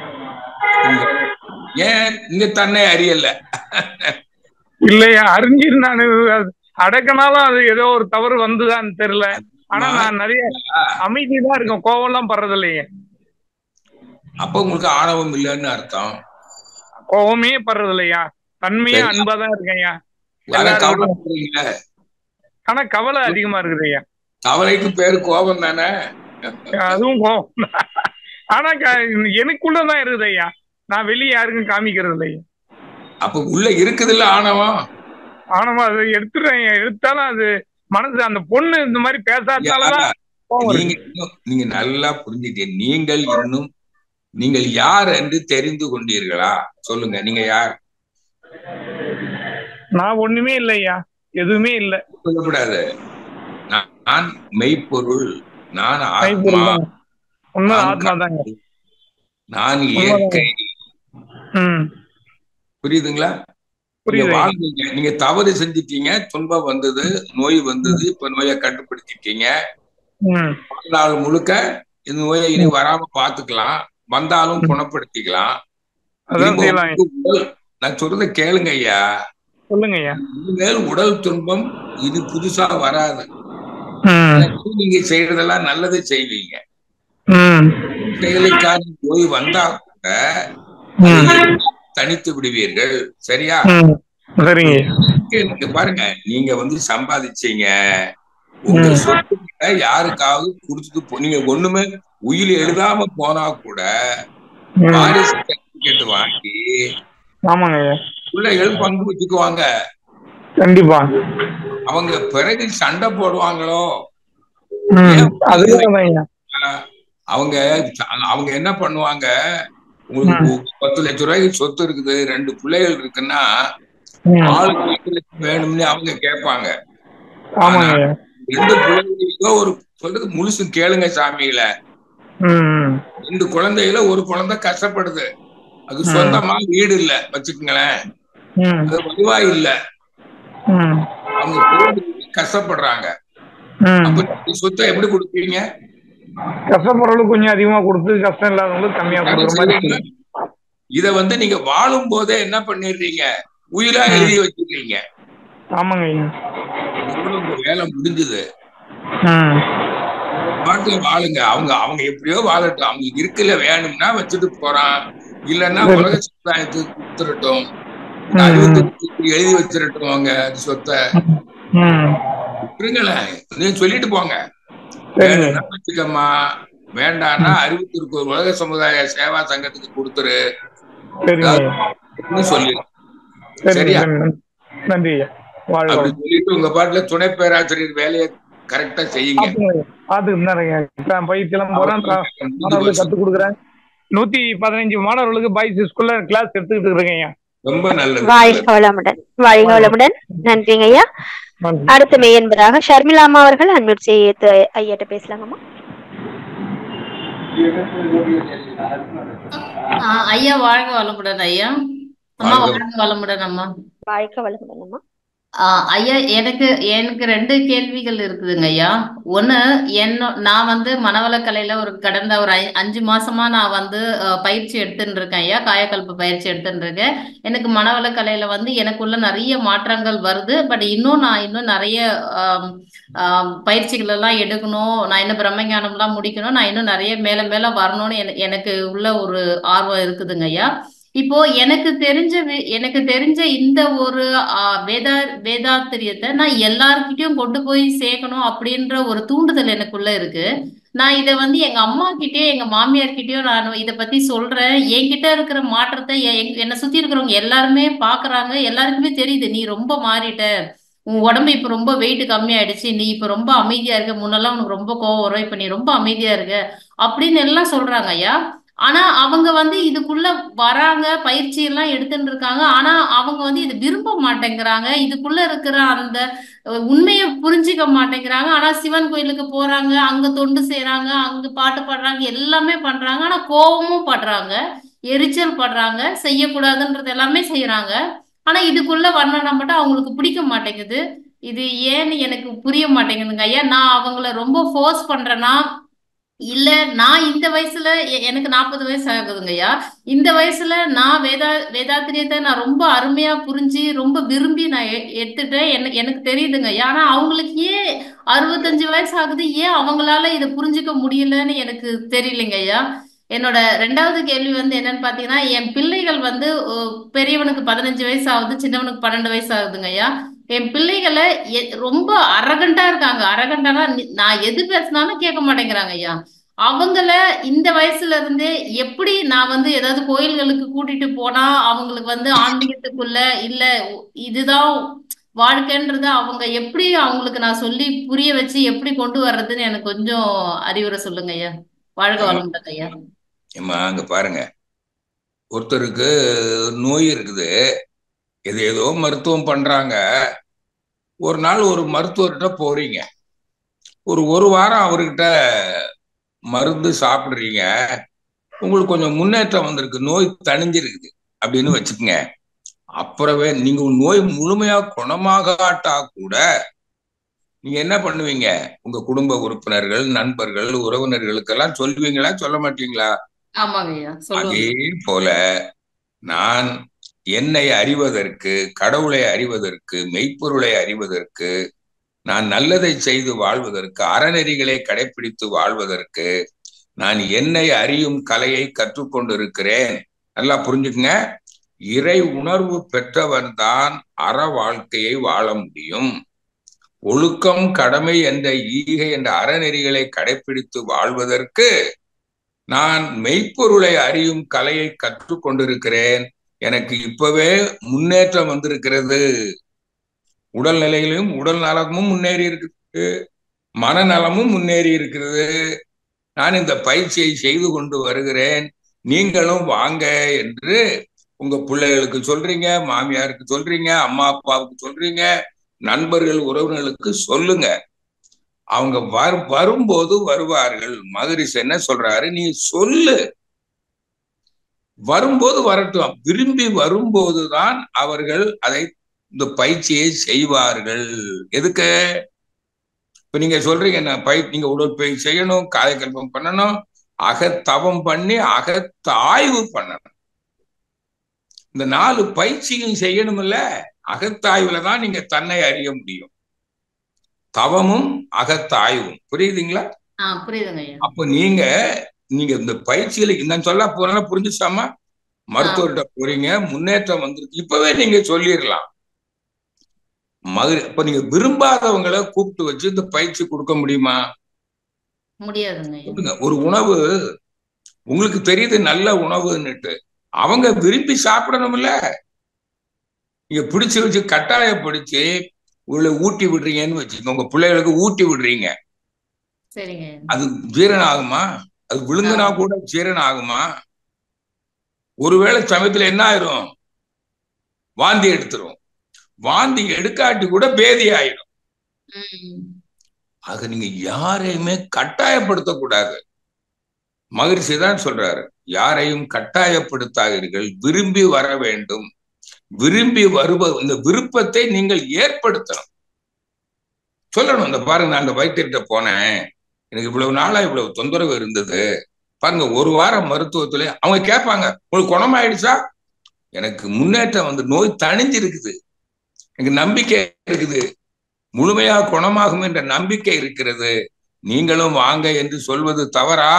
ஏன் இங்க தன்னை அறியல இல்லையா அறிஞ்சிருந்தானு அடக்கனாலும் அது ஏதோ ஒரு தவறு வந்துதான்னு தெரியல ஆனா நான் நிறைய அமைதி தான் இருக்கேன் கோவம் எல்லாம் படுறது இல்லைங்க அப்ப உங்களுக்கு ஆணவம் இல்லைன்னு அர்த்தம் கோவமே படுறது இல்லையா தன்மையா சரி. அன்பா தான் இருக்கேன்யா ஆனா எல்லாரும் கவலைப்படுறீங்க ஆனா கவலை அதிகமா இருக்குது ஐயா கவலைக்கு பேரு கோபம் தானே அதுவும் கோவம் தான். ஆனா க- எனக்குள்ளதான் இருக்குது ஐயா நான் வெளியே யாருக்கும் காமிக்கிறது இல்லையா அப்ப உள்ள இருக்குதுல்ல ஆணவம் ஆனமா அதை எடுத்துறேன் எடுத்தாலும் அது மனசு அந்த பொண்ணு இந்த மாதிரி பேசாதாலதான் கோவம் நீங்க இருக்கு. இன்னும் நீங்க நல்லா புரிஞ்சுட்டீங்க நீங்கள் இன்னும் நீங்கள் யார் என்று தெரிந்து கொண்டீர்களா சொல்லுங்க நீங்க யார் நான் ஒண்ணுமே இல்லையா எதுவுமே இல்ல சொல்லக்கூடாது நான் நான் மெய்ப்பொருள் நான் ஆத்மா கைப்பொருள் தான். உண்மை நான் ஆத்மா தாங்க நான் இயற்கை ம் புரியுதுங்களா நீங்க புரியுது ஐயா. வாழ்ந்தீங்க நீங்க தவறு செஞ்சிட்டீங்க துன்பம் வந்தது நோய் வந்தது இப்ப நோயை கட்டுப்படுத்திட்டீங்க ம் நாள் முழுக்க இந்த நோயை இனி வராம பாத்துக்கலாம் வந்தாலும் குணப்படுத்திக்கலாம் அதான் திரும்ப செய்யலாம் ஐயா. உங்களுக்கு உடல் நான் சொல்றத கேளுங்க ஐயா சொல்லுங்க ஐயா இனிமேல் உடல் துன்பம் இது புதுசா வராது ம் நீங்க செய்யறதெல்லாம் நல்லது செய்வீங்க ம் செயலுக்கான நோய் வந்தா கூட ம் தனித்து விடுவீர்கள் சரியா ம் சரிங்க ஐயா. இங்க பாருங்க நீங்க வந்து சம்பாதிச்சீங்க உங்க ம். சொத்துக்களை யாருக்காவது கொடுத்துட்டு போ நீங்க ஒண்ணுமே உயிர் எழுதாம போனா கூட ம். வாரிசு சர்டிபிகேட் வாங்கி ஆமாங்க ஐயா பிள்ளைகள் பங்கு வச்சுக்குவாங்க கண்டிப்பா அவங்க பிறகு சண்டை போடுவாங்களோ ம் அதுதான் ஐயா அவங்க அவங்க என்ன பண்ணுவாங்க உங்களுக்கு பத்து லட்ச ரூபாய்க்கு சொத்து இருக்குது ரெண்டு பிள்ளைகள் இருக்குன்னா ம். ஆளுக்கு பத்து லட்சம் வேணும்னு அவங்க கேட்பாங்க ஆமாங்க ஐயா ரெண்டு பிள்ளைகளுக்கோ ஒரு சொல்றது முழுசு கேளுங்க சாமியில ம் ம். ரெண்டு குழந்தைகள ஒரு குழந்தை கஷ்டப்படுது அது ம். சொந்தமா வீடு இல்ல வச்சுக்கோங்களேன் ம் அது வருவாய் இல்ல ம் அவங்க குழந்தைகளுக்கு கஷ்டப்படுறாங்க ம் அப்ப இந்த சொத்தை எப்படி கொடுப்பீங்க கஷ்டப்படுறவங்களுக்கு கொஞ்சம் அதிகமா கொடுத்து கஷ்டம் இல்லாதவங்களுக்கு கம்மியா கொடுக்குற மாதிரி இத வந்து நீங்க வாழும் போதே என்ன பண்ணிடுறீங்க உயிரா எழுதி வச்சிருக்கீங்க ஆமாங்க ஐயா இதோட உங்க வேலை முடிஞ்சது ம் பாட்டுல வாழுங்க அவங்க அவங்க எப்படியோ வாழட்டும் அவங்களுக்கு இருக்குல்ல வேணும்னா வச்சுட்டு போறான் இல்லைன்னா சரி. உலக சமுதாயத்துக்கு கொடுத்துடட்டும் ம். அறுபத்தி எழுதி வச்சிடட்டும் அவங்க அந்த சொத்தை ம் விட்டுருங்களேன் நீங்க சொல்லிட்டு போங்க சரிங்க வேணும்னா வச்சுக்கம்மா வேண்டாம்னா அறுபத்திற்கு ஒரு உலக சமுதாய சேவா சங்கத்துக்கு கொடுத்துரு சரிங்க ஐயா அப்படின்னு சொல்லி சரிங்க சரியா சரிங்க. நன்றி ஐயா வாழ்க அப்படி வளம். சொல்லிட்டு உங்க பாட்டுல துணை பேராசிரியர் வேலையை கரெக்டா செய்யுங்க பாத்துங்க ஐயா. பாத்துட்டு தான் இருக்கேன். இப்ப பயிற்சியெல்லாம் போறேன் அப்புறம் மாணவர்களுக்கு கத்துக் கொடுக்குறேன் நூத்தி பதினஞ்சு மாணவர்களுக்கு பாய்ஸ் ஸ்கூல்ல கிளாஸ் எடுத்துக்கிட்டு இருக்கேன் ஐயா ரொம்ப நல்லது வாழ்க வளமுடன் வாழ்க வளமுடன் நன்றிங்க ஐயா நன்றி. அடுத்த மெய் என்பதாக ஷர்மிளா அம்மா அவர்கள் அன்மியூட் செய்து ஐயாட்ட பேசலாங்கம்மா ஆ, ஐயா வாழ்க வளமுடன் ஐயா அம்மா வாழ்க வாழ்க வளமுடன் அம்மா வாழ்க வளமுடன் அம்மா ஆ, ஐயா எனக்கு எனக்கு ரெண்டு கேள்விகள் இருக்குதுங்க ஐயா ஒண்ணு என்ன நான் வந்து மனவளக்கலையில ஒரு கடந்த ஒரு ஐ- அஞ்சு மாசமா நான் வந்து அ, பயிற்சி எடுத்துட்டு இருக்கேன் ஐயா காயக்கல்ப பயிற்சி எடுத்துட்டு இருக்கேன் எனக்கு மனவளக்கலையில வந்து எனக்குள்ள நிறைய மாற்றங்கள் வருது பட் இன்னும் நான் இன்னும் நிறைய ஆம், ஆம், பயிற்சிகள் எல்லாம் எடுக்கணும் நான் இன்னும் பிரம்மஞானம்லாம் முடிக்கணும் நான் இன்னும் நிறைய மேல மேல வரணும்னு எனக்கு எனக்கு உள்ள ஒரு ஆர்வம் இருக்குதுங்க ஐயா இப்போ எனக்கு தெரிஞ்ச வி- எனக்கு தெரிஞ்ச இந்த ஒரு ஆ, வேதா வேதாத்திரியத்தை நான் எல்லார்கிட்டயும் கொண்டு போய் சேர்க்கணும் அப்படின்ற ஒரு தூண்டுதல் எனக்குள்ள இருக்கு நான் இதை வந்து எங்க அம்மா கிட்டயும் எங்க மாமியார் கிட்டயும் நான் இதை பத்தி சொல்றேன் என்கிட்ட இருக்கிற மாற்றத்தை எ- எங்க- என்னை சுத்தி இருக்கிறவங்க எல்லாருமே பாக்குறாங்க எல்லாருக்குமே தெரியுது நீ ரொம்ப மாறிட்ட உன் உடம்பு இப்ப ரொம்ப வெயிட் கம்மியாயிடுச்சு நீ இப்ப ரொம்ப அமைதியா இருக்க முன்னெல்லாம் உனக்கு ரொம்ப கோவம் வரும் இப்ப நீ ரொம்ப அமைதியா இருக்க அப்படின்னு எல்லாம் சொல்றாங்க ஐயா ஆனா அவங்க வந்து இதுக்குள்ள வராங்க பயிற்சி எல்லாம் எடுத்துட்டு இருக்காங்க ஆனா அவங்க வந்து இது விரும்ப மாட்டேங்கிறாங்க இதுக்குள்ள இருக்கிற அந்த அஹ், உண்மையை புரிஞ்சுக்க மாட்டேங்கிறாங்க ஆனா சிவன் கோயிலுக்கு போறாங்க அங்க தொண்டு செய்றாங்க அங்க பாட்டு பாடுறாங்க எல்லாமே பண்றாங்க ஆனா கோவமும் படுறாங்க எரிச்சல் படுறாங்க செய்யக்கூடாதுன்றது எல்லாமே செய்யறாங்க ஆனா இதுக்குள்ள வரணும்னா மட்டும் அவங்களுக்கு பிடிக்க மாட்டேங்குது இது ஏன்னு எனக்கு புரிய மாட்டேங்குதுங்க ஐயா நான் அவங்கள ரொம்ப ஃபோர்ஸ் பண்றேன்னா இல்ல நான் இந்த வயசுல எ- எனக்கு நாற்பது வயசு ஆகுதுங்க ஐயா இந்த வயசுல நான் வேதா வேதாத்திரியத்தை நான் ரொம்ப அருமையா புரிஞ்சு ரொம்ப விரும்பி நான் எ- எடுத்துட்டேன் எனக்கு எனக்கு தெரியுதுங்க ஐயா ஆனா அவங்களுக்கு ஏன் அறுபத்தஞ்சு வயசு ஆகுது ஏன் அவங்களால இதை புரிஞ்சுக்க முடியலன்னு எனக்கு தெரியலைங்க ஐயா என்னோட ரெண்டாவது கேள்வி வந்து என்னன்னு பாத்தீங்கன்னா என் பிள்ளைகள் வந்து அஹ், பெரியவனுக்கு பதினஞ்சு வயசு ஆகுது சின்னவனுக்கு பன்னெண்டு வயசு ஆகுதுங்க ஐயா என் பிள்ளைகளை எ- ரொம்ப அரகண்டா இருக்காங்க அரகண்டானா நான் எது பேசினாலும் கேட்க மாட்டேங்கிறாங்க ஐயா அவங்கள இந்த வயசுல இருந்தே எப்படி நான் வந்து ஏதாவது கோயில்களுக்கு கூட்டிட்டு போனா அவங்களுக்கு வந்து ஆன்மீகத்துக்குள்ள இல்ல இதுதான் வாழ்க்கைன்றத அவங்க எப்படி அவங்களுக்கு நான் சொல்லி புரிய வச்சு எப்படி கொண்டு வர்றதுன்னு எனக்கு கொஞ்சம் அறிவுரை சொல்லுங்க ஐயா வாழ்க வளமுடன் ஐயா ஏம்மா அங்க பாருங்க ஒருத்தருக்கு நோய் இருக்குது எது ஏதோ மருத்துவம் பண்றாங்க ஒரு நாள் ஒரு மருத்துவர்கிட்ட போறீங்க ஒரு ஒரு வாரம் அவர்கிட்ட மருந்து சாப்பிடுறீங்க உங்களுக்கு கொஞ்சம் முன்னேற்றம் வந்திருக்கு நோய் தணிஞ்சிருக்குது அப்படின்னு வச்சுக்கோங்க அப்புறமே நீங்க உங்க நோய் முழுமையா குணமாகாட்டா கூட நீங்க என்ன பண்ணுவீங்க உங்க குடும்ப உறுப்பினர்கள் நண்பர்கள் உறவினர்களுக்கெல்லாம் சொல்லுவீங்களா சொல்ல மாட்டீங்களா ஆமாங்க ஐயா சொல்லுங்க அதே போல நான் என்னை அறிவதற்கு கடவுளை அறிவதற்கு மெய்ப்பொருளை அறிவதற்கு நான் நல்லதை செய்து வாழ்வதற்கு அறநெறிகளை கடைபிடித்து வாழ்வதற்கு நான் என்னை அறியும் கலையை கற்றுக்கொண்டிருக்கிறேன் நல்லா புரிஞ்சுக்கங்க இறை உணர்வு பெற்றவன் தான் அற வாழ்க்கையை வாழ முடியும் ஒழுக்கம் கடமை என்ற ஈகை என்ற அறநெறிகளை கடைபிடித்து வாழ்வதற்கு நான் மெய்ப்பொருளை அறியும் கலையை கற்றுக்கொண்டிருக்கிறேன் எனக்கு இப்பவே முன்னேற்றம் வந்திருக்கிறது உடல் நிலையிலும் உடல் நலமும் முன்னேறி இருக்குது மனநலமும் முன்னேறி இருக்கிறது நான் இந்த பயிற்சியை செய்து கொண்டு வருகிறேன் நீங்களும் வாங்க என்று உங்க பிள்ளைகளுக்கு சொல்றீங்க மாமியாருக்கு சொல்றீங்க அம்மா அப்பாவுக்கு சொல்றீங்க நண்பர்கள் உறவினர்களுக்கு சொல்லுங்க அவங்க வரு வரும்போது வருவார்கள் மகரிஷ் என்ன சொல்றாரு நீ சொல்லு வரும்போது வரட்டும் விரும்பி வரும்போதுதான் அவர்கள் அதை இந்த பயிற்சியை செய்வார்கள் எதுக்கு இப்ப நீங்க சொல்றீங்க நான் பய நீங்க உடற்பயிற்சி செய்யணும் காயக்கல்பம் பண்ணணும் அகத்தவம் பண்ணி அகத்தாய்வு பண்ணணும் இந்த நாலு பயிற்சியும் செய்யணும்ல அகத்தாய்வுல தான் நீங்க தன்னை அறிய முடியும் தவமும் அகத்தாய்வும் புரியுதுங்களா ஆ புரியுதுங்க ஐயா அப்ப நீங்க நீங்க இந்த பயிற்சியில நான் சொல்ல போறேன்னா புரிஞ்சுச்சாமா மருத்துவர்கிட்ட போறீங்க முன்னேற்றம் வந்துருக்கு இப்பவே நீங்க சொல்லிடலாம் மகிழ் இப்ப நீங்க விரும்பாதவங்களை கூப்பிட்டு வச்சு இந்த பயிற்சி கொடுக்க முடியுமா முடியாதுங்க ஐயா சொல்லுங்க ஒரு உணவு உங்களுக்கு தெரியுது நல்ல உணவுன்னுட்டு அவங்க விரும்பி சாப்பிடணும்ல நீங்க பிடிச்சு வச்சு கட்டாயப்படுத்தி உங்களை ஊட்டி விடுறீங்கன்னு வச்சுக்கோங்க உங்க பிள்ளைகளுக்கு ஊட்டி விடுறீங்க சரிங்க ஐயா அது ஜீரணம் ஆகுமா அது விழுங்குனா கூட ஜீரணம் ஆகுமா ஒருவேளை சமயத்துல என்ன ஆயிரும் வாந்தி எடுத்துரும் வாந்தி எடுக்காட்டி கூட பேதி ஆயிடும் ம் ஆக நீங்க யாரையுமே கட்டாயப்படுத்த கூடாது மகிழ்ச்சி தான் சொல்றாரு யாரையும் கட்டாயப்படுத்தாதீர்கள் விரும்பி வர வேண்டும் விரும்பி வருவ இந்த விருப்பத்தை நீங்கள் ஏற்படுத்தணும் சொல்லணும் இந்த பாருங்க நான் அந்த வைத்தியர்கிட்ட போனேன் எனக்கு இவ்வளவு நாளா இவ்வளவு தொந்தரவு இருந்தது பாருங்க ஒரு வாரம் மருத்துவத்துல அவங்க கேட்பாங்க உங்களுக்கு குணமாயிடுச்சா எனக்கு முன்னேற்றம் வந்து நோய் தணிஞ்சிருக்குது எனக்கு நம்பிக்கை இருக்குது முழுமையா குணமாகும் என்ற நம்பிக்கை இருக்கிறது நீங்களும் வாங்க என்று சொல்வது தவறா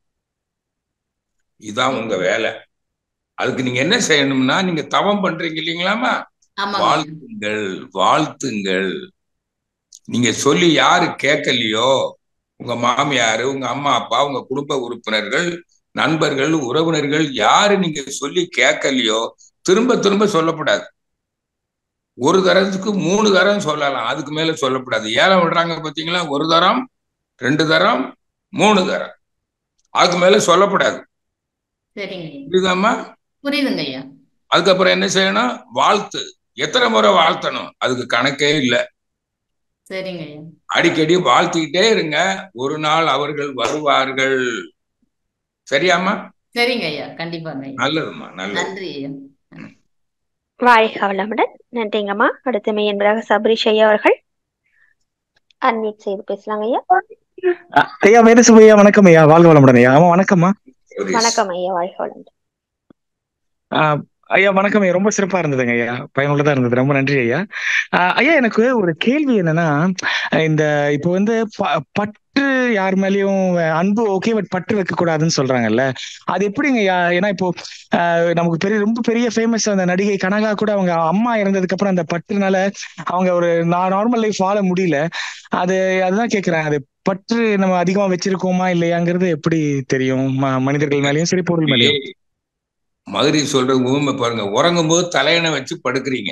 இதுதான் உங்க வேலை அதுக்கு நீங்க என்ன செய்யணும்னா நீங்க தவம் பண்றீங்க இல்லைங்களாமா ஆமாங்க ஐயா வாழ்த்துங்கள் வாழ்த்துங்கள் நீங்க சொல்லி யாரு கேட்கலையோ உங்க மாமியாரு உங்க அம்மா அப்பா உங்க குடும்ப உறுப்பினர்கள் நண்பர்கள் உறவினர்கள் யாரு நீங்க சொல்லி கேட்கலையோ திரும்ப திரும்ப சொல்லக்கூடாது ஒரு தரத்துக்கு மூணு தரம் சொல்லலாம் அதுக்கு மேல சொல்லக்கூடாது ஏலம் விடுறாங்க பாத்தீங்களா ஒரு தரம் ரெண்டு தரம் மூணு தரம் அதுக்கு மேல சொல்லக்கூடாது சரிங்க ஐயா புரியுதாம்மா புரியுதுங்க ஐயா அதுக்கப்புறம் என்ன செய்யணும் வாழ்த்து எத்தனை முறை வாழ்த்தணும் அதுக்கு கணக்கே இல்லை சரிங்க ஐயா அடிக்கடி வாழ்த்திக்கிட்டே இருங்க ஒரு நாள் அவர்கள் வருவார்கள் சரியாம்மா சரிங்க ஐயா கண்டிப்பாங்க ஐயா நல்லதும்மா நல்லது நன்றி ஐயா வாழ்க வளமுடன் நன்றிங்கம்மா அடுத்து மெய்யன்பராக சபரிஷ் ஐயா அவர்கள் அன்மியூட் செய்து பேசலாங்க ஐயா அ- ஐயா வேலுசு ஐயா வணக்கம் ஐயா வாழ்க வளமுடன் ஐயா ஆமா வணக்கம்மா வணக்கம் ஐயா வாழ்க வளமுடன் ஆ, ஐயா வணக்கம் ஐயா ரொம்ப சிறப்பா இருந்ததுங்க ஐயா பயனுள்ளதா இருந்தது ரொம்ப நன்றி ஐயா ஆ, ஐயா எனக்கு ஒரு கேள்வி என்னன்னா இந்த இப்போ வந்து ப- பற்று யார் மேலயும் அன்பு ஓகே பட் பற்று வைக்க கூடாதுன்னு சொல்றாங்கல்ல அது எப்படிங்க ஐயா ஏன்னா இப்போ ஆ, நமக்கு பெரிய ரொம்ப பெரிய ஃபேமஸ் அந்த நடிகை கனகா கூட அவங்க அம்மா இறந்ததுக்கு அப்புறம் அந்த பற்றுனால அவங்க ஒரு நார்மல் லைஃப் வாழ முடியல அது அதுதான் கேக்குறேன் அது பற்று நம்ம அதிகமா வச்சிருக்கோமா இல்லையாங்கிறது எப்படி தெரியும் ம- மனிதர்கள் மேலயும் சரி பொருள் மேலயும் மதுரை சொல்ற ஊமை பாருங்க உறங்கும் போது தலையணை வச்சு படுக்கிறீங்க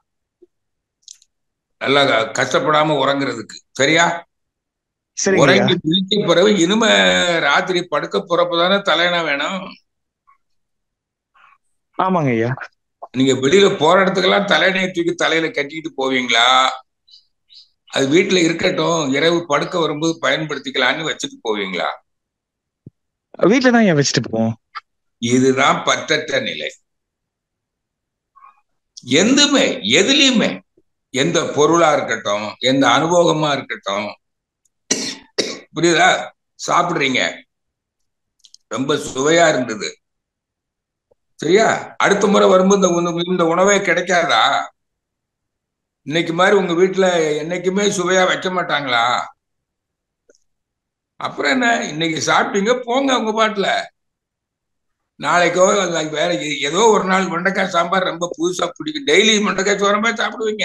நல்லா க- கஷ்டப்படாம உறங்குறதுக்கு சரியா சரிங்க ஐயா உறங்கி விழிச்ச பிறகு இனிமே ராத்திரி படுக்க போறப்பதானே தலையணை வேணும் ஆமாங்க ஐயா நீங்க வெளியில போற இடத்துக்கெல்லாம் தலையணையை தூக்கி தலையில கட்டிக்கிட்டு போவீங்களா அது வீட்டுல இருக்கட்டும் இரவு படுக்க வரும்போது பயன்படுத்திக்கலாம்னு வச்சுட்டு போவீங்களா வீட்டுல தான் ஐயா வச்சுட்டு போவோம் இதுதான் பற்றற்ற நிலை எந்துமே எதுலயுமே எந்த பொருளா இருக்கட்டும் எந்த அனுபவமா இருக்கட்டும் புரியுதா சாப்பிடுறீங்க ரொம்ப சுவையா இருந்தது சரியா அடுத்த முறை வரும்போது இந்த உணவு- இந்த உணவே கிடைக்காதா இன்னைக்கு மாதிரி உங்க வீட்டுல என்னைக்குமே சுவையா வைக்க மாட்டாங்களா அப்புறம் என்ன இன்னைக்கு சாப்பிட்டீங்க போங்க உங்க பாட்டுல நாளைக்கோ அது வேற எ- ஏதோ ஒரு நாள் வெண்டைக்காய் சாம்பார் ரொம்ப புதுசா பிடிக்கும் டெய்லி வெண்டைக்காய் சோறமே சாப்பிடுவீங்க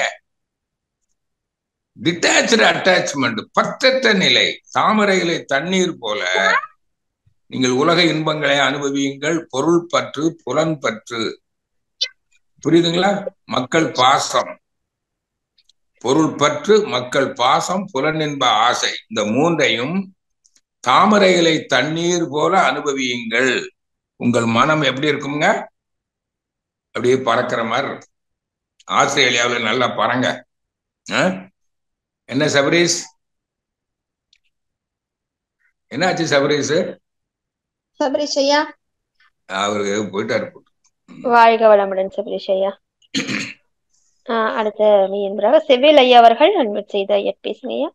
டிட்டாச்சு அட்டாச்மெண்ட் பற்றற்ற நிலை தாமரை இலை தண்ணீர் போல நீங்கள் உலக இன்பங்களை அனுபவியுங்கள் பொருள் பற்று புலன் பற்று புரியுதுங்களா மக்கள் பாசம் பொருள் பற்று மக்கள் பாசம் புலனின்ப ஆசை இந்த மூன்றையும் தாமரை இலை தண்ணீர் போல அனுபவியுங்கள் உங்கள் மனம் எப்படி இருக்குங்க அப்படியே பறக்கிற மாதிரி இருக்கும் ஆஸ்திரேலியாவில் நல்லா பறங்க ஆ? என்ன சபரீஸ் என்னாச்சு சபரீஸ் சபரிஷ் ஐயா அவரு போயிட்டாரு வாழ்க வளமுடன் சபரிஷ் ஐயா ஆஹ் அடுத்த மெய்யன்பராக செவ்வேல் ஐயா அவர்கள் அன்மியூட் செய்து ஐயா பேசுங்க ஐயா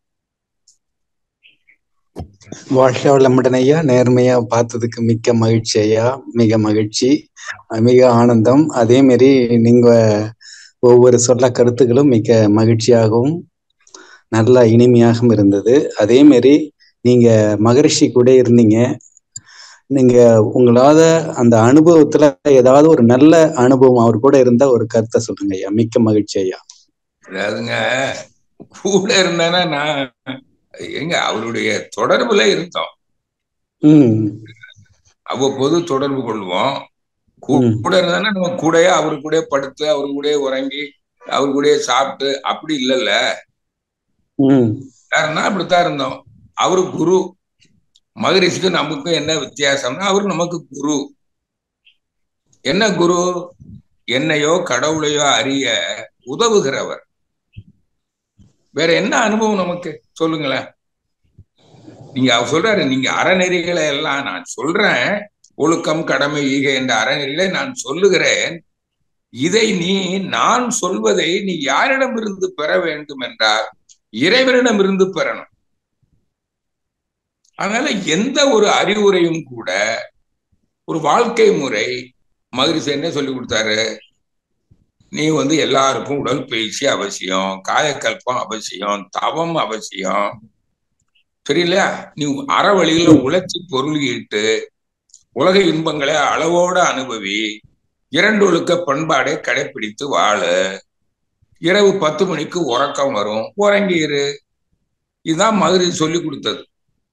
வாழ்க வளமுடன் ஐயா நேர்மையா பார்த்ததுக்கு மிக்க மகிழ்ச்சி ஐயா மிக மகிழ்ச்சி மிக ஆனந்தம் அதே மாதிரி நீங்க ஒவ்வொரு சொல்ல கருத்துக்களும் மிக மகிழ்ச்சியாகவும் நல்ல இனிமையாகவும் இருந்தது அதே மாதிரி நீங்க மகரிஷி கூட இருந்தீங்க நீங்க உங்களால அந்த அனுபவத்துல ஏதாவது ஒரு நல்ல அனுபவம் அவர் கூட இருந்தா ஒரு கருத்தை சொல்லுங்க ஐயா மிக்க மகிழ்ச்சி ஐயா அதாவதுங்க கூட இருந்தானா நான் எங்க அவருடைய தொடர்புல இருந்தோம் ம் அவ்வப்போது தொடர்பு கொள்வோம் கூ- ம். கூட இருந்தானா நம்ம கூடயே அவரு கூட படுத்து அவரு கூட உறங்கி அவரு கூட சாப்பிட்டு அப்படி இல்லைல்ல ம் யாருன்னா அப்படித்தான் இருந்தோம் அவரு குரு மகரிஷிக்கு நமக்கும் என்ன வித்தியாசம்னா அவரு நமக்கு குரு என்ன குரு என்னையோ கடவுளையோ அறிய உதவுகிறவர் வேற என்ன அனுபவம் நமக்கு சொல்லுங்களேன் நீங்க அவர் சொல்றாரு நீங்க அறநெறிகளை எல்லாம் நான் சொல்றேன் ஒழுக்கம் கடமை ஈகை என்ற அறநெறிகளை நான் சொல்லுகிறேன் இதை நீ நான் சொல்வதை நீ யாரிடமிருந்து பெற வேண்டும் என்றால் இறைவனிடமிருந்து பெறணும் அதனால எந்த ஒரு அறிவுரையும் கூட ஒரு வாழ்க்கை முறை மகிழ்ச்சி என்ன சொல்லி கொடுத்தாரு நீ வந்து எல்லாருக்கும் உடற்பயிற்சி அவசியம் காயக்கல்பம் அவசியம் தவம் அவசியம் சரியில்லையா நீ அற வழியில உழைச்சி பொருள் ஈட்டு உலக இன்பங்களை அளவோட அனுபவி இரண்டு ஒழுக்க பண்பாடை கடைபிடித்து வாழு இரவு பத்து மணிக்கு உறக்கம் வரும் உறங்கிரு இதுதான் மதுரை சொல்லி கொடுத்தது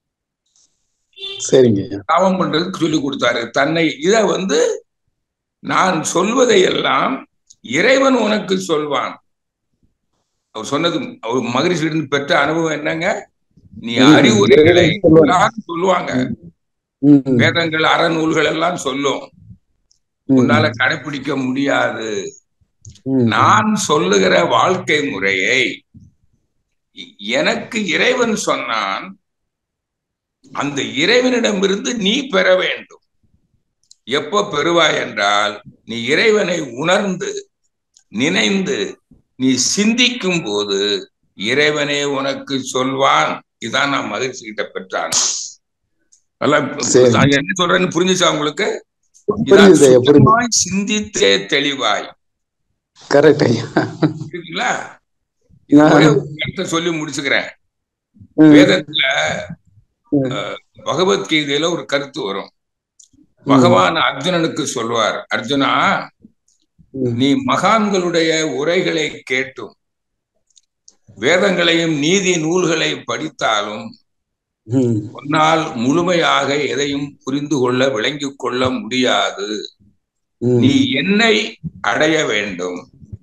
சரிங்க ஐயா தவம் பண்றதுக்கு சொல்லி கொடுத்தாரு தன்னை இத வந்து நான் சொல்வதை எல்லாம் இறைவன் உனக்கு சொல்வான் அவர் சொன்னது அவர் மகிழ்ச்சியிலிருந்து பெற்ற அனுபவம் என்னங்க நீ ம், அறிவுரைகளை இறைவன் சொல்வான். எல்லாரும் சொல்லுவாங்க ம், வேதங்கள் அறநூல்கள் எல்லாம் சொல்லும் ம், உன்னால கடைபிடிக்க முடியாது ம், நான் சொல்லுகிற வாழ்க்கை முறையை இ- எனக்கு இறைவன் சொன்னான் அந்த இறைவனிடமிருந்து நீ பெற வேண்டும் எப்ப பெறுவாய் என்றால் நீ இறைவனை உணர்ந்து நினைந்து நீ சிந்திக்கும் போது இறைவனே உனக்கு சொல்வான் இதான் நான் மகிழ்ச்சி கிட்ட பெற்றான் நல்லா சரி. நான் என்ன சொல்றேன்னு புரிஞ்சுச்சா உங்களுக்கு இதான் புரியுது ஐயா புரியுது சுத்தமாய் சிந்தித்தே தெளிவாய் கரெக்ட் ஐயா புரியுதுங்களா நான் ஒரே ஒரு கருத்தை சொல்லி முடிச்சுக்கிறேன் ம், வேதத்துல ம், அஹ், பகவத்கீதையில ஒரு கருத்து வரும் ம், பகவான் அர்ஜுனனுக்கு சொல்வார் அர்ஜுனா ம், நீ மகான்களுடைய உரைகளை கேட்டும் வேதங்களையும் நீதி நூல்களை படித்தாலும் ம், உன்னால் முழுமையாக எதையும் புரிந்து கொள்ள விளங்கிக் கொள்ள முடியாது ம். நீ என்னை அடைய வேண்டும்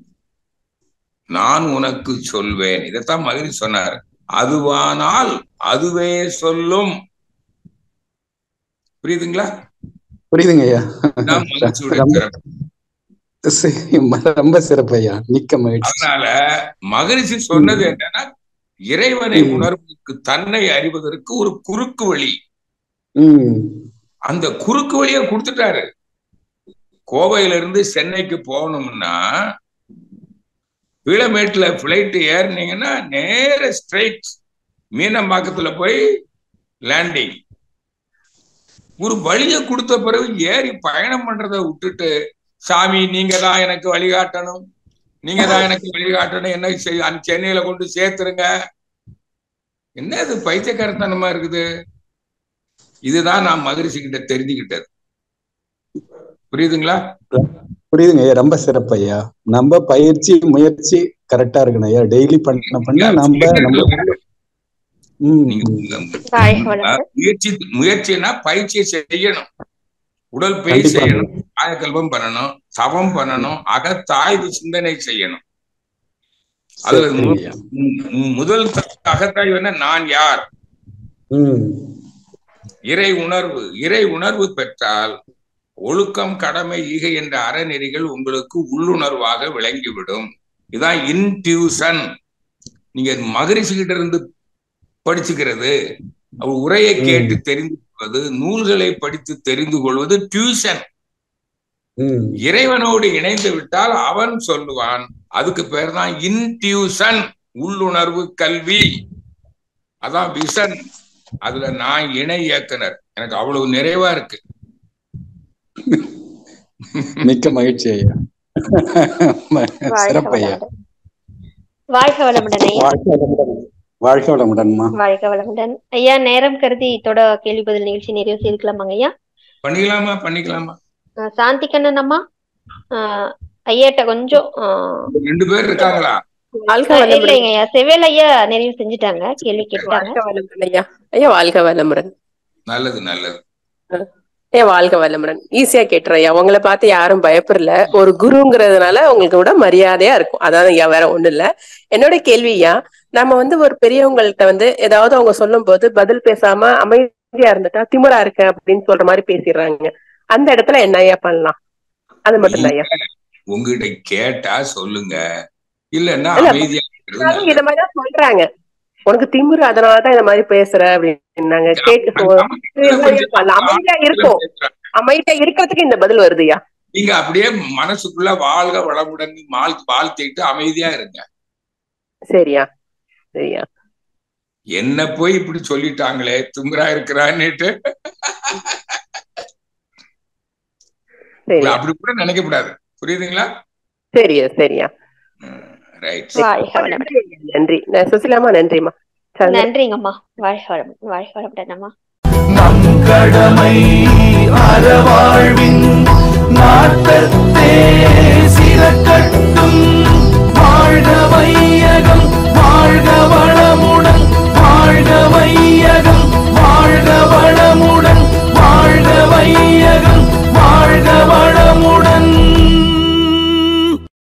நான் உனக்கு சொல்வேன் இதைத்தான் மகிழ்ச்சி சொன்னார் அதுவானால் அதுவே சொல்லும் புரியுதுங்களா புரியுதுங்க ஐயா இதுதான் மகிழ்ச்சியுடைய ரொம்ப சிறப்பு சரி ம- ரொம்ப சிறப்பு ஐயா மிக்க மகிழ்ச்சி அதனால மகரிஷி சொன்னது என்னன்னா இறைவனை ம், உணர்வதற்கு தன்னை அறிவதற்கு ஒரு குறுக்கு வழி ம், அந்த குறுக்கு வழியை கொடுத்துட்டாரு கோவையில இருந்து சென்னைக்கு போகணும்னா பீளமேட்டுல பிளைட் ஏறினீங்கன்னா நேர ஸ்ட்ரைட் மீனம்பாக்கத்துல போய் லேண்டிங் ஒரு வழியை கொடுத்த பிறகு ஏறி பயணம் பண்றதை விட்டுட்டு சாமி நீங்க தான் எனக்கு வழிகாட்டணும் நீங்க தான் எனக்கு வழிகாட்டணும் என்ன செய் அந்த சென்னையில கொண்டு சேர்த்துருங்க என்ன இது பைத்தியக்காரத்தனமா இருக்குது இதுதான் நான் மகரிஷி கிட்ட தெரிஞ்சுக்கிட்டது புரியுதுங்களா புரியுதுங்க ஐயா ரொம்ப சிறப்பு ஐயா நம்ம பயிற்சி முயற்சி கரெக்டா இருக்கணும் ஐயா டெய்லி பண்ண பண்ண நம்ம நம்ம ம், நீங்க ம். வாழ்க வளமுடன் முயற்சி முயற்சினா பயிற்சியை செய்யணும் உடல் பயிர் கண்டிப்பா செய்யணும் காயக்கல்பம் பண்ணணும் தவம் பண்ணணும் அகத்தாய்வு சிந்தனை செய்யணும் அதுல சரி மு- ஐயா மு- முதல் த- அகத்தாய்வு என்ன நான் யார் ம், இறை உணர்வு இறை உணர்வு பெற்றால் ஒழுக்கம் கடமை ஈகை என்ற அறநெறிகள் உங்களுக்கு உள்ளுணர்வாக விளங்கிவிடும் இதான் இன்டியூஷன் நீங்க மகரிஷி கிட்ட இருந்து படிச்சுக்கிறது அவர் உரையை ம், கேட்டு தெரிந்து கொள்வது நூல்களை படித்து தெரிந்து கொள்வது டியூஷன் ம். இறைவனோடு இணைந்து விட்டால் அவன் சொல்லுவான் அதுக்கு பேர் தான் இன்டியூஷன் உள்ளுணர்வு கல்வி அதான் விஷன் அதுல நான் இணை இயக்குனர் எனக்கு அவ்வளவு நிறைவா இருக்கு மிக்க மகிழ்ச்சி ஐயா வாழ்க சிறப்பு ஐயா வளமுடன் வாழ்க வளமுடன் ஐயா வாழ்க வளமுடன் வாழ்க வளமுடன்மா வாழ்க வளமுடன் ஐயா நேரம் கருதி இதோட கேள்வி பதில் நிகழ்ச்சி நிறைவு செய்துக்கலாமாங்க ஐயா பண்ணிக்கலாமா பண்ணிக்கலாமா அஹ் சாந்தி கண்ணன் அம்மா அஹ் ஐயாட்ட கொஞ்சம் அஹ், ரெண்டு பேர் இருக்காங்களா வாழ்க அஹ் வளமுடன் இல்லைங்க ஐயா செவேல் ஐயா நிறைவு செஞ்சுட்டாங்க கேள்வி கேட்டாங்க வாழ்க வளமுடன் ஐயா ஐயா வாழ்க வளமுடன் நல்லது நல்லது ஐயா வாழ்க வளமுடன் ஈஸியா கேட்டுறேன் ஐயா உங்களை பார்த்து யாரும் பயப்படல ஒரு குருங்கிறதுனால உங்களுக்கு விட மரியாதையா இருக்கும் அதான் ஐயா வேற ஒண்ணு இல்ல என்னோட கேள்வி ஐயா நம்ம வந்து ஒரு பெரியவங்கள்ட்ட வந்து ஏதாவது அவங்க சொல்லும் போது பதில் பேசாம அமைதியா இருந்துட்டா திமிரா இருக்கேன் அப்படின்னு சொல்ற மாதிரி பேசிடுறாங்க அந்த இடத்துல என்ன ஐயா பண்ணலாம் அது மட்டும் தான் ஐயா உங்ககிட்ட கேட்டா சொல்லுங்க இல்லைன்னா இல்ல, அமைதியா இருக்கிறது இருந்தாலும் நல்லது. இத மாதிரி தான் சொல்றாங்க உனக்கு திமிரு அதனாலதான் இந்த மாதிரி பேசுற அப்படின்னாங்க கேட்க சொ- கொஞ்சம் பண்ணலாம். அமைதியா இருக்கும் அமைதியா இருக்கிறதுக்கு இந்த பதில் வருதுயா நீங்க அப்படியே மனசுக்குள்ள வாழ்க வளமுடன் வாழ் வாழ்த்திட்டு அமைதியா இருங்க சரியா சரியா என்ன போய் இப்படி சொல்லிட்டாங்களே துங்குறா இருக்கிறான்னுட்டு சரியா அப்படி கூட நினைக்க கூடாது புரியுதுங்களா சரியா சரியா ரைட் வாழ்க வளமுடன் நன்றி ந- சுசிலாமா நன்றிம்மா சந்திரன் நன்றிங்கம்மா வாழ்க வளமுடன் வாழ்க வளமுடன் அம்மா நம் கடமை அறவாழ்வின்